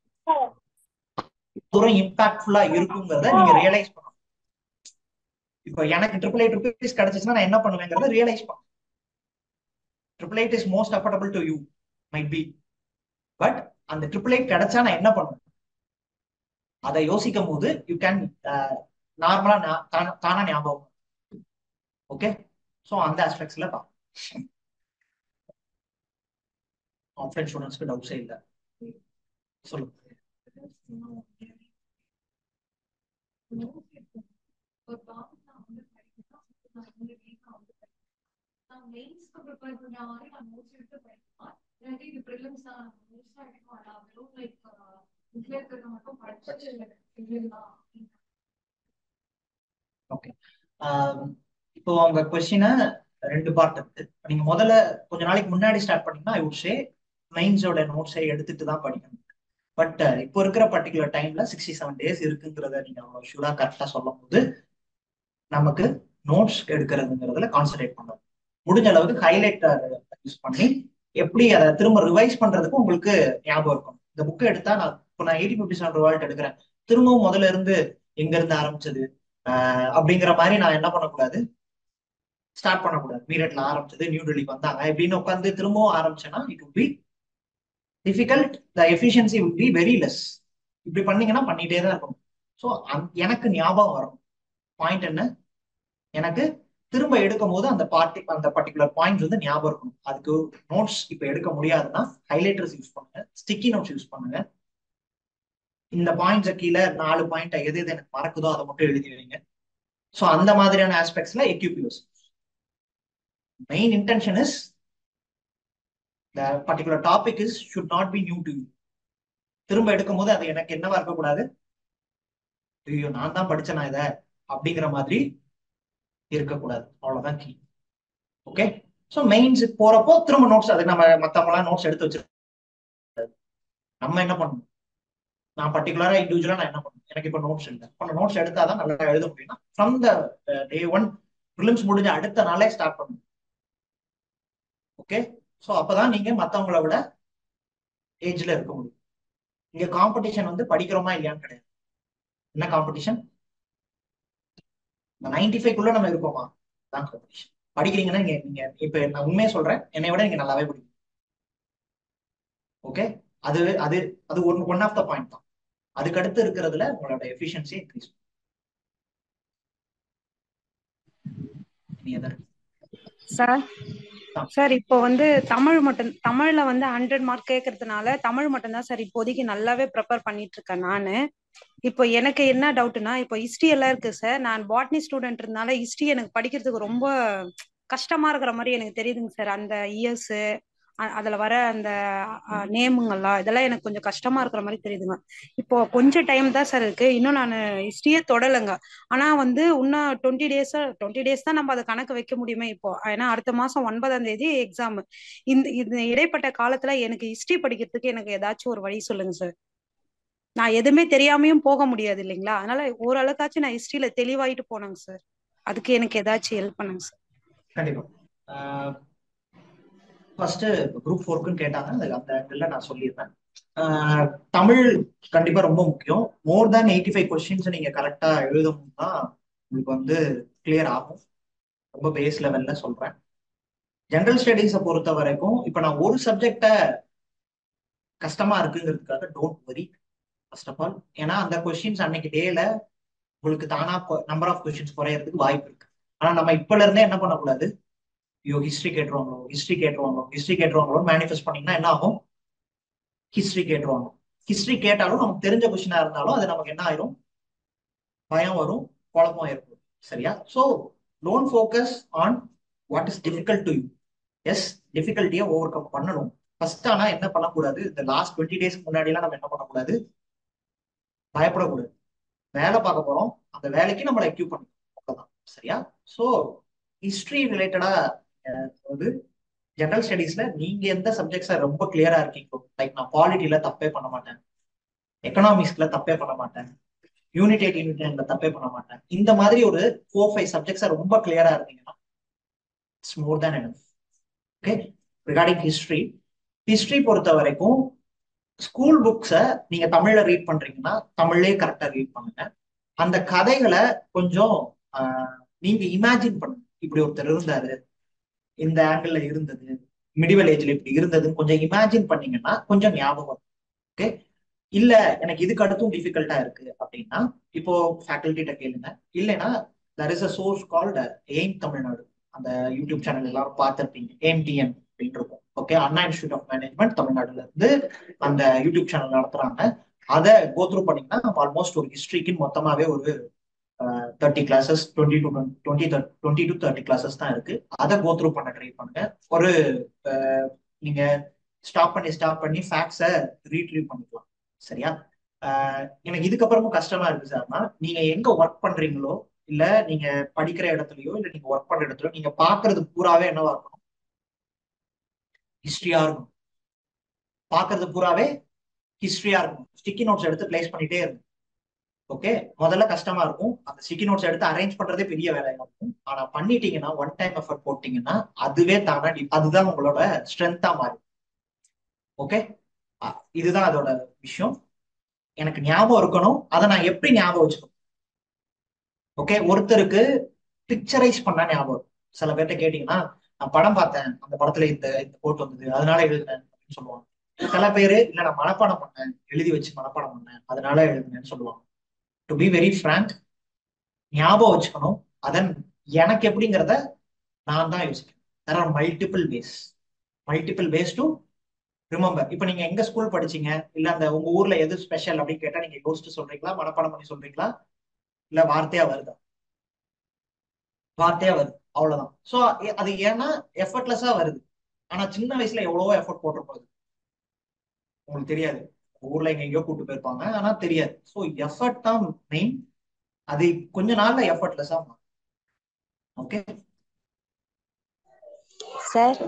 தூரம் இம்பாக்ட்ஃபுல்லா இருக்குங்கிறத நீங்க ரியலைஸ் பண்ணணும் இப்போ எனக்கு ட்ரிபிள் எயிட் ருபீஸ் கிடைச்சிச்சுன்னா நான் என்ன பண்ணுவேங்கிறத ரியலைஸ் பண்ணணும் triple eight is most affordable to you might be but அந்த ட்ரிபிள் எயிட் கிடைச்சா நான் என்ன பண்ணுவேன் அதை யோசிக்கும் போது யூ கேன் நார்மலா தானா ஞாபகம் ஓகே ஸோ அந்த ஆஸ்பெக்ட்ஸ்ல பா ஆஃப்லைன் ஸ்டூடெண்ட்ஸ்க்கு டவுட்ஸே இல்லை சொல்லுங்க ஒரு டாபிக் நான் வந்து படிக்கணும் நான் வந்து வீக்கா வந்து படிக்கணும் நான் மெயின்ஸ்க்கு ப்ரிப்பேர் பண்ண மாதிரி நான் நோட்ஸ் எடுத்து படிக்கலாம் இல்லாட்டி இது ப்ரிலிம்ஸ் தான் நோட்ஸா எடுக்க வேண்டாம் வெறும் லைக் இதுல இருக்கிறத மட்டும் படிச்சு எழுதலாம் ஓகே இப்போ உங்க கொஸ்டினை ரெண்டு பார்ட் இருக்கு நீங்க முதல்ல கொஞ்ச நாளைக்கு முன்னாடி ஸ்டார்ட் பண்ணீங்கன்னா ஐ வுட் சே மெயின்ஸோட நோட்ஸை எடுத்துட்டு தான் படிக்கணும் பட் இப்போ இருக்கிற பர்டிகுலர் டைம்ல சிக்ஸ்டி செவன் டேஸ் இருக்குங்கிறத நீங்க அவ்வளோ ஷூரா கரெக்டா சொல்லும் போது நமக்கு நோட்ஸ் எடுக்கிறதுங்கிறதுல கான்சென்ட்ரேட் பண்ணணும் முடிஞ்ச அளவுக்கு ஹைலைட்டர் யூஸ் பண்ணி எப்படி அதை திரும்ப ரிவைஸ் பண்றதுக்கு உங்களுக்கு ஞாபகம் இருக்கும் இந்த புக்கை எடுத்தா நான் இப்போ நான் எயிட்டி ஃபிஃப்டி செவன் ரிவால்ட் எடுக்கிறேன் திரும்பவும் முதல்ல இருந்து எங்க இருந்து ஆரம்பிச்சது ஆஹ் அப்படிங்கிற மாதிரி நான் என்ன பண்ணக்கூடாது ஸ்டார்ட் பண்ணக்கூடாது மீரட்ல ஆரம்பிச்சது நியூ டெல்லிக்கு வந்தாங்க இப்படின்னு உட்காந்து திரும்பவும் ஆரம்பிச்சேன்னா it would be difficult the efficiency would be very less இப்படி பண்ணீங்கன்னா பண்ணிட்டே தான் இருக்கணும் ஸோ எனக்கு ஞாபகம் வரும் பாயிண்ட் என்ன எனக்கு திரும்ப எடுக்கும் போது அந்த பார்ட்டி அந்த பர்டிகுலர் பாயிண்ட் வந்து ஞாபகம் இருக்கணும் அதுக்கு நோட்ஸ் இப்போ எடுக்க முடியாதுன்னா ஹைலைட்டர்ஸ் யூஸ் பண்ணுங்க ஸ்டிக்கி நோட்ஸ் யூஸ் பண்ணுங்க இந்த பாயிண்ட்ஸை கீழே நாலு பாயிண்ட் எது எது எனக்கு மறக்குதோ அதை மட்டும் எழுதி வைங்க ஸோ அந்த மாதிரியான ஆஸ்பெக்ட்ஸ்ல equip use main intention is the particular topic is should not be new to you திரும்ப எடுக்கும் போது அது எனக்கு என்னவா இருக்கக்கூடாது ஐயோ நான் தான் படிச்சேனா இதை அப்படிங்கிற மாதிரி இருக்கக்கூடாது அவ்வளவுதான் கீ ஓகே ஸோ மெயின்ஸ் போறப்போ திரும்ப நோட்ஸ் அதுக்கு நம்ம மத்தவங்களாம் நோட்ஸ் எடுத்து வச்சிருக்கோம் நம்ம என்ன பண்ணணும் நான் பர்டிகுலரா இண்டிவிஜுவலா நான் என்ன பண்ணணும் எனக்கு இப்போ நோட்ஸ் இல்லை இப்போ நோட்ஸ் எடுத்தாதான் நல்லா எழுத முடியும்னா from the day one prelims முடிஞ்ச அடுத்த நாளே ஸ்டார்ட் பண்ணணும் ஓகே ஸோ அப்பதான் நீங்க மத்தவங்கள விட ஏஜ்ல இருக்க முடியும் இங்க காம்படிஷன் வந்து படிக்கிறோமா இல்லையான்னு கிடையாது என்ன காம்படிஷன் நைன்டி ஃபைவ் குள்ள நம்ம இருக்கோமா தான் காம்படிஷன் படிக்கிறீங்கன்னா நீங்க நீங்க இப்ப நான் உண்மையை சொல்றேன் என்னை விட நீங்க நல்லாவே படிக்கணும் ஓகே அது அது அது one one of the point தான் அதுக்கு அடுத்து இருக்கிறதுல உங்களோட எஃபிஷியன்சி இன்க்ரீஸ் சார் சார் இப்போ வந்து தமிழ் மட்டும் தமிழ்ல வந்து ஹண்ட்ரட் மார்க் கேட்கறதுனால தமிழ் மட்டும்தான் சார் இப்போதைக்கு நல்லாவே ப்ரிப்பேர் பண்ணிட்டு இருக்கேன் நானு இப்போ எனக்கு என்ன டவுட்னா இப்போ ஹிஸ்டரி எல்லாம் இருக்கு சார் நான் பாட்னி ஸ்டூடெண்ட் இருந்தால ஹிஸ்டரி எனக்கு படிக்கிறதுக்கு ரொம்ப கஷ்டமா இருக்கிற மாதிரி எனக்கு தெரியுதுங்க சார் அந்த இயர்ஸ் அ- அதுல வர அந்த நேமுங்கெல்லாம் இதெல்லாம் எனக்கு கொஞ்சம் கஷ்டமா இருக்கிற மாதிரி தெரியுதுங்க இப்போ கொஞ்சம் டைம் தான் சார் இருக்கு இன்னும் நான் ஹிஸ்டரியே தொடலைங்க ஆனா வந்து இன்னும் டுவெண்ட்டி டேஸ் டுவெண்ட்டி டேஸ் தான் நம்ம அதை கணக்கு வைக்க முடியுமே இப்போ ஏன்னா அடுத்த மாசம் ஒன்பதாம் தேதி எக்ஸாம் இந்த இந்த இடைப்பட்ட காலத்துல எனக்கு ஹிஸ்டரி படிக்கிறதுக்கு எனக்கு ஏதாச்சும் ஒரு வழி சொல்லுங்க சார் நான் எதுவுமே தெரியாமையும் போக முடியாது இல்லைங்களா அதனால ஓரளவுக்காச்சும் நான் ஹிஸ்டரியில தெளிவாயிட்டு போனேங்க சார் அதுக்கு எனக்கு ஏதாச்சும் ஹெல்ப் பண்ணுங்க சார் கண்டிப்பா ஃபர்ஸ்ட் குரூப் ஃபோர்க்குன்னு கேட்டாங்க அது அந்த ஆங்கிள் நான் சொல்லிடுறேன் ஆஹ் தமிழ் கண்டிப்பா ரொம்ப முக்கியம் more than eighty five questions நீங்க கரெக்டா எழுதணும்னா உங்களுக்கு வந்து கிளியர் ஆகும் ரொம்ப பேஸ் லெவல்ல சொல்றேன் ஜென்ரல் ஸ்டடீஸை பொறுத்த வரைக்கும் இப்போ நான் ஒரு சப்ஜெக்ட கஷ்டமா இருக்குங்கிறதுக்காக don't worry first of all ஏன்னா அந்த கொஸ்டின்ஸ் அன்னைக்கு டேல உங்களுக்கு தானா நம்பர் ஆஃப் கொஸ்டின்ஸ் குறையறதுக்கு வாய்ப்பு இருக்கு ஆனா நம்ம இப்பல இருந்தே என்ன பண்ணக்கூடாது ஐயோ ஹிஸ்டரி கேட்டுருவாங்களோ ஹிஸ்டரி கேட்டுருவாங்களோ ஹிஸ்டரி கேட்டுருவாங்களோ மேனிஃபெஸ்ட் பண்ணீங்கன்னா என்ன ஆகும் ஹிஸ்டரி கேட்டுருவாங்க ஹிஸ்டரி கேட்டாலும் நமக்கு தெரிஞ்ச கொஸ்டினா இருந்தாலும் அது நமக்கு என்ன ஆயிரும் பயம் வரும் குழப்பம் ஏற்படும் சரியா so don't focus on what is difficult to you yes டிஃபிகல்ட்டியை ஓவர் கம் பண்ணணும் ஃபர்ஸ்ட் ஆனா என்ன பண்ணக்கூடாது இந்த லாஸ்ட் டுவெண்ட்டி டேஸ்க்கு முன்னாடிலாம் நம்ம என்ன பண்ணக்கூடாது பயப்படக்கூடாது வேலை பார்க்க போறோம் அந்த வேலைக்கு நம்மளை எக்யூப் பண்ணணும் அவ்வளவுதான் சரியா ஸோ ஹிஸ்டரி ரிலேட்டடா அதாவது ஜெனரல் ஸ்டடீஸ்ல நீங்க எந்த சப்ஜெக்ட்ஸை ரொம்ப கிளியரா இருக்கீங்களோ லைக் நான் பாலிட்டில தப்பே பண்ண மாட்டேன் எக்கனாமிக்ஸ்ல தப்பே பண்ண மாட்டேன் யூனிட் எயிட் யூனிட் தப்பே பண்ண மாட்டேன் இந்த மாதிரி ஒரு ஃபோர் ஃபைவ் சப்ஜெக்ட்ஸை ரொம்ப கிளியரா இருந்தீங்கன்னா it's more than enough okay regarding history history பொறுத்த வரைக்கும் ஸ்கூல் புக்ஸை நீங்க தமிழ்ல ரீட் பண்றீங்கன்னா தமிழ்லயே கரெக்டா ரீட் பண்ணுங்க அந்த கதைகளை கொஞ்சம் நீங்க இமேஜின் பண்ணுங்க இப்படி ஒருத்தர் இருந்தாரு இந்த ஆங்கிள் இருந்தது மிடிவல் ஏஜ்ல இப்படி இருந்ததுன்னு கொஞ்சம் இமேஜின் பண்ணீங்கன்னா கொஞ்சம் ஞாபகம் ஓகே இல்ல எனக்கு இதுக்கு அடுத்தும் டிஃபிகல்ட்டா இருக்கு அப்படின்னா இப்போ ஃபேக்கல்ட்டிட்ட கேளுங்க இல்லைன்னா there is a source called AIM Tamil Nadu அந்த யூடியூப் சேனல் எல்லாரும் பார்த்துருப்பீங்க எய்ம் டிஎன் அப்படின்னு இருக்கும் okay Anna institute of management தமிழ்நாடுல இருந்து அந்த யூடியூப் சேனல் நடத்துறாங்க அதை கோத்ரூ பண்ணீங்கன்னா ஆல்மோஸ்ட் ஒரு ஹிஸ்டரிக்குன்னு மொத்தமாவே ஒரு thirty classes twenty to twenty twenty to thirty classes தான் இருக்கு அதை கோத்ரூ பண்ண ட்ரை பண்ணுங்க ஒரு நீங்க ஸ்டாப் பண்ணி ஸ்டாப் பண்ணி ஃபேக்ட்ஸை ரீட்ரீவ் பண்ணிக்கலாம் சரியா எனக்கு இதுக்கப்புறமும் கஷ்டமா இருக்கு சார்னா நீங்க எங்க ஒர்க் பண்றீங்களோ இல்ல நீங்க படிக்கிற இடத்துலயோ இல்ல நீங்க ஒர்க் பண்ற இடத்துலயோ நீங்க பாக்குறது பூராவே என்னவா இருக்கணும் ஹிஸ்டரியா இருக்கணும் பாக்குறது பூராவே ஹிஸ்டரியா இருக்கணும் ஸ்டிக்கி நோட்ஸ் எடுத்து பிளேஸ் பண்ணிட்டே இருக்கும் ஓகே முதல்ல கஷ்டமா இருக்கும் அந்த ஸ்டிக்கி நோட்ஸ் எடுத்து அரேஞ்ச் பண்றதே பெரிய வேலையா இருக்கும் ஆனா பண்ணிட்டீங்கன்னா ஒன் டைம் எஃபர்ட் போட்டீங்கன்னா அதுவே தானா அதுதான் உங்களோட ஸ்ட்ரென்த்தா மாறும் ஓகே இதுதான் அதோட விஷயம் எனக்கு ஞாபகம் இருக்கணும் அதை நான் எப்படி ஞாபகம் வச்சுக்கணும் ஓகே ஒருத்தருக்கு பிக்சரைஸ் பண்ணா ஞாபகம் சில பேர்ட்ட கேட்டீங்கன்னா நான் படம் பார்த்தேன் அந்த படத்துல இந்த இந்த கோட் வந்தது அதனால எழுதினேன் அப்படின்னு சொல்லுவாங்க சில பேரு இல்ல நான் மனப்பாடம் பண்ணேன் எழுதி வச்சு மனப்பாடம் பண்ணேன் அதனால எழுதினேன்னு சொல்லுவாங்க டு பி வெரி ஃப்ராங்க் ஞாபகம் வச்சுக்கணும் அதன் எனக்கு எப்படிங்கிறத நான் தான் யோசிக்கிறேன் there are multiple ways multiple ways to remember இப்போ நீங்க எங்க ஸ்கூல் படிச்சீங்க இல்ல அந்த உங்க ஊர்ல எது ஸ்பெஷல் அப்படின்னு கேட்டா நீங்க யோசிச்சு சொல்றீங்களா மனப்பாடம் பண்ணி சொல்றீங்களா இல்ல வார்த்தையா வருதா வார்த்தையா வருது அவ்வளவுதான் சோ அது ஏன்னா எஃபர்ட்லெஸ்ஸா வருது ஆனா சின்ன வயசுல எவ்வளவோ எஃபர்ட் போட்டிருப்போது உங்களுக்கு தெரியாது ஊர்ல எங்க எங்கேயோ கூட்டு போயிருப்பாங்க ஆனா தெரியாது ஸோ எஃபர்ட் தான் மெயின் அது கொஞ்ச நாள்ல எஃபர்ட்லெஸ்ஸா மாறும் ஓகே சார்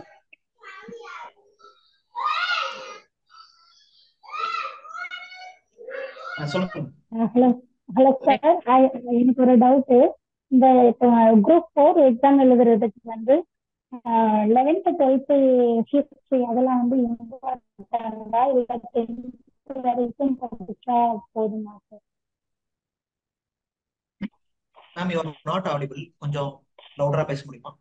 சொல்லுங்க ஹலோ ஹலோ சார் எனக்கு ஒரு டவுட் இந்த குரூப் ஃபோர் எக்ஸாம் எழுதுறதுக்கு வந்து லெவன்த் டுவெல்த்து ஹிஸ்ட்ரி அதெல்லாம் வந்து இம்பார்ட்டண்டா இல்லை டென்த் வரைக்கும் படிச்சா போதுமா sir ma'am you not audible கொஞ்சம் லவுடரா பேச முடியுமா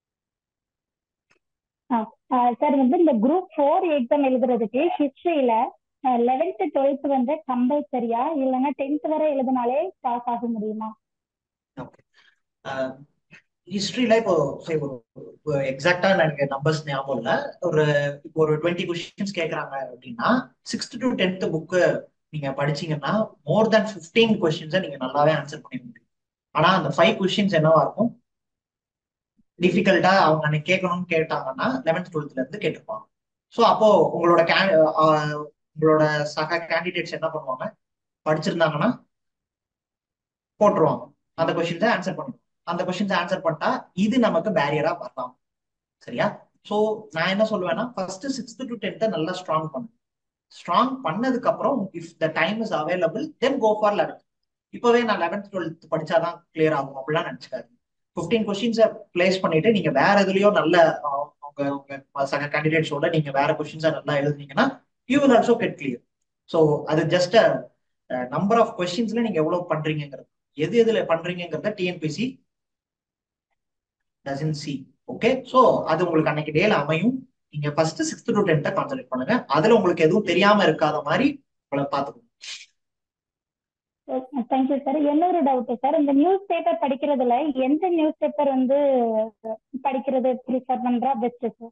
சார் வந்து இந்த குரூப் ஃபோர் எக்ஸாம் எழுதுறதுக்கு ஹிஸ்ட்ரியில லெவன்த் டுவெல்த் வந்து கம்பல்சரியா இல்லைன்னா டென்த் வரை எழுதினாலே பாஸ் ஆக முடியுமா ஓகே ஹிஸ்ட்ரியில இப்போ எக்ஸாக்டா எனக்கு நம்பர்ஸ் ஞாபகம் இல்லை ஒரு இப்போ ஒரு டுவெண்ட்டி கொஸ்டின்ஸ் கேட்கறாங்க அப்படின்னா சிக்ஸ்த் டு டென்த் புக்கு நீங்க படிச்சீங்கன்னா மோர் தேன் ஃபிஃப்டீன் கொஸ்டின்ஸை நீங்க நல்லாவே ஆன்சர் பண்ணி முடியும் ஆனா அந்த ஃபைவ் கொஸ்டின்ஸ் என்னவா இருக்கும் டிஃபிகல்ட்டா அவங்க அன்னைக்கு கேட்கணும்னு கேட்டாங்கன்னா லெவன்த் டுவெல்த்ல இருந்து கேட்டிருப்பாங்க ஸோ அப்போ உங்களோட கே உங்களோட சக கேண்டிடேட்ஸ் என்ன பண்ணுவாங்க படிச்சிருந்தாங்கன்னா போட்டுருவாங்க அந்த கொஸ்டின்ஸை ஆன்சர் பண்ணுவோம் அந்த கொஸ்டின்ஸ் ஆன்சர் பண்ணிட்டா இது நமக்கு பேரியரா வரலாம் சரியா ஸோ நான் என்ன சொல்லுவேன்னா ஃபர்ஸ்ட் சிக்ஸ்த் டு டென்த்தை நல்லா ஸ்ட்ராங் பண்ணு ஸ்ட்ராங் பண்ணதுக்கு அப்புறம் if the time is available then go for eleventh இப்பவே நான் லெவன்த் டுவெல்த் படிச்சாதான் கிளியர் ஆகும் அப்படிலாம் நினைச்சுக்காது ஃபிஃப்டீன் கொஸ்டின்ஸை பிளேஸ் பண்ணிட்டு நீங்க வேற எதுலயோ நல்ல அஹ், உங்க உங்க சக கேண்டிடேட்ஸோட நீங்க வேற கொஸ்டின்ஸை நல்லா எழுதுனீங்கன்னா you will also get clear so அது ஜஸ்ட் நம்பர் ஆஃப் கொஸ்டின்ஸ்ல நீங்க எவ்வளவு பண்றீங்கிறது எது எதுல பண்றீங்கிறத TNPSC doesn't see okay so அது உங்களுக்கு அன்னைக்கு டேல அமையும் நீங்க ஃபர்ஸ்ட் சிக்ஸ்த் டு டென்த்தை கான்சென்ட்ரேட் பண்ணுங்க அதுல உங்களுக்கு எதுவும் தெரியாம இருக்காத மாதிரி உங்களை பாத்துக்கணும் தேங்க்யூ சார் இன்னொரு டவுட் சார் இந்த நியூஸ் பேப்பர் படிக்கிறதுல எந்த நியூஸ் பேப்பர் வந்து படிக்கிறது ப்ரிஃபர் பண்றா best sir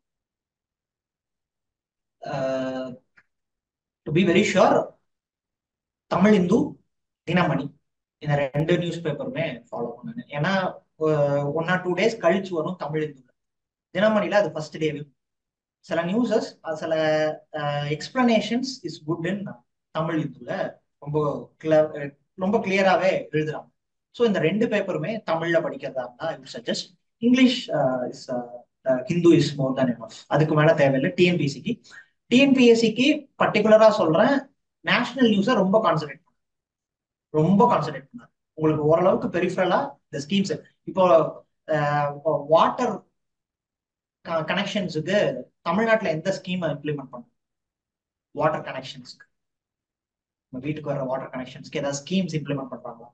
to be very sure Tamil Hindu Dinamani இந்த ரெண்டு நியூஸ் பேப்பருமே ஃபாலோ பண்ணுங்க ஏன்னா ஒன் ஆர் டூ டேஸ் கழிச்சு வரும் தமிழ் இந்துல தினமணில அது ஃபர்ஸ்ட் டேவே சில நியூஸஸ் சில explanations is good in Tamil இந்துல ரொம்ப clear- ரொம்ப கிளியராகவே எழுதுறாங்க ஸோ இந்த ரெண்டு பேப்பருமே தமிழ்ல படிக்கிறதா இருந்தா I suggest English is Hindu is more than enough அதுக்கு மேல தேவையில்லை டிஎன்பிசிக்கு டிஎன்பிஎஸ்சிக்கு பர்டிகுலரா சொல்றேன் நேஷனல் நியூஸை ரொம்ப கான்சன்ட்ரேட் ரொம்ப கான்சன்ட்ரேட் பண்ணாரு உங்களுக்கு ஓரளவுக்கு பெரிஃபரலா இந்த ஸ்கீம்ஸ் இப்போ வாட்டர் கனெக்ஷன்ஸுக்கு தமிழ்நாட்டுல எந்த ஸ்கீமை இம்ப்ளிமெண்ட் பண்ணும் வாட்டர் கனெக்ஷன்ஸ்க்கு நம்ம வீட்டுக்கு வர வாட்டர் கனெக்ஷன்ஸ்க்கு ஏதாவது ஸ்கீம்ஸ் இம்ப்ளிமெண்ட் பண்றாங்களா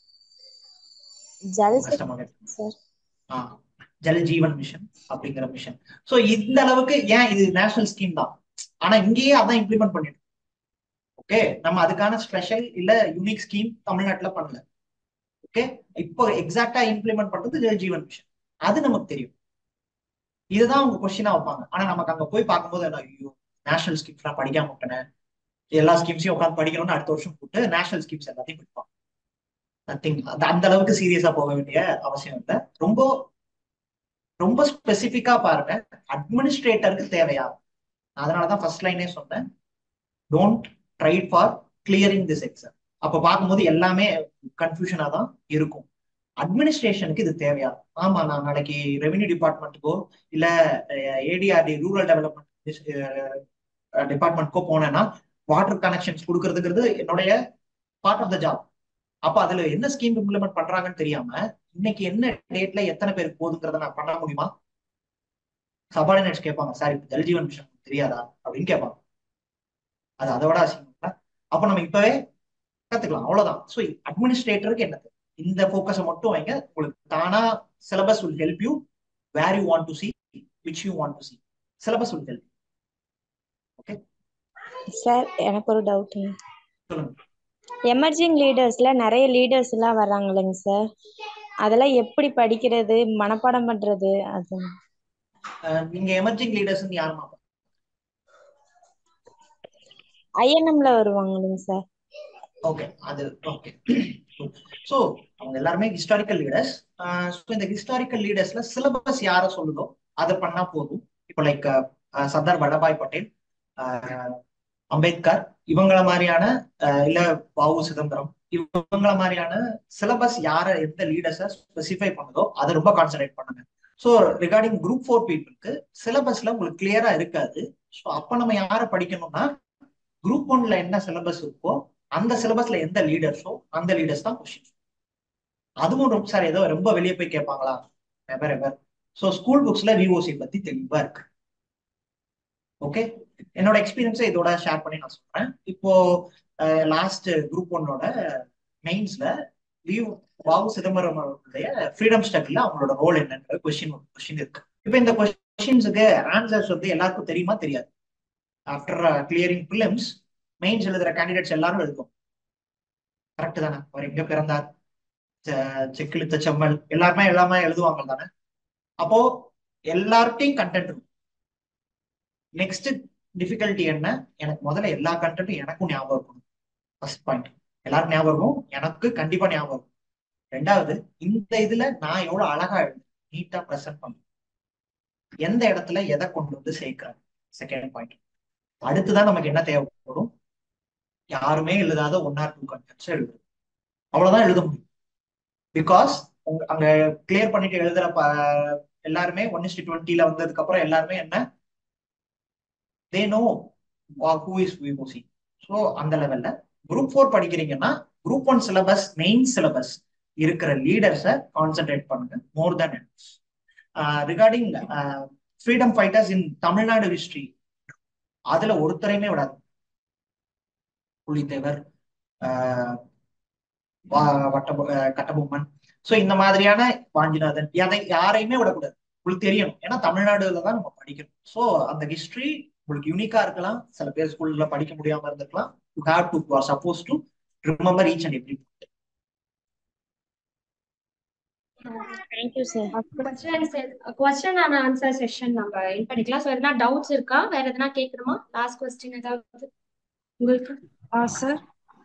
ஜல் கஷ்டமாக இருக்கு சார் ஆ, ஜல் ஜீவன் மிஷன் அப்படிங்கிற மிஷன் சோ இந்த அளவுக்கு ஏன் இது நேஷனல் ஸ்கீம் தான் ஆனா இங்கேயே அதான் இம்ப்ளிமெண்ட் பண்ணிட்டு ஓகே நம்ம அதுக்கான ஸ்பெஷல் இல்ல யூனிக் ஸ்கீம் தமிழ்நாட்டுல பண்ணல ஓகே இப்போ எக்ஸாக்டா இம்ப்ளிமெண்ட் பண்றது ஜல் ஜீவன் மிஷன் அது நமக்கு தெரியும் இதுதான் அவங்க கொஸ்டினா வைப்பாங்க ஆனா நமக்கு அங்க போய் பார்க்கும்போது என்ன, ஐயோ நேஷனல் ஸ்கீம்ஸ் எல்லாம் படிக்காம விட்டேனே எல்லா ஸ்கீம்ஸையும் உட்காந்து படிக்கணும்னு அடுத்த வருஷம் போட்டு நேஷனல் ஸ்கீம்ஸ் எல்லாத்தையும் படிப்பாங்க நத்திங் அந்த அளவுக்கு சீரியஸா போக வேண்டிய அவசியம் இல்லை ரொம்ப ரொம்ப ஸ்பெசிபிக்கா பாருங்க அட்மினிஸ்ட்ரேட்டருக்கு தேவையா அதனாலதான் ஃபர்ஸ்ட் லைனே சொன்னேன் don't try for clearing this exam அப்ப பார்க்கும்போது எல்லாமே கன்ஃபியூஷனா தான் இருக்கும் அட்மினிஸ்ட்ரேஷனுக்கு இது தேவையா ஆமா நான் நாளைக்கு ரெவென்யூ டிபார்ட்மெண்ட்டுக்கோ இல்ல ஏடிஆர்டி ரூரல் டெவலப்மெண்ட் டிபார்ட்மெண்ட்க்கோ போனேன்னா வாட்டர் கனெக்ஷன்ஸ் கொடுக்கறதுங்கிறது என்னுடைய பார்ட் ஆஃப் த ஜாப் அப்ப அதுல என்ன ஸ்கீம் இம்ப்ளிமெண்ட் பண்றாங்கன்னு தெரியாம இன்னைக்கு என்ன டேட்ல எத்தனை பேருக்கு போகுதுங்கிறத நான் பண்ண முடியுமா சபார்டினேட்ஸ் கேட்பாங்க சார் இப்ப ஜல்ஜீவன் மிஷன் தெரியாதா அப்படின்னு கேட்பாங்க அது அதை விட அசிங்கம் இல்ல? அப்ப நம்ம இப்பவே கத்துக்கலாம் அவ்வளவுதான் ஸோ அட்மினிஸ்ட்ரேட்டருக்கு என்னது இந்த ஃபோக்கஸை மட்டும் வைங்க உங்களுக்கு தானா syllabus will help you where you want to see which you want to see syllabus will help okay sir எனக்கு ஒரு டவுட்டுங்க சொல்லுங்க எமர்ஜிங் லீடர்ஸ்ல நிறைய லீடர்ஸ் எல்லாம் வர்றாங்க இல்லைங்க சார் அதெல்லாம் எப்படி படிக்கிறது மனப்பாடம் பண்றது அது அஹ் நீங்க எமர்ஜிங் லீடர்ஸ் யாருமா ஐஎன்எம்ல வருவாங்க இல்லைங்க சார் ஓகே அது ஓகே ஸோ அவங்க எல்லாருமே ஹிஸ்டாரிக்கல் லீடர்ஸ் ஸோ இந்த ஹிஸ்டாரிக்கல் லீடர்ஸ்ல சிலபஸ் யார சொல்லுதோ அதை பண்ணா போதும் இப்போ லைக் சர்தார் வல்லபாய் பட்டேல் அஹ், அம்பேத்கர் இவங்கள மாதிரியான அஹ், இல்ல பாவு சிதம்பரம் இவங்கள மாதிரியான சிலபஸ் யார எந்த லீடர்ஸை ஸ்பெசிஃபை பண்ணுதோ அதை ரொம்ப கான்சென்ட்ரேட் பண்ணுங்க ஸோ ரிகார்டிங் குரூப் ஃபோர் பீப்புளுக்கு சிலபஸ்ல உங்களுக்கு கிளியரா இருக்காது ஸோ அப்ப நம்ம யாரை படிக்கணும்னா குரூப் ஒன்ல என்ன சிலபஸ் இருக்கோ அந்த சிலபஸ்ல எந்த லீடர்ஸோ அந்த லீடர்ஸ் தான் கொஸ்டின் அதுவும் ரொம்ப சார் ஏதோ ரொம்ப வெளியே போய் கேட்பாங்களா எவர் எவர் ஸோ ஸ்கூல் புக்ஸ்ல விஓசி பத்தி தெளிவா இருக்கு ஓகே என்னோட எக்ஸ்பீரியன்ஸை இதோட ஷேர் பண்ணி நான் சொல்றேன் இப்போ லாஸ்ட் குரூப் ஒன்னோட மெயின்ஸ்ல லீவ் பாபு சிதம்பரம் அவர்களுடைய ஃப்ரீடம் ஸ்ட்ரகிள்ல அவங்களோட ரோல் என்னன்ற கொஸ்டின் கொஸ்டின் இருக்கு இப்போ இந்த கொஸ்டின்ஸுக்கு ஆன்சர்ஸ் வந்து எல்லாருக்கும் தெரியுமா தெரியாது ஆஃப்டர் கிளியரிங் பிலிம்ஸ் மெயின்ஸ் எழுதுற கேண்டிடேட்ஸ் எல்லாரும் எழுதுவோம் கரெக்ட் தானே அவர் எங்க பிறந்தார் செக்கிழுத்த செம்மல் எல்லாருமே எல்லாமே எழுதுவாங்க தானே அப்போ எல்லார்ட்டையும் கண்டென்ட் இருக்கும் நெக்ஸ்ட் டிஃபிகல்ட்டி என்ன எனக்கு முதல்ல எல்லா கண்டென்ட்டும் எனக்கும் ஞாபகம் இருக்கணும் ஃபர்ஸ்ட் பாயிண்ட் எல்லாரும் ஞாபகம் இருக்கும் எனக்கு கண்டிப்பா ஞாபகம் இருக்கும் ரெண்டாவது இந்த இதுல நான் எவ்வளவு அழகா எழுது நீட்டா ப்ரெசென்ட் பண்ணுறேன் எந்த இடத்துல எதை கொண்டு வந்து சேர்க்கிறேன் செகண்ட் பாயிண்ட் அடுத்துதான் நமக்கு என்ன தேவைப்படும் யாருமே எழுதாத ஒன் ஆர் டூ கண்டென்ட்ஸ் எழுது அவ்வளவுதான் எழுத முடியும் பிகாஸ் அங்க கிளியர் பண்ணிட்டு எழுதுற ப- எல்லாருமே ஒன் இஸ்டி டுவெண்ட்டில வந்ததுக்கு அப்புறம் எல்லாருமே என்ன they know who is VOC so அந்த லெவல்ல குரூப் ஃபோர் படிக்கிறீங்கன்னா group one syllabus main syllabus இருக்கிற லீடர்ஸை கான்சென்ட்ரேட் பண்ணுங்க more then regarding freedom fighters in Tamil Nadu history அதுல ஒருத்தரையுமே விடாது புலித்தேவர் ஆஹ் வா- வட்ட அஹ் கட்டபொம்மன் சோ இந்த மாதிரியான வாஞ்சிநாதன் அதை யாரையுமே விடக்கூடாது உங்களுக்கு தெரியணும் ஏன்னா தமிழ்நாடுல தான் நம்ம படிக்கணும் சோ அந்த ஹிஸ்டரி உங்களுக்கு யூனிக்கா இருக்கலாம் சில பேர் ஸ்கூல்ல படிக்க முடியாம இருந்திருக்கலாம் you have to suppose to remember each and every thank you sir question question and answer session நம்ம இது பண்ணிக்கலாம் ஸோ எதனா டவுட்ஸ் இருக்கா வேற எதனா கேட்கணுமா லாஸ்ட் கொஸ்டின் ஏதாவது உங்களுக்கு ஆ சார்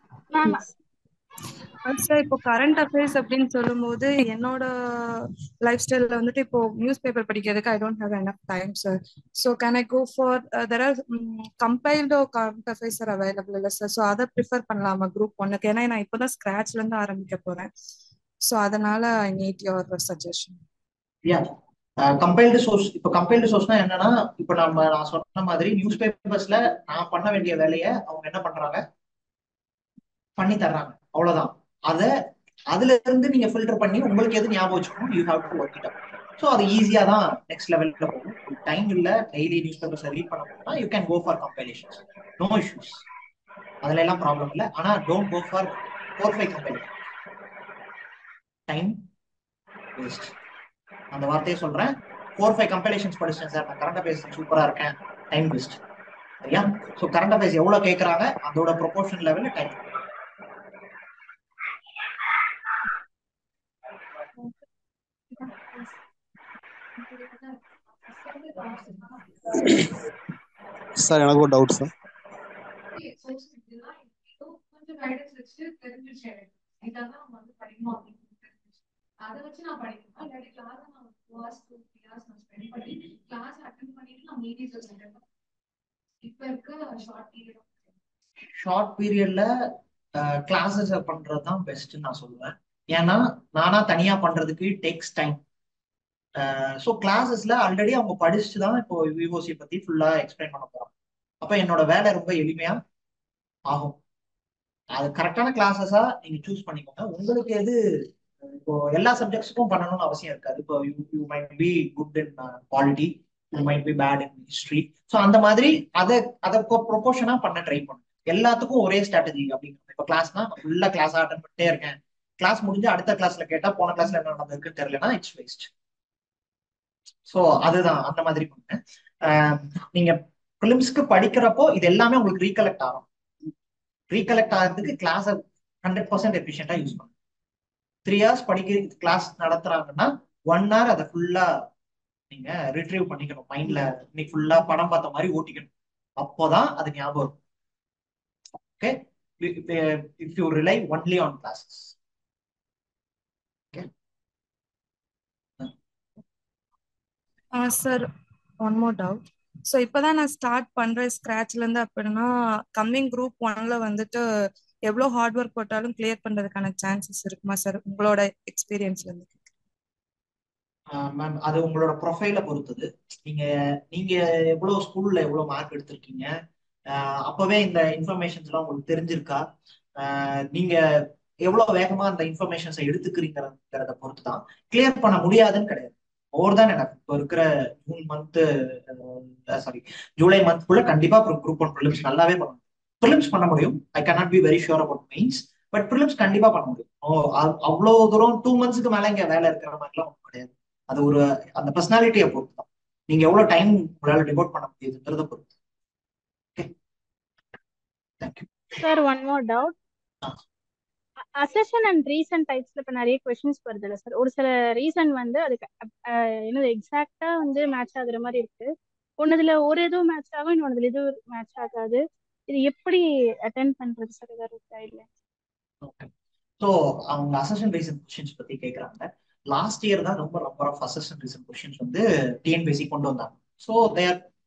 சார் இப்போ கரண்ட் அஃபேர்ஸ் அப்படின்னு சொல்லும்போது என்னோட லைஃப் ஸ்டைலில் வந்துட்டு இப்போ நியூஸ் பேப்பர் படிக்கிறதுக்கு I don't have enough time sir so can I go for there are compiled current affairs are available இல்லை சார் ஸோ அதை ப்ரிஃபர் பண்ணலாமா குரூப் ஒன்னுக்கு ஏன்னா நான் இப்போ தான் ஸ்க்ராட்ச்லேருந்து ஆரம்பிக்க போகிறேன் ஸோ அதனால I need your suggestion yeah compiled source இப்போ கம்பைல்டு சோர்ஸ்னா என்னன்னா இப்போ நம்ம நான் சொன்ன மாதிரி நியூஸ் பேப்பர்ஸ்ல நான் பண்ண வேண்டிய வேலையை அவங்க என்ன பண்றாங்க பண்ணி தர்றாங்க அவ்வளவுதான் அத அதுல இருந்து நீங்க ஃபில்டர் பண்ணி உங்களுக்கு எது ஞாபகம் வச்சுக்கணும் you have to work it up so அது ஈஸியா தான் நெக்ஸ்ட் லெவல்ல போகும் டைம் இல்ல டெய்லி நியூஸ் பேப்பர்ஸ் ரீட் பண்ண போனா you can go for compilations no issues அதுல எல்லாம் ப்ராப்ளம் இல்லை ஆனா don't go for four five compilation time waste அந்த வார்த்தையை சொல்றேன் ஃபோர் ஃபைவ் கம்பைலேஷன்ஸ் படிச்சேன் சார் நான் கரண்ட் அஃபேர்ஸ் சூப்பரா இருக்கேன் டைம் வேஸ்ட் சரியா ஸோ கரண்ட் அஃபேர்ஸ் எவ்வளவு கேட்கறாங்க அதோட ப்ரொபோர்ஷன் லெவல்ல டைம் சார் எனக்கு ஒரு டவுட் சார் கொஞ்சம் கைடன்ஸ் வச்சு தெரிஞ்சிருச்சு எனக்கு இதான் நம்ம வந்து படிக்கணும் அப்படின்னு தெரிஞ்சிருச்சு அதை வச்சு நான் படிக்கணும் இல்லாட்டி கிளாஸ் நான் வாஸ் டூ கிளாஸ் நான் ஸ்பெண்ட் பண்ணி கிளாஸ் அட்டன் பண்ணிட்டு நான் மீடியம் சொல்லிட்டேன் இப்ப இருக்க ஷார்ட் பீரியட் ஷார்ட் பீரியட்ல கிளாஸஸ் பண்றது தான் பெஸ்ட்னு நான் சொல்லுவேன் ஏன்னா நானா தனியா பண்றதுக்கு டேக்ஸ் டைம் ஸோ கிளாஸஸ்ல ஆல்ரெடி அவங்க படிச்சுட்டு தான் இப்போ விவோசி பத்தி ஃபுல்லா எக்ஸ்பிளைன் பண்ண போறாங்க அப்ப என்னோட வேலை ரொம்ப எளிமையா ஆகும் அது கரெக்டான கிளாஸஸா நீங்க சூஸ் பண்ணிக்கோங்க உங்களுக்கு எது இப்போ எல்லா சப்ஜெக்ட்ஸுக்கும் பண்ணணும்னு அவசியம் இருக்காது இப்போ you you might be good in polity you might be bad in history so அந்த மாதிரி அதை அதை ப்ரொபோர்ஷனா பண்ண ட்ரை பண்ணுங்க எல்லாத்துக்கும் ஒரே ஸ்ட்ராட்டஜி அப்படிங்கிறது இப்போ கிளாஸ்னா ஃபுல்லா கிளாஸ் அட்டன் பண்ணிட்டே இருக்கேன் கிளாஸ் முடிஞ்சு அடுத்த கிளாஸ்ல கேட்டா போன கிளாஸ்ல என்ன நடந்திருக்குன்னு தெரியலனா இட்ஸ் வேஸ்ட் ஸோ அதுதான் அந்த மாதிரி பண்ணுங்க நீங்க பிலிம்ஸ்க்கு படிக்கிறப்போ இது எல்லாமே உங்களுக்கு ரீகலெக்ட் ஆகும் ரீகலெக்ட் ஆகிறதுக்கு கிளாஸை ஹண்ட்ரட் பர்சன்ட் எஃபிஷியண்டா யூஸ் பண்ணுங்க த்ரீ ஹவர்ஸ் படிக்க கிளாஸ் நடத்துறாங்கன்னா ஒன் ஹவர் அதை ஃபுல்லா நீங்க ரிட்ரீவ் பண்ணிக்கணும் மைண்ட்ல இன்னைக்கு ஃபுல்லா படம் பார்த்த மாதிரி ஓட்டிக்கணும் அப்போதான் அது ஞாபகம் இருக்கும் okay if you rely only on classes sir one more doubt so இப்போதான் நான் ஸ்டார்ட் பண்றேன் ஸ்க்ராட்ச்ல இருந்து அப்படின்னா கம்மிங் குரூப் ஒன்ல வந்துட்டு எவ்வளோ ஹார்ட் ஒர்க் போட்டாலும் கிளியர் பண்றதுக்கான சான்சஸ் இருக்குமா சார் உங்களோட எக்ஸ்பீரியன்ஸ்ல இருந்து மேம் அது உங்களோட ப்ரொஃபைல பொறுத்தது நீங்க நீங்க எவ்வளவு ஸ்கூல்ல எவ்வளவு மார்க் எடுத்திருக்கீங்க அப்பவே இந்த இன்ஃபர்மேஷன்ஸ் எல்லாம் உங்களுக்கு தெரிஞ்சிருக்கா நீங்க எவ்வளவு வேகமா அந்த இன்ஃபர்மேஷன்ஸை எடுத்துக்கிறீங்கிறத பொறுத்து தான் கிளியர் பண்ண முடியாதுன்னு கிடையாது ஓவர் தான் எனக்கு இப்போ இருக்கிற ஜூன் மந்த் சாரி ஜூலை மந்த்குள்ள கண்டிப்பா குரூப் ஒன் ப்ரிலிம்ஸ் நல்லாவே பண்ண முடியும் ப்ரிலிம்ஸ் பண்ண முடியும் I cannot be very sure about mains but prelims கண்டிப்பா பண்ண முடியும் அவ்வளோ தூரம் டூ மந்த்ஸ்க்கு மேல இங்க வேலை இருக்கிற மாதிரிலாம் ஒன்றும் கிடையாது அது ஒரு அந்த பர்சனாலிட்டியை பொறுத்து தான் நீங்க எவ்வளவு டைம் உங்களால டிவோட் பண்ண முடியுதுங்கிறத பொறுத்து okay thank you sir one more doubt assertion and reason டைப்ஸ்ல இப்ப நிறைய கொஸ்டின்ஸ் வருது இல்ல சார் ஒரு சில ரீசன் வந்து அதுக்கு என்னது எக்ஸாக்டா வந்து மேட்ச் ஆகுற மாதிரி இருக்கு ஒன்னுதுல ஒரு இதுவும் மேட்ச் ஆகும் இன்னொன்னுல இது மேட்ச் ஆகாது இது எப்படி அட்டென்ட் பண்றது சார் ஏதாவது கைட்லைன் ஓகே ஸோ அவங்க அசஷன் ரீசன் கொஸ்டின்ஸ் பத்தி கேட்குறாங்க லாஸ்ட் இயர் தான் ரொம்ப number of assertion reason questions வந்து டிஎன்பிஎஸ்சி கொண்டு வந்தாங்க so there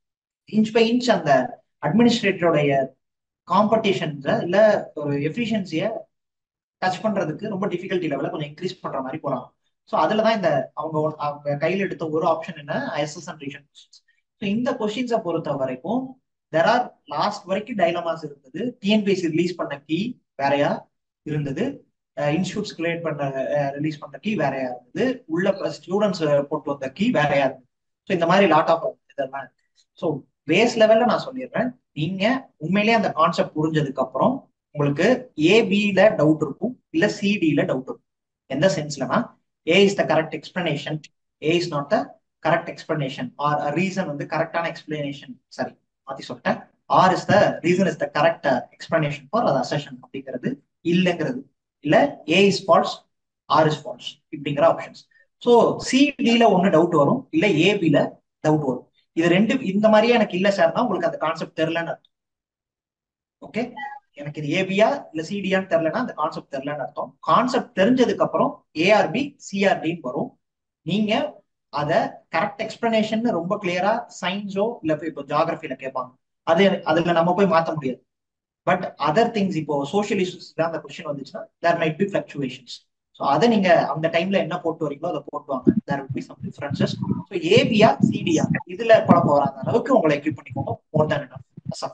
inch by inch அந்த அட்மினிஸ்ட்ரேட்டருடைய காம்படிஷன்ஸை இல்ல ஒரு எஃபிஷியன்சியை டச் பண்றதுக்கு ரொம்ப டிஃபிகல்ட்டி லெவலில் கொஞ்சம் இன்க்ரீஸ் பண்ற மாதிரி போறாங்க ஸோ அதுல தான் இந்த அவங்க ஒன்- அவங்க கையில் எடுத்த ஒரு ஆப்ஷன் என்ன ஐஎஸ்எஸ் அண்ட் ரீஜன் கொஸ்டின்ஸ் ஸோ இந்த கொஸ்டின்ஸை பொறுத்த வரைக்கும் தெர் ஆர் லாஸ்ட் வரைக்கும் டைலமாஸ் இருந்தது டிஎன்பிஎஸ்சி ரிலீஸ் பண்ண கீ வேறையா இருந்தது இன்ஸ்டியூட்ஸ் கிரியேட் பண்ண ரிலீஸ் பண்ண கீ வேறையா இருந்தது உள்ள ஸ்டூடெண்ட்ஸ் போட்டு வந்த கீ வேறையா இருந்தது ஸோ இந்த மாதிரி லாட் ஆஃப் இதெல்லாம் இருக்கு ஸோ பேஸ் லெவல்ல நான் சொல்லிடுறேன் நீங்க உண்மையிலேயே அந்த கான்செப்ட் புரிஞ்சதுக்கு அப்புறம் உங்களுக்கு ஏபியில டவுட் இருக்கும் இல்ல சிடியில டவுட் இருக்கும் எந்த சென்ஸ்லனா A is the correct explanation A is not the correct explanation R reason வந்து கரெக்டான எக்ஸ்பிளனேஷன் சரி மாத்தி சொல்லிட்டேன் R is the reason is the correct explanation for அது அசஷன் அப்படிங்கிறது இல்லைங்கிறது இல்ல A is false R is false இப்படிங்கிற ஆப்ஷன்ஸ் ஸோ சிடியில ஒன்னு டவுட் வரும் இல்ல ஏபில டவுட் வரும் இது ரெண்டு இந்த மாதிரியே எனக்கு இல்ல சார்னா உங்களுக்கு அந்த கான்செப்ட் தெரியலன்னு அர்த்தம் ஓகே எனக்கு இது ஏபியா இல்ல சிடியான்னு தெரியலன்னா அந்த கான்செப்ட் தெரியலன்னு அர்த்தம் கான்செப்ட் தெரிஞ்சதுக்கு அப்புறம் ஏஆர்பி சிஆர்டின்னு வரும் நீங்க அத கரெக்ட் எக்ஸ்பிளனேஷன் ரொம்ப கிளியரா சயின்ஸோ இல்ல இப்போ ஜாகிரபில கேட்பாங்க அது அதுல நம்ம போய் மாத்த முடியாது பட் அதர் திங்ஸ் இப்போ சோஷியல் இஷ்யூஸ்ல அந்த கொஸ்டின் வந்துச்சுன்னா there might be fluctuations so அதை நீங்க அந்த டைம்ல என்ன போட்டு வரீங்களோ அதை போட்டு வாங்க there will be some differences so ஏபியா சிடியா இதுல குழப்பம் வராத அளவுக்கு உங்களை எக்யூப் பண்ணிக்கோங்க மோர் தேன் என்ன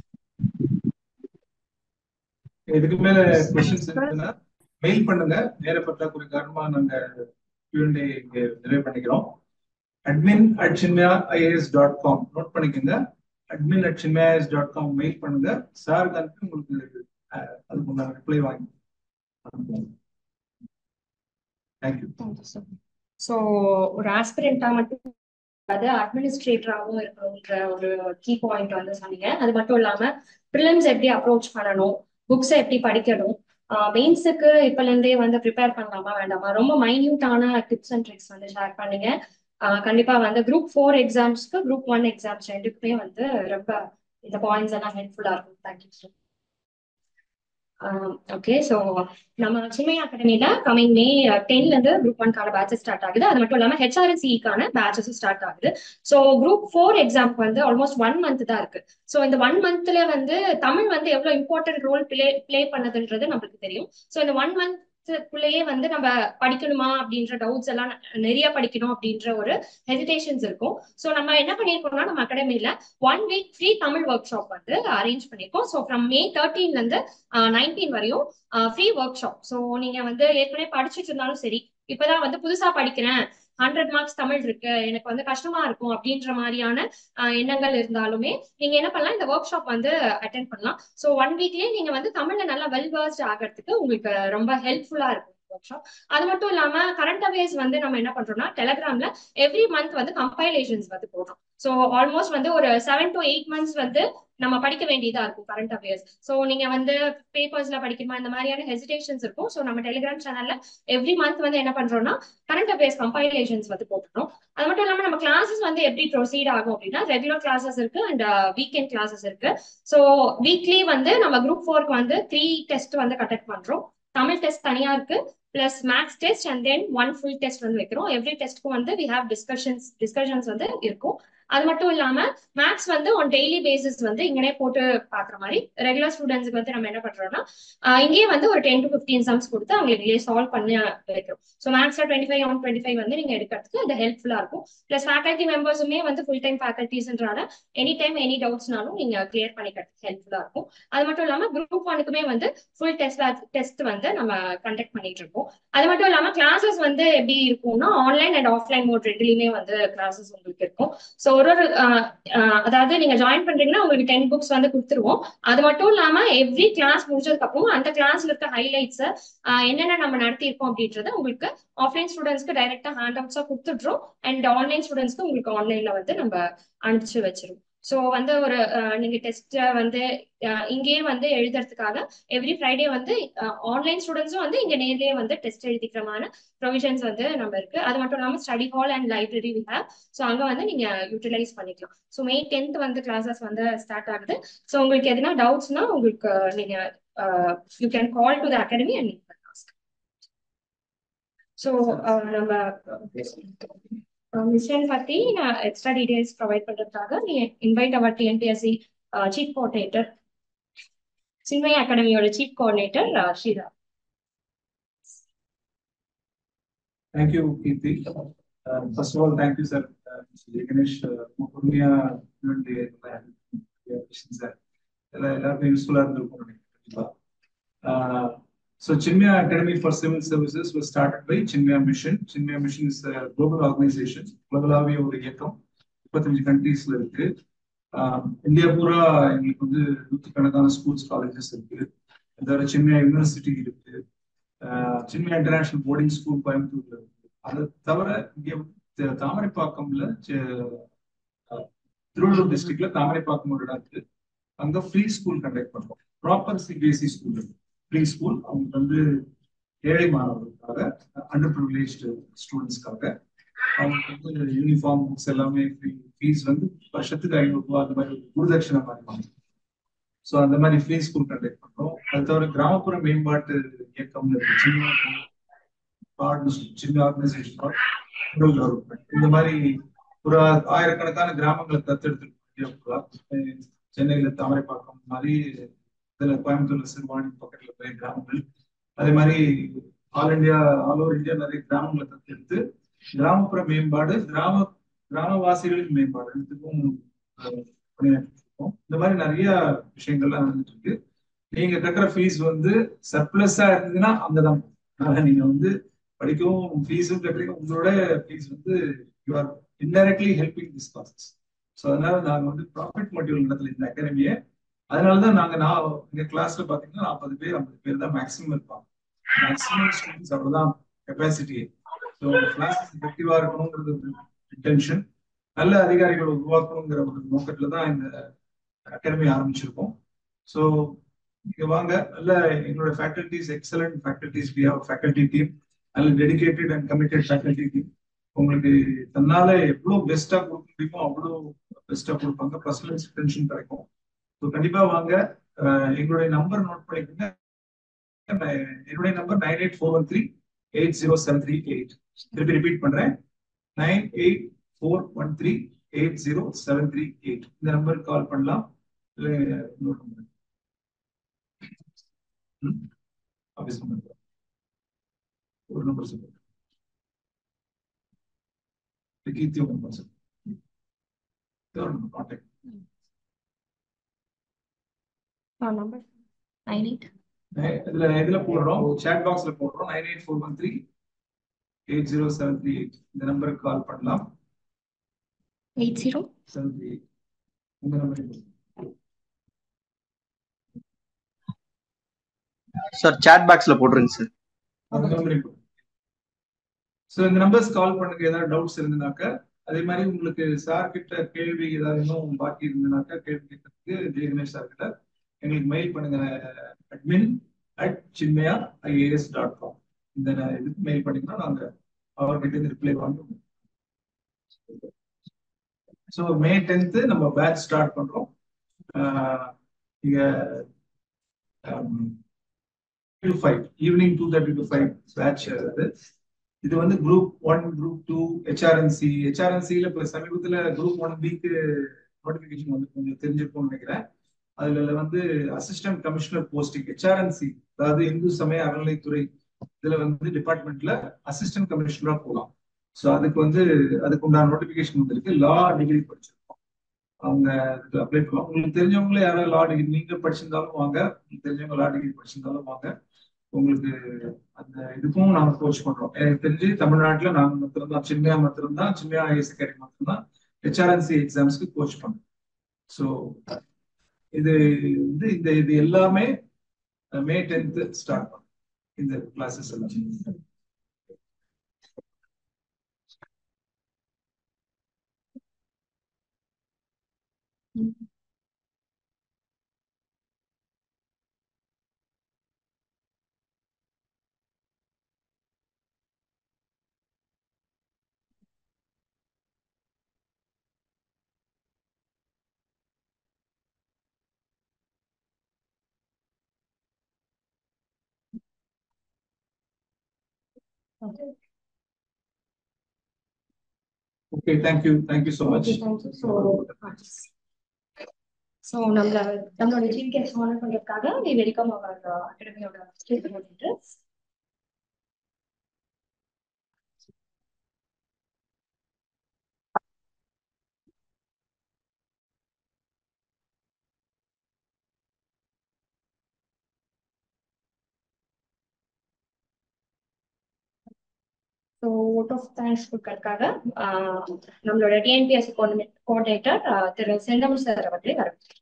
இதுக்கு மேல கொஸ்டின்ஸ் இருக்குன்னா மெயில் பண்ணுங்க நேர பற்றாக்குறை காரணமா நாங்க Q&A இங்க நிறைவு பண்ணிக்கிறோம் admin at Chinmaya IAS dot com note பண்ணிக்கோங்க admin at Chinmaya IAS dot com mail பண்ணுங்க சார் அனுப்பி உங்களுக்கு அஹ், அதுக்கு உண்டான ரிப்ளை வாங்கி தேங்க்யூ ஸோ ஒரு ஆஸ்பிரண்டா மட்டும் அது அட்மினிஸ்ட்ரேட்டராகவும் இருக்கணுன்ற ஒரு கீ பாயிண்ட் வந்து சொன்னீங்க அது மட்டும் இல்லாம ப்ரிலிம்ஸ் எப்படி அப்ரோச் பண்ணணும் புக்ஸை எப்படி படிக்கணும் மெயின்ஸுக்கு இப்பல இருந்தே வந்து ப்ரிப்பேர் பண்ணலாமா வேண்டாமா ரொம்ப மைன்யூட்டான டிப்ஸ் அண்ட் ட்ரிக்ஸ் வந்து ஷேர் பண்ணீங்க ஆஹ் கண்டிப்பா வந்து குரூப் ஃபோர் எக்ஸாம்ஸ்க்கு குரூப் ஒன் எக்ஸாம்ஸ் ரெண்டுக்குமே வந்து ரொம்ப இந்த பாயிண்ட்ஸ் எல்லாம் ஹெல்ப்ஃபுல்லா இருக்கும் தேங்க்யூ சார் ஓகே ஸோ நம்ம சின்மை அகாடமியில கமிங் மே டென்ல இருந்து குரூப் ஒன்கான பேட்சஸ் ஸ்டார்ட் ஆகுது அது மட்டும் இல்லாம ஹெச்ஆர்என்சிக்கான பேட்சஸ் ஸ்டார்ட் ஆகுது ஸோ குரூப் ஃபோர் எக்ஸாம்க்கு வந்து ஆல்மோஸ்ட் ஒன் மந்த் தான் இருக்கு ஸோ இந்த ஒன் மந்த்ல வந்து தமிழ் வந்து எவ்வளவு இம்பார்ட்டன்ட் ரோல் பிளே பிளே பண்ணதுன்றது நம்மளுக்கு தெரியும் ஸோ இந்த ஒன் மந்த் குள்ளேயே வந்து நம்ம படிக்கணுமா அப்படின்ற டவுட்ஸ் எல்லாம் நிறைய படிக்கணும் அப்படின்ற ஒரு ஹெசிடேஷன்ஸ் இருக்கும் ஸோ நம்ம என்ன பண்ணியிருக்கோம்னா நம்ம அகாடமியில one week free Tamil workshop வந்து அரேஞ்ச் பண்ணியிருக்கோம் ஸோ ஃப்ரம் மே தேர்ட்டீன்ல இருந்து நைன்டீன் வரையும் ஃப்ரீ ஒர்க் ஷாப் ஸோ நீங்க வந்து ஏற்கனவே படிச்சுட்டு இருந்தாலும் சரி இப்பதான் வந்து புதுசா படிக்கிறேன் ஹண்ட்ரட் மார்க்ஸ் தமிழ் இருக்கு எனக்கு வந்து கஷ்டமா இருக்கும் அப்படின்ற மாதிரியான ஆஹ் எண்ணங்கள் இருந்தாலுமே நீங்க என்ன பண்ணலாம் இந்த ஒர்க் ஷாப் வந்து அட்டென்ட் பண்ணலாம் ஸோ ஒன் வீக்லயே நீங்க வந்து தமிழ்ல நல்லா வெல் வேர்ஸ்ட் ஆகிறதுக்கு உங்களுக்கு ரொம்ப ஹெல்ப்ஃபுல்லா இருக்கும் ஒர்க் ஷாப் அது மட்டும் இல்லாம கரண்ட் அவேர்ஸ் வந்து நம்ம என்ன பண்றோம்னா டெலகிராம்ல எவ்ரி மந்த் வந்து கம்பைலேஷன்ஸ் வந்து போடுறோம் ஸோ ஆல்மோஸ்ட் வந்து ஒரு செவன் டு எயிட் மந்த்ஸ் வந்து நம்ம படிக்க வேண்டியதா இருக்கும் கரண்ட் அஃபேர்ஸ் ஸோ நீங்க வந்து பேப்பர்ஸ்ல படிக்கணுமா இந்த மாதிரியான ஹெசிடேஷன்ஸ் இருக்கும் ஸோ நம்ம டெலிகிராம் சேனல்ல எவ்ரி மந்த் வந்து என்ன பண்றோம்னா கரண்ட் அஃபேர்ஸ் கம்பைலேஷன்ஸ் வந்து போட்டுறோம் அது மட்டும் இல்லாம நம்ம கிளாஸஸ் வந்து எப்படி ப்ரொசீட் ஆகும் அப்படின்னா ரெகுலர் கிளாஸஸ் இருக்கு அண்ட் வீக்கெண்ட் கிளாஸஸ் இருக்கு ஸோ வீக்லி வந்து நம்ம குரூப் ஃபோருக்கு வந்து த்ரீ டெஸ்ட் வந்து கண்டக்ட் பண்றோம் தமிழ் டெஸ்ட் தனியா இருக்கு plus maths test and then one full test வந்து வைக்கிறோம் எவ்ரி டெஸ்ட்க்கும் வந்து வி ஹேவ் டிஸ்கஷன்ஸ் டிஸ்கஷன்ஸ் வந்து இருக்கும் அது மட்டும் இல்லாம மேக்ஸ் வந்து ஒன் டெய்லி பேசிஸ் வந்து இங்கனே போட்டு பாக்குற மாதிரி ரெகுலர் ஸ்டூடெண்ட்ஸ்க்கு வந்து நம்ம என்ன பண்றோம்னா இங்கேயே வந்து ஒரு டென் டு ஃபிஃப்டீன் சம்ஸ் கொடுத்து அவங்களுக்கு இங்கே சால்வ் பண்ணி வைக்கிறோம் ஸோ மேக்ஸ்ல twenty five on twenty five வந்து நீங்க எடுக்கிறதுக்கு அது ஹெல்ப்ஃபுல்லா இருக்கும் பிளஸ் ஃபேக்கல்ட்டி மெம்பர்ஸுமே வந்து ஃபுல் டைம் ஃபேக்கல்ட்டிஸ்ன்றால எனி டைம் எனி டவுட்ஸ்னாலும் நீங்க கிளியர் பண்ணிக்கிறதுக்கு ஹெல்ப்ஃபுல்லா இருக்கும் அது மட்டும் இல்லாம குரூப் ஒனுக்குமே வந்து ஃபுல் டெஸ்ட் டெஸ்ட் வந்து நம்ம கண்டக்ட் பண்ணிட்டு இருக்கோம் அது மட்டும் இல்லாம கிளாஸஸ் வந்து எப்படி இருக்கும்னா ஆன்லைன் அண்ட் ஆஃப்லைன் மோட் ரெண்டுலயுமே வந்து கிளாஸஸ் உங்களுக்கு இருக்கும் ஸோ ஒரு ஒரு அதாவது நீங்க ஜாயின் பண்றீங்கன்னா உங்களுக்கு டென் புக்ஸ் வந்து கொடுத்துருவோம் அது மட்டும் இல்லாம எவ்ரி கிளாஸ் முடிஞ்சதுக்கு அப்புறம் அந்த கிளாஸ்ல இருக்க ஹைலைட்ஸ் என்னென்ன நம்ம நடத்தியிருக்கோம் அப்படின்றத உங்களுக்கு ஆஃப்லைன் ஸ்டூடெண்ட்ஸ்க்கு டைரக்டா ஹேண்ட் அவுட்ஸா கொடுத்துட்றோம் அண்ட் ஆன்லைன் ஸ்டூடெண்ட்ஸ்க்கு உங்களுக்கு ஆன்லைன்ல வந்து நம்ம அனுப்பிச்சு வச்சிருவோம் ஸோ வந்து ஒரு நீங்க டெஸ்ட் வந்து இங்கேயே வந்து எழுதுறதுக்காக எவ்ரி ஃப்ரைடே வந்து ஆன்லைன் ஸ்டூடெண்ட்ஸும் வந்து இங்க நேர்லயே வந்து டெஸ்ட் எழுதிக்கிறமான ப்ரொவிஷன்ஸ் வந்து நம்ம இருக்கு அது மட்டும் இல்லாம study hall and library we have so அங்க வந்து நீங்க யூட்டிலைஸ் பண்ணிக்கலாம் ஸோ மே டென்த் வந்து கிளாஸஸ் வந்து ஸ்டார்ட் ஆகுது ஸோ உங்களுக்கு எதுனா டவுட்ஸ்னா உங்களுக்கு நீங்க you can call to the academy and so நம்ம மிஷன் பத்தி நான் எக்ஸ்ட்ரா டீடைல்ஸ் ப்ரொவைட் பண்றதுக்காக நீ invite our TNPSC chief coordinator Chinmaya அகாடமியோட சீஃப் கோஆர்டினேட்டர் ஸ்ரீரா Thank you, Kirti. Uh, first of all, thank you, sir. Uh, Mr. Ganesh, uh, பொறுமையா வேண்டிய questions sir. எல்லாம் எல்லாருக்கும் யூஸ்ஃபுல்லா இருந்திருக்கும் நினைக்கிறேன் கண்டிப்பா. Uh, so Chinmaya Academy for Civil Services was started by Chinmaya Mission. Chinmaya Mission is a global organization. குளோபலாவிய ஒரு இயக்கம் முப்பத்தஞ்சு கண்ட்ரீஸ்ல இருக்கு ஆஹ் இந்தியா பூரா எங்களுக்கு வந்து நூற்றுக்கணக்கான ஸ்கூல்ஸ் காலேஜஸ் இருக்கு அதோட சின்மயா யூனிவர்சிட்டி இருக்கு ஆஹ் சின்மயா இன்டர்நேஷனல் போர்டிங் ஸ்கூல் கோயம்புத்தூர்ல இருக்கு அதை தவிர இங்க த- தாமரைப்பாக்கம்ல சி- ஆஹ் திருவள்ளூர் டிஸ்ட்ரிக்ட்ல தாமரைப்பாக்கம் ஒரு இடம் இருக்கு அங்க ஃப்ரீ ஸ்கூல் கண்டக்ட் பண்றோம் proper CBSE school free school அவங்க வந்து ஏழை மாணவர்களுக்காக அண்டர் ப்ரிவிலேஜ்டு ஸ்டூடெண்ட்ஸ்க்காக அவங்களுக்கு வந்து யூனிஃபார்ம் புக்ஸ் எல்லாமே ஃப்ரீ ஃபீஸ் வந்து வருஷத்துக்கு ஐநூறு ரூபாய் அந்த மாதிரி ஒரு குருதட்சணை மாதிரி வாங்க ஸோ அந்த மாதிரி ஃப்ரீ ஸ்கூல் கண்டக்ட் பண்றோம் அது தவிர கிராமப்புற மேம்பாட்டு இயக்கம்னு இருக்கு சின்ன partnership, சின்ன ஆர்கனைசேஷன் கவர்மெண்ட் இந்த மாதிரி ஒரு ஆயிரக்கணக்கான கிராமங்களை தத்தெடுத்து சென்னையில தாமரைப்பாக்கம் மாதிரி இதுல கோயம்புத்தூர்ல சிறுவாணி பக்கத்துல போய் கிராமங்கள் அதே மாதிரி all India all over India நிறைய கிராமங்களை தத்தெடுத்து கிராமப்புற மேம்பாடு கிராம கிராமவாசிகளின் மேம்பாடு இதுக்கும் அஹ், பணியாற்றிட்டு இருக்கோம் இந்த மாதிரி நிறைய விஷயங்கள்லாம் நடந்துட்டு இருக்கு நீங்க கட்டுற ஃபீஸ் வந்து சர்ப்ளஸா இருந்ததுன்னா அங்கதான் போகும். அதனால நீங்க வந்து படிக்கவும் ஃபீஸும் கட்டுறீங்க உங்களோட ஃபீஸ் வந்து you are indirectly helping this causes so அதனால நாங்க வந்து ப்ராஃபிட் மோட்டிவ் நடத்தல இந்த அகாடமியை அதனாலதான் நாங்க நான் எங்க கிளாஸ்ல பாத்தீங்கன்னா நாற்பது பேர் ஐம்பது பேர் தான் மேக்ஸிமம் இருப்பாங்க மேக்ஸிமம் ஸ்டூடெண்ட்ஸ் அவ்வளவுதான் கெப்பாசிட்டி ஸோ கிளாஸ் எஃபெக்டிவா இருக்கணுங்கிறது ஒரு இன்டென்ஷன் நல்ல அதிகாரிகளை உருவாக்கணுங்கிற ஒரு நோக்கத்துல தான் இந்த அகாடமி ஆரம்பிச்சிருக்கோம் ஸோ இங்க வாங்க நல்ல எங்களோட faculties excellent faculties we have faculty team நல்ல dedicated and committed faculty team உங்களுக்கு தன்னால எவ்வளவு பெஸ்டா கொடுக்க முடியுமோ அவ்வளவு பெஸ்டா கொடுப்பாங்க பர்சனல் டென்ஷன் கிடைக்கும் ஸோ கண்டிப்பா வாங்க அஹ் எங்களுடைய நம்பர் நோட் பண்ணிக்கோங்க நான் என்னுடைய number nine eight four one three eight zero seven three eight திருப்பி ரிப்பீட் பண்றேன் nine eight four one three eight zero seven three eight இந்த நம்பருக்கு கால் பண்ணலாம் இல்ல இன்னொரு நம்பர் ஆஃபீஸ் நம்பர் ஒரு நம்பர் சொல்லுங்க கீர்த்தி ஒரு நம்பர் சொல்லுங்க third number contact number nine eight இதுல இதுல போடுறோம் சாட் பாக்ஸ்ல போடுறோம் nine eight four one three eight zero seven three eight இந்த நம்பருக்கு கால் பண்ணலாம் eight zero seven three eight இந்த நம்பருக்கு சார் சாட் பாக்ஸ்ல போட்டுருங்க சார் அந்த நம்பருக்கு ஸோ இந்த நம்பர்ஸ் கால் பண்ணுங்க ஏதாவது டவுட்ஸ் இருந்தனாக்கா அதே மாதிரி உங்களுக்கு சார் கிட்ட கேள்வி ஏதாவது இன்னும் பாக்கி இருந்தனாக்கா கேள்வி கேட்கறதுக்கு ஜெய கணேஷ் சார் கிட்ட எங்களுக்கு மெயில் பண்ணுங்க admin at Chinmaya IAS dot com இந்த இதுக்கு மெயில் பண்ணீங்கன்னா நாங்க அவர்கிட்ட இருந்து ரிப்ளை வாங்குவோம் ஸோ மே டென்த்து நம்ம பேட்ச் ஸ்டார்ட் பண்றோம் ஆஹ் இங்க to five evening two thirty to five batch அது இது வந்து group one group two HRNC ஹெச்ஆர்என்சியில் இப்போ சமீபத்தில் குரூப் ஒன் பிக்கு நோட்டிஃபிகேஷன் வந்து கொஞ்சம் தெரிஞ்சிருக்கும்னு நினைக்கிறேன் அதுல வந்து அசிஸ்டன்ட் கமிஷனர் போஸ்டிங் ஹெச்ஆர்என்சி அதாவது இந்து சமய அறநிலைத்துறை இதுல வந்து டிபார்ட்மெண்ட்ல அசிஸ்டன்ட் கமிஷனரா போகலாம் ஸோ அதுக்கு வந்து அதுக்கு உண்டான நோட்டிபிகேஷன் வந்திருக்கு லா டிகிரி படிச்சிருக்கோம் அவங்க இதுக்கு அப்ளை பண்ணலாம் உங்களுக்கு தெரிஞ்சவங்களே யாராவது லா டிகிரி நீங்க படிச்சிருந்தாலும் வாங்க உங்களுக்கு தெரிஞ்சவங்க லா டிகிரி படிச்சிருந்தாலும் வாங்க உங்களுக்கு அந்த இதுக்கும் நாங்க கோச் பண்றோம் எனக்கு தெரிஞ்சு தமிழ்நாட்டுல நாங்க மாத்திரம்தான் சின்மையா மாத்திரம்தான் சின்மையா ஐஎஸ் அகாடமி மாத்திரம்தான் ஹெச்ஆர்என்சி எக்ஸாம்ஸ்க்கு கோச் பண்றோம் ஸோ இது வந்து இந்த இது எல்லாமே மே டென்த் ஸ்டார்ட் பண்ணும் இந்த கிளாஸஸ் எல்லாம் okay thank you thank you so much okay thank you so so நம்மள நம்மளோட சீஃப் கெஸ்ட் ஹானர் பண்றதுக்காக வி வெல்கம் அவர் அகாடமியோட state coordinators so vote of thanks கொடுக்கறதுக்காக ஆஹ், நம்மளோட டிஎன்பிஎஸ் கோஆர்டினேட்டர் திரு செந்தமிழ் சார் அவர்களை வரவேற்கிறேன்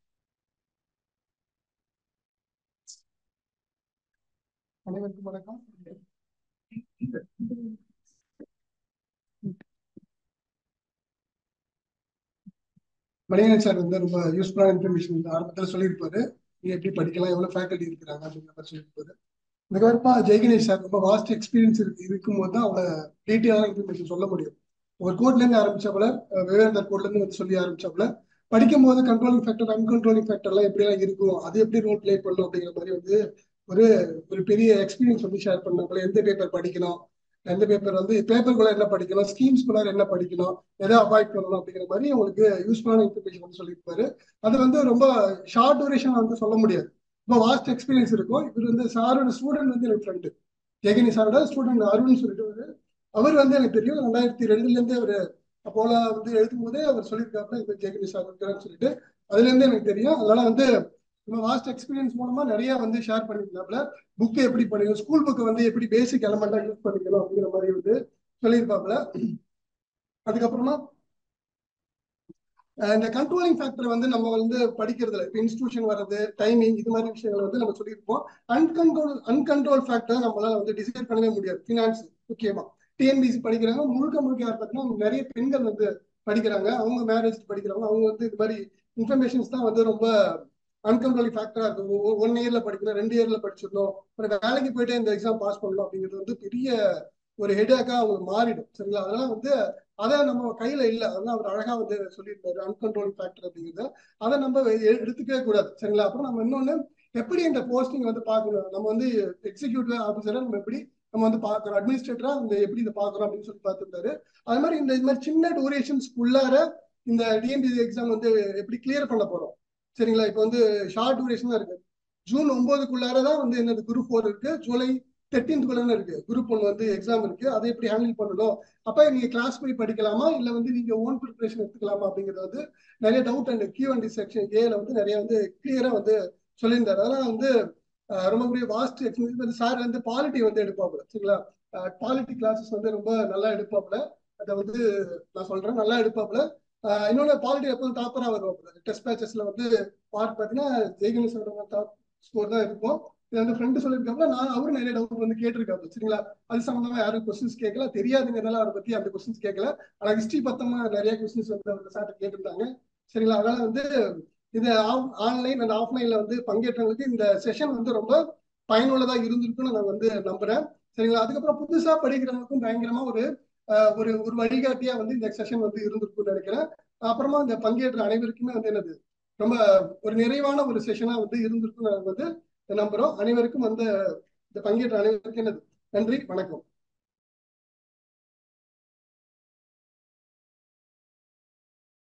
அனைவருக்கும் வணக்கம் மணிகண்டன் சார் வந்து ரொம்ப யூஸ்ஃபுல்லான இன்ஃபர்மேஷன் வந்து ஆரம்பத்தில் சொல்லியிருப்பாரு நீங்க எப்படி படிக்கலாம் எவ்வளவு ஃபேக்கல்டி இருக்கிறாங்க அப்படிங்கிற மாதிரி சொல்லியிருப்பாரு அதுக்கப்புறமா ஜெய்கணேஷ் சார் ரொம்ப வாஸ்ட் எக்ஸ்பீரியன்ஸ் இருக்கு இருக்கும்போது தான் அவங்கள டீட்டெயிலான இன்ஃபர்மேஷன் சொல்ல முடியும் ஒரு கோட்ல இருந்து ஆரம்பிச்சாப்புல அஹ் விவேகானந்தர் கோட்ல இருந்து வந்து சொல்லி ஆரம்பிச்சாப்புல படிக்கும் போது கண்ட்ரோலிங் ஃபேக்டர் அன்கண்ட்ரோலிங் ஃபேக்டர்லாம் எப்படிலாம் இருக்கும் அது எப்படி ரோல் ப்ளே பண்ணும் அப்படிங்கிற மாதிரி வந்து ஒரு ஒரு பெரிய எக்ஸ்பீரியன்ஸ் வந்து ஷேர் பண்ணாப்புல எந்த பேப்பர் படிக்கணும் எந்த பேப்பர் வந்து பேப்பருக்குள்ள என்ன படிக்கணும் ஸ்கீம்ஸ்குள்ள என்ன படிக்கணும் எதை அவாய்ட் பண்ணணும் அப்படிங்கிற மாதிரி உங்களுக்கு யூஸ்ஃபுல்லான இன்ஃபர்மேஷன் வந்து சொல்லியிருப்பாரு அது வந்து ரொம்ப ஷார்ட் டூரேஷன் வந்து சொல்ல முடியாது ரொம்ப வாஸ்ட் எக்ஸ்பீரியன்ஸ் இருக்கும் இவர் வந்து சாரோட ஸ்டூடெண்ட் வந்து எனக்கு ஃப்ரெண்டு ஜெகனி சாரோட ஸ்டூடெண்ட் அருண் சொல்லிட்டு ஒரு அவர் வந்து எனக்கு தெரியும் ரெண்டாயிரத்தி ரெண்டுல இருந்து அவர் அப்போல வந்து எழுதும் போதே அவர் சொல்லியிருக்காப்புல இந்த ஜெகனி சார் இருக்கிறான்னு சொல்லிட்டு அதுல இருந்து எனக்கு தெரியும் அதனால வந்து நம்ம வாஸ்ட் எக்ஸ்பீரியன்ஸ் மூலமா நிறைய வந்து ஷேர் பண்ணியிருந்தாப்புல புக்கை எப்படி பண்ணிக்கணும் ஸ்கூல் புக்கை வந்து எப்படி பேசிக் எலமெண்டா யூஸ் பண்ணிக்கணும் அப்படிங்கிற மாதிரி வந்து சொல்லியிருப்பாப்புல அதுக்கப்புறமா அஹ் இந்த கண்ட்ரோலிங் ஃபேக்டர் வந்து நம்ம வந்து படிக்கிறதுல இப்போ இன்ஸ்டியூஷன் வர்றது டைமிங் இது மாதிரி விஷயங்களை வந்து நம்ம சொல்லியிருப்போம் அன்கண்ட்ரோல் அன்கண்ட்ரோல் ஃபேக்டர் நம்மளால வந்து டிசைட் பண்ணவே முடியாது ஃபினான்ஸ் முக்கியமா டிஎன்பிசி படிக்கிறாங்க முழுக்க முழுக்க யார் பார்த்தீங்கன்னா நிறைய பெண்கள் வந்து படிக்கிறாங்க அவங்க மேரேஜ் படிக்கிறவங்க அவங்க வந்து இது மாதிரி இன்ஃபர்மேஷன்ஸ் தான் வந்து ரொம்ப அன்கண்ட்ரோலிங் ஃபேக்டரா இருக்கும் ஒன் இயர்ல படிக்கணும் ரெண்டு இயர்ல படிச்சிடணும் ஒரு வேலைக்கு போயிட்டு இந்த எக்ஸாம் பாஸ் பண்ணணும் அப்படிங்கிறது வந்து பெரிய ஒரு ஹெடேக்கா அவங்களுக்கு மாறிடும் சரிங்களா அதனால வந்து அதை நம்ம கையில இல்ல அதெல்லாம் அவர் அழகா வந்து சொல்லியிருப்பாரு அன்கண்ட்ரோலிங் ஃபேக்டர் அப்படிங்கிறது அதை நம்ம எ- எடுத்துக்கவே கூடாது சரிங்களா அப்புறம் நம்ம இன்னொன்னு எப்படி இந்த போஸ்டிங் வந்து பார்க்கணும் நம்ம வந்து எக்ஸிக்யூட்டிவ் ஆஃபீஸரா நம்ம எப்படி நம்ம வந்து பார்க்கறோம் அட்மினிஸ்ட்ரேட்டரா இந்த எப்படி இதை பார்க்கறோம் அப்படின்னு சொல்லி பார்த்துருந்தாரு அது மாதிரி இந்த இது மாதிரி சின்ன டூரேஷன்ஸ்க்குள்ளார இந்த டிஎன்பிசி எக்ஸாம் வந்து எப்படி கிளியர் பண்ண போறோம் சரிங்களா இப்போ வந்து ஷார்ட் டூரேஷன் தான் இருக்கு ஜூன் ஒன்பதுக்குள்ளார தான் வந்து என்னது குரூப் ஃபோர் இருக்கு ஜூலை தேர்ட்டீன்த்துக்குள்ள இருக்கு குரூப் ஒன் வந்து எக்ஸாம் இருக்கு அதை எப்படி ஹேண்டில் பண்ணணும் அப்ப நீங்க கிளாஸ் போய் படிக்கலாமா இல்ல வந்து நீங்க ஓன் ப்ரிப்பரேஷன் எடுத்துக்கலாமா அப்படிங்கிறது வந்து நிறைய doubt and Q and section ஏல வந்து நிறைய வந்து கிளியரா வந்து சொல்லியிருந்தாரு அதெல்லாம் வந்து அஹ், ரொம்ப பெரிய வாஸ்ட் எக்ஸ்பீரியன்ஸ் சார் வந்து பாலிட்டி வந்து எடுப்பாப்புல சரிங்களா பாலிட்டி கிளாஸஸ் வந்து ரொம்ப நல்லா எடுப்பாப்புல அதை வந்து நான் சொல்றேன் நல்லா எடுப்பாப்புல அஹ், இன்னொன்னு பாலிட்டி எப்பவும் டாப்பரா வருவாப்புல டெஸ்ட் பேச்சஸ்ல வந்து பார்ட் பார்த்தீங்கன்னா ஜெய்கணேசோட டாப் ஸ்கோர் தான் இருக்கும் இது வந்து ஃப்ரெண்டு சொல்லியிருக்காப்புல நான் அவரும் நிறைய டவுட் வந்து கேட்டிருக்காப்புல சரிங்களா அது சம்பந்தமா யாரும் கொஸ்டின்ஸ் கேட்கல தெரியாதுங்கிறதால அவரை பத்தி அந்த கொஸ்டின்ஸ் கேட்கல ஆனா ஹிஸ்டரி பத்தமா நிறைய கொஸ்டின்ஸ் வந்து அவர் சார்ட்ட கேட்டிருந்தாங்க சரிங்களா அதனால வந்து இது ஆன்லைன் அண்ட் ஆஃப்லைன்ல வந்து பங்கேற்றவங்களுக்கு இந்த செஷன் வந்து ரொம்ப பயனுள்ளதா இருந்திருக்கும்னு நான் வந்து நம்புறேன் சரிங்களா அதுக்கப்புறம் புதுசா படிக்கிறவங்களுக்கும் பயங்கரமா ஒரு அஹ், ஒரு ஒரு வழிகாட்டியா வந்து இந்த செஷன் வந்து இருந்திருக்கும்னு நினைக்கிறேன் அப்புறமா இந்த பங்கேற்ற அனைவருக்குமே வந்து என்னது ரொம்ப ஒரு நிறைவான ஒரு செஷனா வந்து இருந்திருக்கும் நான் வந்து நம்புறோம் அனைவருக்கும் வந்து இந்த பங்கேற்ற அனைவருக்கும் என்னது நன்றி வணக்கம்